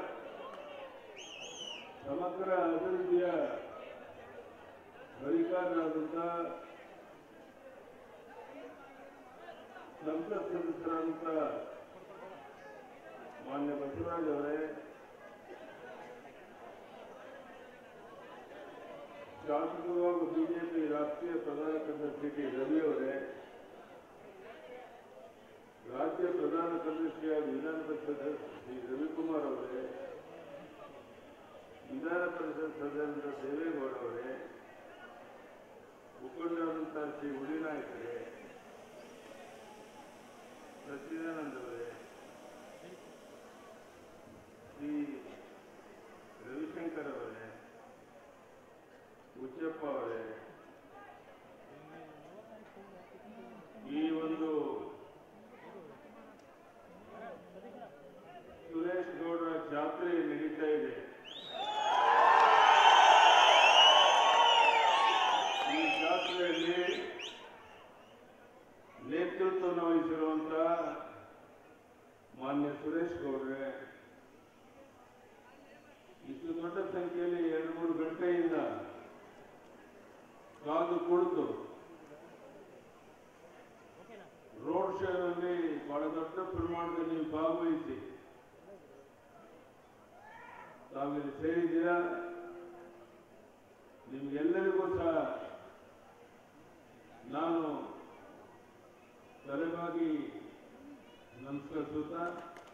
ಸಮಗ್ರ ಅಭಿವೃದ್ಧಿಯ ಬಳಿಕಾರರಾದಂಥ ಸಂಸತ್ ಸದಸ್ಯರಾದಂಥ ಮಾನ್ಯ ಬಸವರಾಜ್ ಅವರೇ ಶಾಸಕರು ಹಾಗೂ ಬಿಜೆಪಿ ರಾಷ್ಟ್ರೀಯ ಪ್ರಧಾನ ಕಾರ್ಯದರ್ಶಿ ಟಿ ರವಿ ಅವರೇ ರಾಜ್ಯ ಪ್ರಧಾನ ಕಾರ್ಯದರ್ಶಿಯಾದ ವಿಧಾನ ಪರಿಷತ್ ಶ್ರೀ ರವಿಕುಮಾರ್ ಅವರೇ ವಿಧಾನ ಪರಿಷತ್ ಸದಸ್ಯರಾದ ದೇವೇಗೌಡ ಅವರೇ ಮುಖಂಡರಾದಂಥ ಶ್ರೀ ಉಳಿನಾಯಕರೇ ಸಚ್ಚಿದಾನಂದ ಅವರೇ ಶ್ರೀ ರವಿಶಂಕರ್ ಅವರೇ ಹುಚ್ಚಪ್ಪ ಅವರೇ ಈ ಒಂದು ಸುರೇಶ್ ಗೌಡರ ಜಾತ್ರೆ ನಡೀತಾ ಇದೆ ಕಾದು ಕುಳಿತು ರೋಡ್ ಶೋನಲ್ಲಿ ಬಹಳ ದೊಡ್ಡ ಪ್ರಮಾಣದಲ್ಲಿ ಭಾಗವಹಿಸಿ ತಾವಿಲ್ಲಿ ಸೇರಿದ್ದೀರಾ ನಿಮ್ಗೆಲ್ಲರಿಗೂ ಸಹ ನಾನು ತಲೆಬಾಗಿ ನಮಸ್ಕರಿಸುತ್ತಾ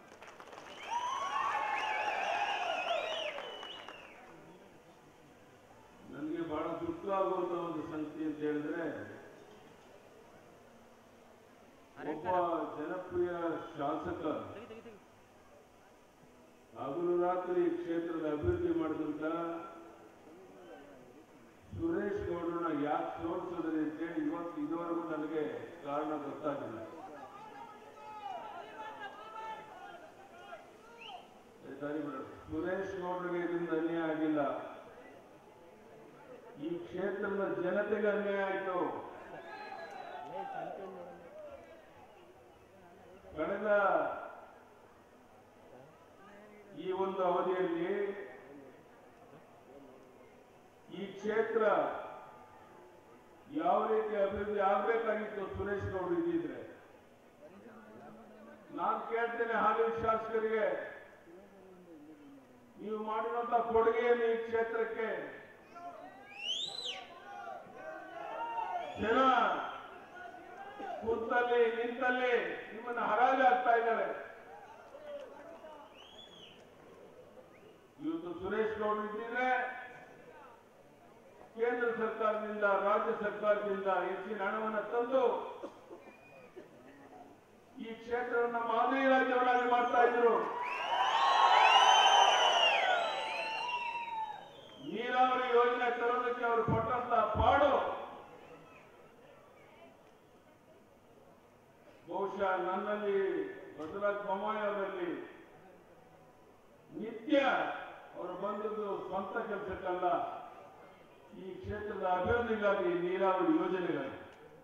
ನನಗೆ ಬಹಳ ದುಃಖ ಆಗುವಂತ ಒಂದು ಸಂಗತಿ ಅಂತ ಹೇಳಿದ್ರೆ ಒಬ್ಬ ಜನಪ್ರಿಯ ಶಾಸಕ ಹಗಲು ರಾತ್ರಿ ಈ ಕ್ಷೇತ್ರದ ಅಭಿವೃದ್ಧಿ ಮಾಡಿದಂತ ಸುರೇಶ್ ಗೌಡ್ರನ್ನ ಯಾಕೆ ಸೋಲಿಸಿದ್ರಿ ಅಂತೇಳಿ ಇವತ್ತು ಇದುವರೆಗೂ ನನಗೆ ಕಾರಣ ಗೊತ್ತಾಗಿಲ್ಲ ಸರಿ ಮೇಡಮ್. ಸುರೇಶ್ ಗೌಡ್ರಿಗೆ ಇದರಿಂದ ಅನ್ಯಾಯ ಆಗಿಲ್ಲ ಈ ಕ್ಷೇತ್ರದ ಜನತೆಗೆ ಅನ್ಯಾಯ ಆಯ್ತು ಕಳೆದ ಈ ಒಂದು ಅವಧಿಯಲ್ಲಿ ಈ ಕ್ಷೇತ್ರ ಯಾವ ರೀತಿ ಅಭಿವೃದ್ಧಿ ಆಗ್ಬೇಕಾಗಿತ್ತು ಸುರೇಶ್ ಗೌಡ್ರು ಇದ್ದಿದ್ರೆ ನಾನು ಕೇಳ್ತೇನೆ ಹಾಲಿ ಶಾಸಕರಿಗೆ ನೀವು ಮಾಡಿರುವಂತ ಕೊಡುಗೆಯನ್ನು ಈ ಕ್ಷೇತ್ರಕ್ಕೆ ಜನ ಕೂತಲ್ಲಿ ನಿಂತಲ್ಲಿ ನಿಮ್ಮನ್ನ ಹರಾಜು ಆಗ್ತಾ ಇದ್ದಾರೆ ಇವತ್ತು ಸುರೇಶ್ ಗೌಡ್ರು ಇದ್ದಿದ್ರೆ ಕೇಂದ್ರ ಸರ್ಕಾರದಿಂದ ರಾಜ್ಯ ಸರ್ಕಾರದಿಂದ ಹೆಚ್ಚಿನ ಹಣವನ್ನು ತಂದು ಈ ಕ್ಷೇತ್ರವನ್ನು ಮಾದರಿ ರಾಜ್ಯವನ್ನಾಗಿ ಮಾಡ್ತಾ ಇದ್ರು ನೀರಾವರಿ ಯೋಜನೆ ತರೋದಕ್ಕೆ ಅವರು ಪಟ್ಟಂತ ಪಾಡು ಬಹುಶಃ ನನ್ನಲ್ಲಿ ಬಸವರಾಜ ಬೊಮ್ಮಾಯಿ ಅವರಲ್ಲಿ ನಿತ್ಯ ಅವರು ಬಂದದ್ದು ಸ್ವಂತ ಕೆಲಸಕ್ಕಲ್ಲ ಈ ಕ್ಷೇತ್ರದ ಅಭಿವೃದ್ಧಿಗಾಗಿ ನೀರಾವರಿ ಯೋಜನೆಗಾಗಿ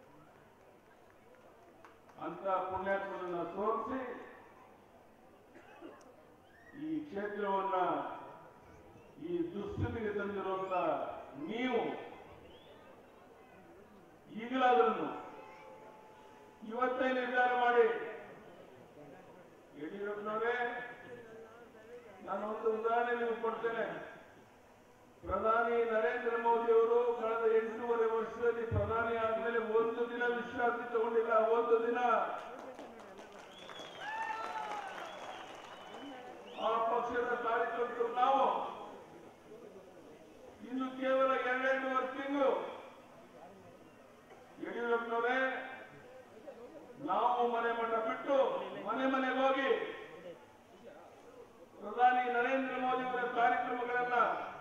ಅಂತ ಪುಣ್ಯಾತ್ಮನನ್ನ ತೋರಿಸಿ ಈ ಕ್ಷೇತ್ರವನ್ನ ಈ ದುಸ್ಥಿತಿಗೆ ತಂದಿರುವಂತ ನೀವು ಈಗಲಾದ್ರೂ ಇವತ್ತೇ ನಿರ್ಧಾರ ಮಾಡಿ ಯಡಿಯೂರಪ್ಪನವರೇ ನಾನು ಒಂದು ಉದಾಹರಣೆ ನಿಮಗೆ ಕೊಡ್ತೇನೆ ಪ್ರಧಾನಿ ನರೇಂದ್ರ ಮೋದಿ ಅವರು ಕಳೆದ ಎಂಟೂವರೆ ವರ್ಷದಲ್ಲಿ ಪ್ರಧಾನಿ ಆದ್ಮೇಲೆ ಒಂದು ದಿನ ವಿಶ್ರಾಂತಿ ತಗೊಂಡಿಲ್ಲ ಒಂದು ದಿನ ಆ ಪಕ್ಷದ ಕಾರ್ಯಕರ್ತರು ನಾವು ಇನ್ನು ಕೇವಲ ಎರಡೆರಡೂವರೆ ತಿಂಗಳು ಯಡಿಯೂರಪ್ಪನವರೇ ನಾವು ಮನೆ ಮಠ ಬಿಟ್ಟು ಮನೆ ಮನೆಗೆ ಹೋಗಿ ಪ್ರಧಾನಿ ನರೇಂದ್ರ ಮೋದಿ ಅವರ ಕಾರ್ಯಕ್ರಮಗಳನ್ನ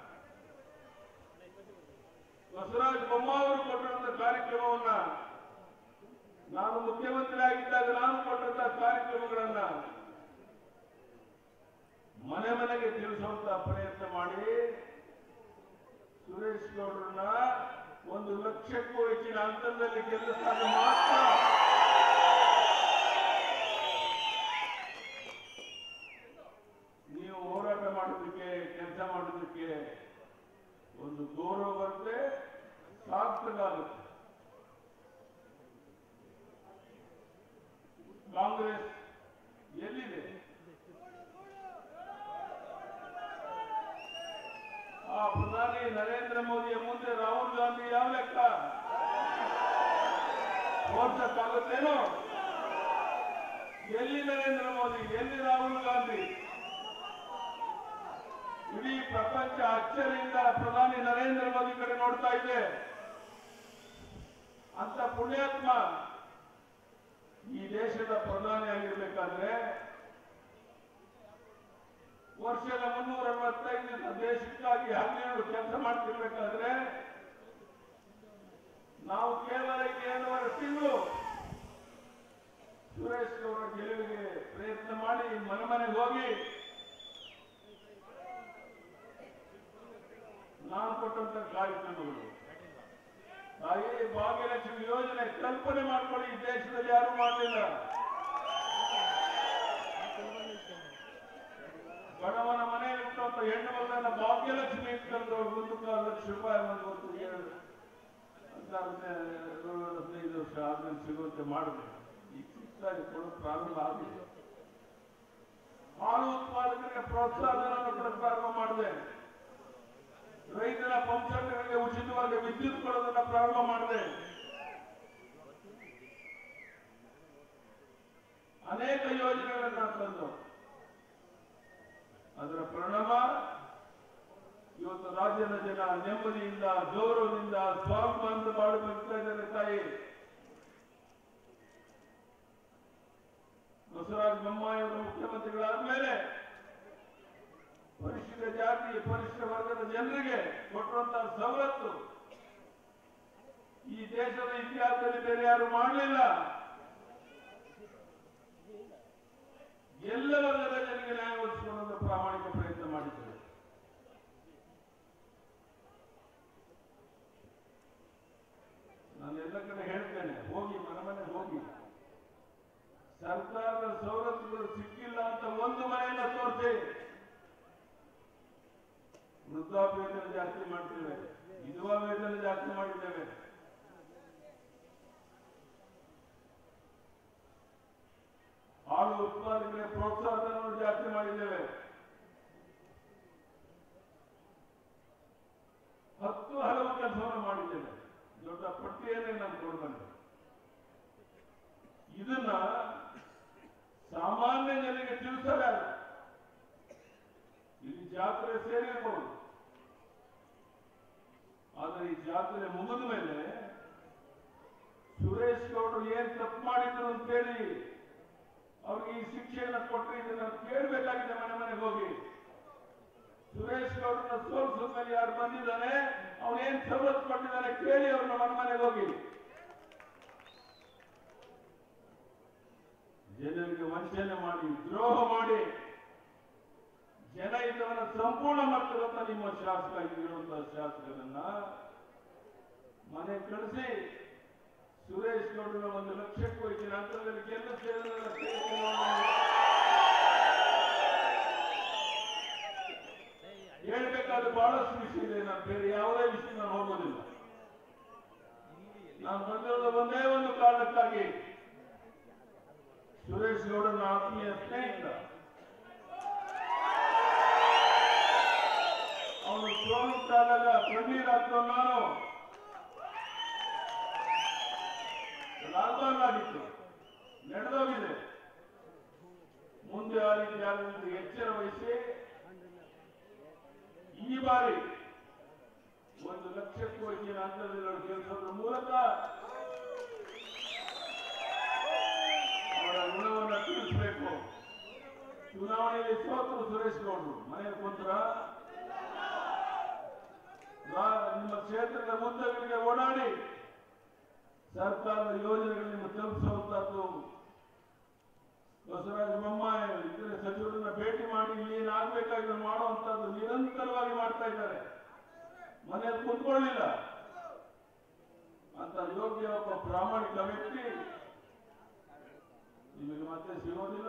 ಬಸವರಾಜ ಬೊಮ್ಮಾವರು ಕೊಟ್ಟಿರುವಂತಹ ಕಾರ್ಯಕ್ರಮವನ್ನ ನಾನು ಮುಖ್ಯಮಂತ್ರಿ ಆಗಿದ್ದಾಗ ನಾನು ಕೊಟ್ಟಂತಹ ಕಾರ್ಯಕ್ರಮಗಳನ್ನ ಮನೆ ಮನೆಗೆ ತಿಳಿಸುವಂತ ಪ್ರಯತ್ನ ಮಾಡಿ ಸುರೇಶ್ ಗೌಡ್ರನ್ನ ಒಂದು ಲಕ್ಷಕ್ಕೂ ಹೆಚ್ಚಿನ ಅಂತರದಲ್ಲಿ ಗೆಲ್ಲಿಸಿದಾಗ ಮಾತ್ರ ನೀವು ಹೋರಾಟ ಮಾಡೋದಕ್ಕೆ ಕೆಲಸ ಮಾಡೋದಕ್ಕೆ ಒಂದು ಗೌರವ ಬರುತ್ತೆ ಸಾರ್ಥಕ ಆಗುತ್ತೆ ಕಾಂಗ್ರೆಸ್ ಎಲ್ಲಿದೆ ಆ ಪ್ರಧಾನಿ ನರೇಂದ್ರ ಮೋದಿಯ ಮುಂದೆ ರಾಹುಲ್ ಗಾಂಧಿ ಯಾವ ಲೆಕ್ಕ ತೋರ್ಸಕ್ಕಾಗುತ್ತೇನೋ ಎಲ್ಲಿ ನರೇಂದ್ರ ಮೋದಿ ಎಲ್ಲಿ ರಾಹುಲ್ ಗಾಂಧಿ ಇಡೀ ಪ್ರಪಂಚ ಅಚ್ಚರಿಯಿಂದ ಪ್ರಧಾನಿ ನರೇಂದ್ರ ಮೋದಿ ಕಡೆ ನೋಡ್ತಾ ಇದೆ ಅಂತ ಪುಣ್ಯಾತ್ಮ ಈ ದೇಶದ ಪ್ರಧಾನಿ ಆಗಿರ್ಬೇಕಾದ್ರೆ ವರ್ಷದ ಮುನ್ನೂರ ಅರವತ್ತೈದು ದಿನ ದೇಶಕ್ಕಾಗಿ ಹನ್ನೆರಡು ಕೆಲಸ ಮಾಡ್ತಿರ್ಬೇಕಾದ್ರೆ ನಾವು ಕೇವಲ ಈಗ ಎರಡೂವರೆ ತಿಂಗಳು ಸುರೇಶ್ ಅವರ ಗೆಲುವಿಗೆ ಪ್ರಯತ್ನ ಮಾಡಿ ಮನೆ ಮನೆಗೆ ಹೋಗಿ ನಾನು ಕೊಟ್ಟಂತ ಕಾರ್ಯಕ್ರಮಗಳು ತಾಯಿ ಭಾಗ್ಯಲಕ್ಷ್ಮಿ ಯೋಜನೆ ಕಲ್ಪನೆ ಮಾಡ್ಕೊಳ್ಳಿ ಈ ದೇಶದಲ್ಲಿ ಯಾರು ಮಾಡಲಿಲ್ಲ ಬಡವನ ಮನೆಯಲ್ಲಿ ಹುಟ್ಟುವಂತ ಹೆಣ್ಣು ಮಕ್ಕಳನ್ನ ಭಾಗ್ಯಲಕ್ಷ್ಮಿ ತಂದು ಒಂದು ಕಾಲು ಲಕ್ಷ ರೂಪಾಯಿ ಒಂದು ಹೊತ್ತು ಹೇಳಿದ್ರು. ಹದಿನಾರನೇ ಹದಿನೈದು ವರ್ಷ ಆದ್ಮೇಲೆ ಸಿಗುವಂತೆ ಮಾಡಬೇಕು ಈಗ ಸಿಗ್ತಾ ಇದೆ ಕೊಡೋ ಪ್ರಾರಂಭ ಆಗಿದೆ ಹಾಲು ಉತ್ಪಾದಕರಿಗೆ ಪ್ರೋತ್ಸಾಹಧನವನ್ನು ಕೂಡ ಪ್ರಾರಂಭ ಮಾಡಿದೆ ರೈತರ ಪಂಪ್ಸೆಟ್ಗಳಿಗೆ ಉಚಿತವಾಗಿ ವಿದ್ಯುತ್ ಕೊಡೋದನ್ನ ಪ್ರಾರಂಭ ಮಾಡಿದೆ ಅನೇಕ ಯೋಜನೆಗಳನ್ನ ತಂದು ಅದರ ಪರಿಣಾಮ ಇವತ್ತು ರಾಜ್ಯದ ಜನ ನೆಮ್ಮದಿಯಿಂದ ಗೌರವದಿಂದ ಸ್ವಾಭಿಮಾನದ ಬಾಳು ಬದುಕ್ತಾ ಇದ್ದಾರೆ ತಾಯಿ ಬಸವರಾಜ ಬೊಮ್ಮಾಯಿ ಅವರು ಮುಖ್ಯಮಂತ್ರಿಗಳಾದ ಮೇಲೆ ಪರಿಶಿಷ್ಟ ಜಾತಿ ಪರಿಶಿಷ್ಟ ವರ್ಗದ ಜನರಿಗೆ ಕೊಟ್ಟಿರುವಂತಹ ಸವಲತ್ತು ಈ ದೇಶದ ಇತಿಹಾಸದಲ್ಲಿ ಬೇರೆ ಯಾರು ಮಾಡಲಿಲ್ಲ ಎಲ್ಲ ವರ್ಗದ ಜನರಿಗೆ ನ್ಯಾಯ ಒದಗಿಸಿಕೊಳ್ಳುವಂತ ಪ್ರಾಮಾಣಿಕ ಪ್ರಯತ್ನ ಮಾಡಿದ್ದೇವೆ ನಾನು ಎಲ್ಲ ಕಡೆ ಹೇಳ್ತೇನೆ ಹೋಗಿ ಮನೆ ಮನೆ ಹೋಗಿ ಸರ್ಕಾರದ ಸವಲತ್ತುಗಳು ಸಿಕ್ಕಿಲ್ಲ ಅಂತ ಒಂದು ಮನೆಯನ್ನ ತೋರಿಸಿ ವೃದ್ಧಾಪ್ಯ ವೇತನ ಜಾಸ್ತಿ ಮಾಡ್ತೇವೆ ವಿಧವಾ ವೇತನ ಜಾಸ್ತಿ ಮಾಡಿದ್ದೇವೆ ಹಾಲು ಉತ್ಪಾದಕರಿಗೆ ಪ್ರೋತ್ಸಾಹಧನವನ್ನು ಜಾಸ್ತಿ ಮಾಡಿದ್ದೇವೆ ಹತ್ತು ಹಲವು ಕೆಲಸವನ್ನು ಮಾಡಿದ್ದೇವೆ ದೊಡ್ಡ ಪಟ್ಟಿಯನ್ನೇ ನಾನು ಕೊಡ್ಬಂದೆ ಇದನ್ನ ಸಾಮಾನ್ಯ ಜನರಿಗೆ ತಿಳಿಸಲಾರ ಇಲ್ಲಿ ಜಾತ್ರೆ ಸೇರಿರಬಹುದು ಆದರೆ ಈ ಜಾತ್ರೆ ಮುಗಿದ ಮೇಲೆ ಸುರೇಶ್ ಗೌಡರು ಏನ್ ತಪ್ಪು ಮಾಡಿದ್ರು ಅಂತೇಳಿ ಅವ್ರಿಗೆ ಈ ಶಿಕ್ಷೆಯನ್ನ ಕೊಟ್ಟರೆ ಇದನ್ನ ಕೇಳಬೇಕಾಗಿದೆ ಮನೆ ಮನೆಗೆ ಹೋಗಿ ಸುರೇಶ್ ಗೌಡರನ್ನ ಸೋಲಿಸಿದ ಮೇಲೆ ಯಾರು ಬಂದಿದ್ದಾನೆ ಅವನೇನ್ ಸವಲತ್ತು ಕೊಟ್ಟಿದ್ದಾನೆ ಕೇಳಿ ಅವ್ರನ್ನ ಮನೆ ಮನೆಗೆ ಹೋಗಿ ಜನರಿಗೆ ವಂಚನೆ ಮಾಡಿ ದ್ರೋಹ ಮಾಡಿ ಜನ ಇದನ್ನ ಸಂಪೂರ್ಣ ಮಾಡ್ತಿರುವಂತ ನಿಮ್ಮ ಶಾಸಕ ಇರುವಂತಹ ಶಾಸಕರನ್ನ ಮನೆ ಕಳಿಸಿ ಸುರೇಶ್ ಗೌಡರ ಒಂದು ಲಕ್ಷಕ್ಕೂ ಹೆಚ್ಚಿನ ಅಂತರದಲ್ಲಿ ಗೆಲ್ಲಿಸ್ತೇನೆ ಹೇಳ್ಬೇಕಾದ್ರೆ ಬಹಳಷ್ಟು ವಿಷಯ ಇದೆ ನಾನು ಬೇರೆ ಯಾವುದೇ ವಿಷಯ ನಾನು ಹೋಗೋದಿಲ್ಲ ನಾನು ಬಂದಿರೋದು ಒಂದೇ ಒಂದು ಕಾರಣಕ್ಕಾಗಿ ಸುರೇಶ್ ಗೌಡನ ಆತ್ಮೀಯ ಸ್ನೇಹಿತ ಅವನು ಸೋಲುತ್ತಾದಾಗ ಕಣ್ಣೀರ್ ಹಾಕ್ತೋ ನಾನು ಲಾಕ್ಡೌನ್ ಆಗಿತ್ತು ನಡೆದೋಗಿದೆ ಮುಂದೆ ಆ ರೀತಿ ಆಗುವಂತೆ ಎಚ್ಚರ ವಹಿಸಿ ಈ ಬಾರಿ ಒಂದು ಲಕ್ಷಕ್ಕೂ ಹೆಚ್ಚಿನ ಹಂತದಲ್ಲಿ ಗೆಲ್ಲಿಸೋದ್ರ ಮೂಲಕ ಅವರ ಋಣವನ್ನು ತೀರಿಸಬೇಕು ಚುನಾವಣೆಯಲ್ಲಿ ಸೋತರು ಸುರೇಶ್ ಗೌಡರು ಮನೆಯಲ್ಲಿ ಕುಂತ್ರ ನಿಮ್ಮ ಕ್ಷೇತ್ರದ ಮುದ್ದಗಳಿಗೆ ಓಡಾಡಿ ಸರ್ಕಾರದ ಯೋಜನೆಗಳು ನಿಮ್ಮ ತಲುಪಿಸುವಂತದ್ದು ಬಸವರಾಜ ಬೊಮ್ಮಾಯಿ ಇತರ ಸಚಿವರನ್ನ ಭೇಟಿ ಮಾಡಿ ಇಲ್ಲಿ ಏನಾಗಬೇಕಾಗಿದೆ ಮಾಡುವಂತದ್ದು ನಿರಂತರವಾಗಿ ಮಾಡ್ತಾ ಇದ್ದಾರೆ ಮನೆಯಲ್ಲಿ ಕುತ್ಕೊಳ್ಳಿಲ್ಲ ಅಂತ ಯೋಗ್ಯ ಒಬ್ಬ ಪ್ರಾಮಾಣಿಕ ವ್ಯಕ್ತಿ ನಿಮಗೆ ಮತ್ತೆ ಸಿಗೋದಿಲ್ಲ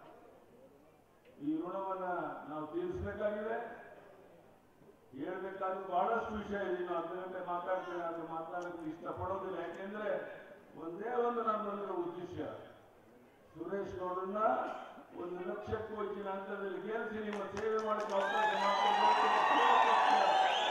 ಈ ಋಣವನ್ನ ನಾವು ತೀರಿಸಬೇಕಾಗಿದೆ ಹೇಳ್ಬೇಕಾದ್ರೆ ಬಹಳಷ್ಟು ವಿಷಯ ಇದೆ ನಾವು ಹತ್ತು ಗಂಟೆ ಮಾತಾಡ್ತೇನೆ ಅದು ಮಾತಾಡಕ್ಕೆ ಇಷ್ಟಪಡೋದಿಲ್ಲ ಯಾಕೆಂದ್ರೆ ಒಂದೇ ಒಂದು ನಾನು ಬಂದಿರೋ ಉದ್ದೇಶ ಸುರೇಶ್ ಗೌಡರನ್ನ ಒಂದು ಲಕ್ಷಕ್ಕೂ ಹೆಚ್ಚಿನ ಹಂತದಲ್ಲಿ ಗೆಲ್ಲಿಸಿ ನಿಮ್ಮ ಸೇವೆ ಮಾಡಕ್ಕೆ ಅವಕಾಶ ಮಾಡಿಕೊಡ್ಬೇಕು.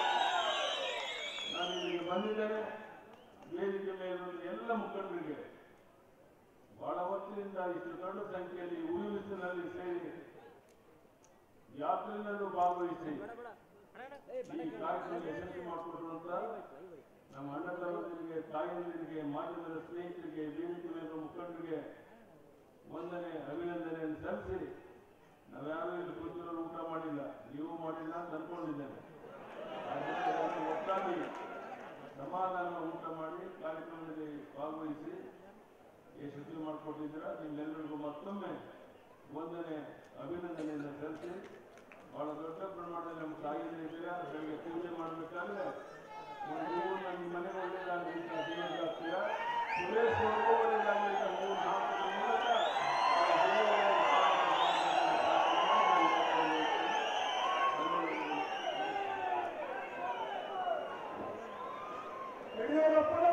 ನಾನು ಇಲ್ಲಿಗೆ ಬಂದಿದ್ದೇನೆ ವೇದಿಕೆ ಮೇಲಿರುವ ಎಲ್ಲ ಮುಖಂಡರಿಗೆ ಬಹಳ ಹೊತ್ತಿನಿಂದ ಇಷ್ಟು ದೊಡ್ಡ ಸಂಖ್ಯೆಯಲ್ಲಿ ಉಳಿವಿಸಿನಲ್ಲಿ ಸೇರಿ ಯಾತ್ರೆಯಲ್ಲೂ ಭಾಗವಹಿಸಿ ಈ ಕಾರ್ಯಕ್ರಮ ಯಶಸ್ವಿ ಮಾಡಿಕೊಡುವಂತ ನಮ್ಮ ಅಣ್ಣ ತಮ್ಮಂದಿರಿಗೆ ತಾಯಂದಿರಿಗೆ ಮಾಧ್ಯಮದ ಸ್ನೇಹಿತರಿಗೆ ವೇದಿಕೆ ಮೇಲಿರುವ ಮುಖಂಡರಿಗೆ ವಂದನೆ ಅಭಿನಂದನೆಯನ್ನು ಸಲ್ಲಿಸಿ ನಾವ್ಯಾರು ಇಲ್ಲಿ ಕೂತಿರೋರು ಊಟ ಮಾಡಿಲ್ಲ ನೀವು ಮಾಡಿಲ್ಲ ಅಂತ ಅನ್ಕೊಂಡಿದ್ದೇನೆ ಆದ್ದರಿಂದ ಎಲ್ಲರೂ ಒಟ್ಟಾಗಿ ಸಮಾಧಾನ ಊಟ ಮಾಡಿ ಕಾರ್ಯಕ್ರಮದಲ್ಲಿ ಭಾಗವಹಿಸಿ ಯಶಸ್ವಿ ಮಾಡಿಕೊಟ್ಟಿದ್ದೀರಾ ನಿಮ್ಮೆಲ್ಲರಿಗೂ ಮತ್ತೊಮ್ಮೆ ವಂದನೆ ಅಭಿನಂದನೆಯನ್ನು ಸಲ್ಲಿಸಿ ಬಹಳ ದೊಡ್ಡ ಪ್ರಮಾಣದಲ್ಲಿ ನಮ್ಮ ತಾಯಿಯಲ್ಲಿ ಇದ್ದೀರಾ ಬೆಳಗ್ಗೆ ಪೂಜೆ ಮಾಡಬೇಕಾದ್ರೆ ಒಂದು ಹೂವು ನಿಮ್ಮ ಮನೆಗೆ ಒಳ್ಳೆಯದಾಗಲಿ ಅಂತ ದೇವರಿಗೆ ಹಾಕ್ತೀರಾ ಸುರೇಶ್ ಅವ್ರಿಗೂ ಒಳ್ಳೆಯದಾಗಲಿ ಅಂತ ಮೂರು ನಾಲ್ಕು ಮೂಲಕ ಅವರ ದೇವರ ಯಡಿಯೂರಪ್ಪನ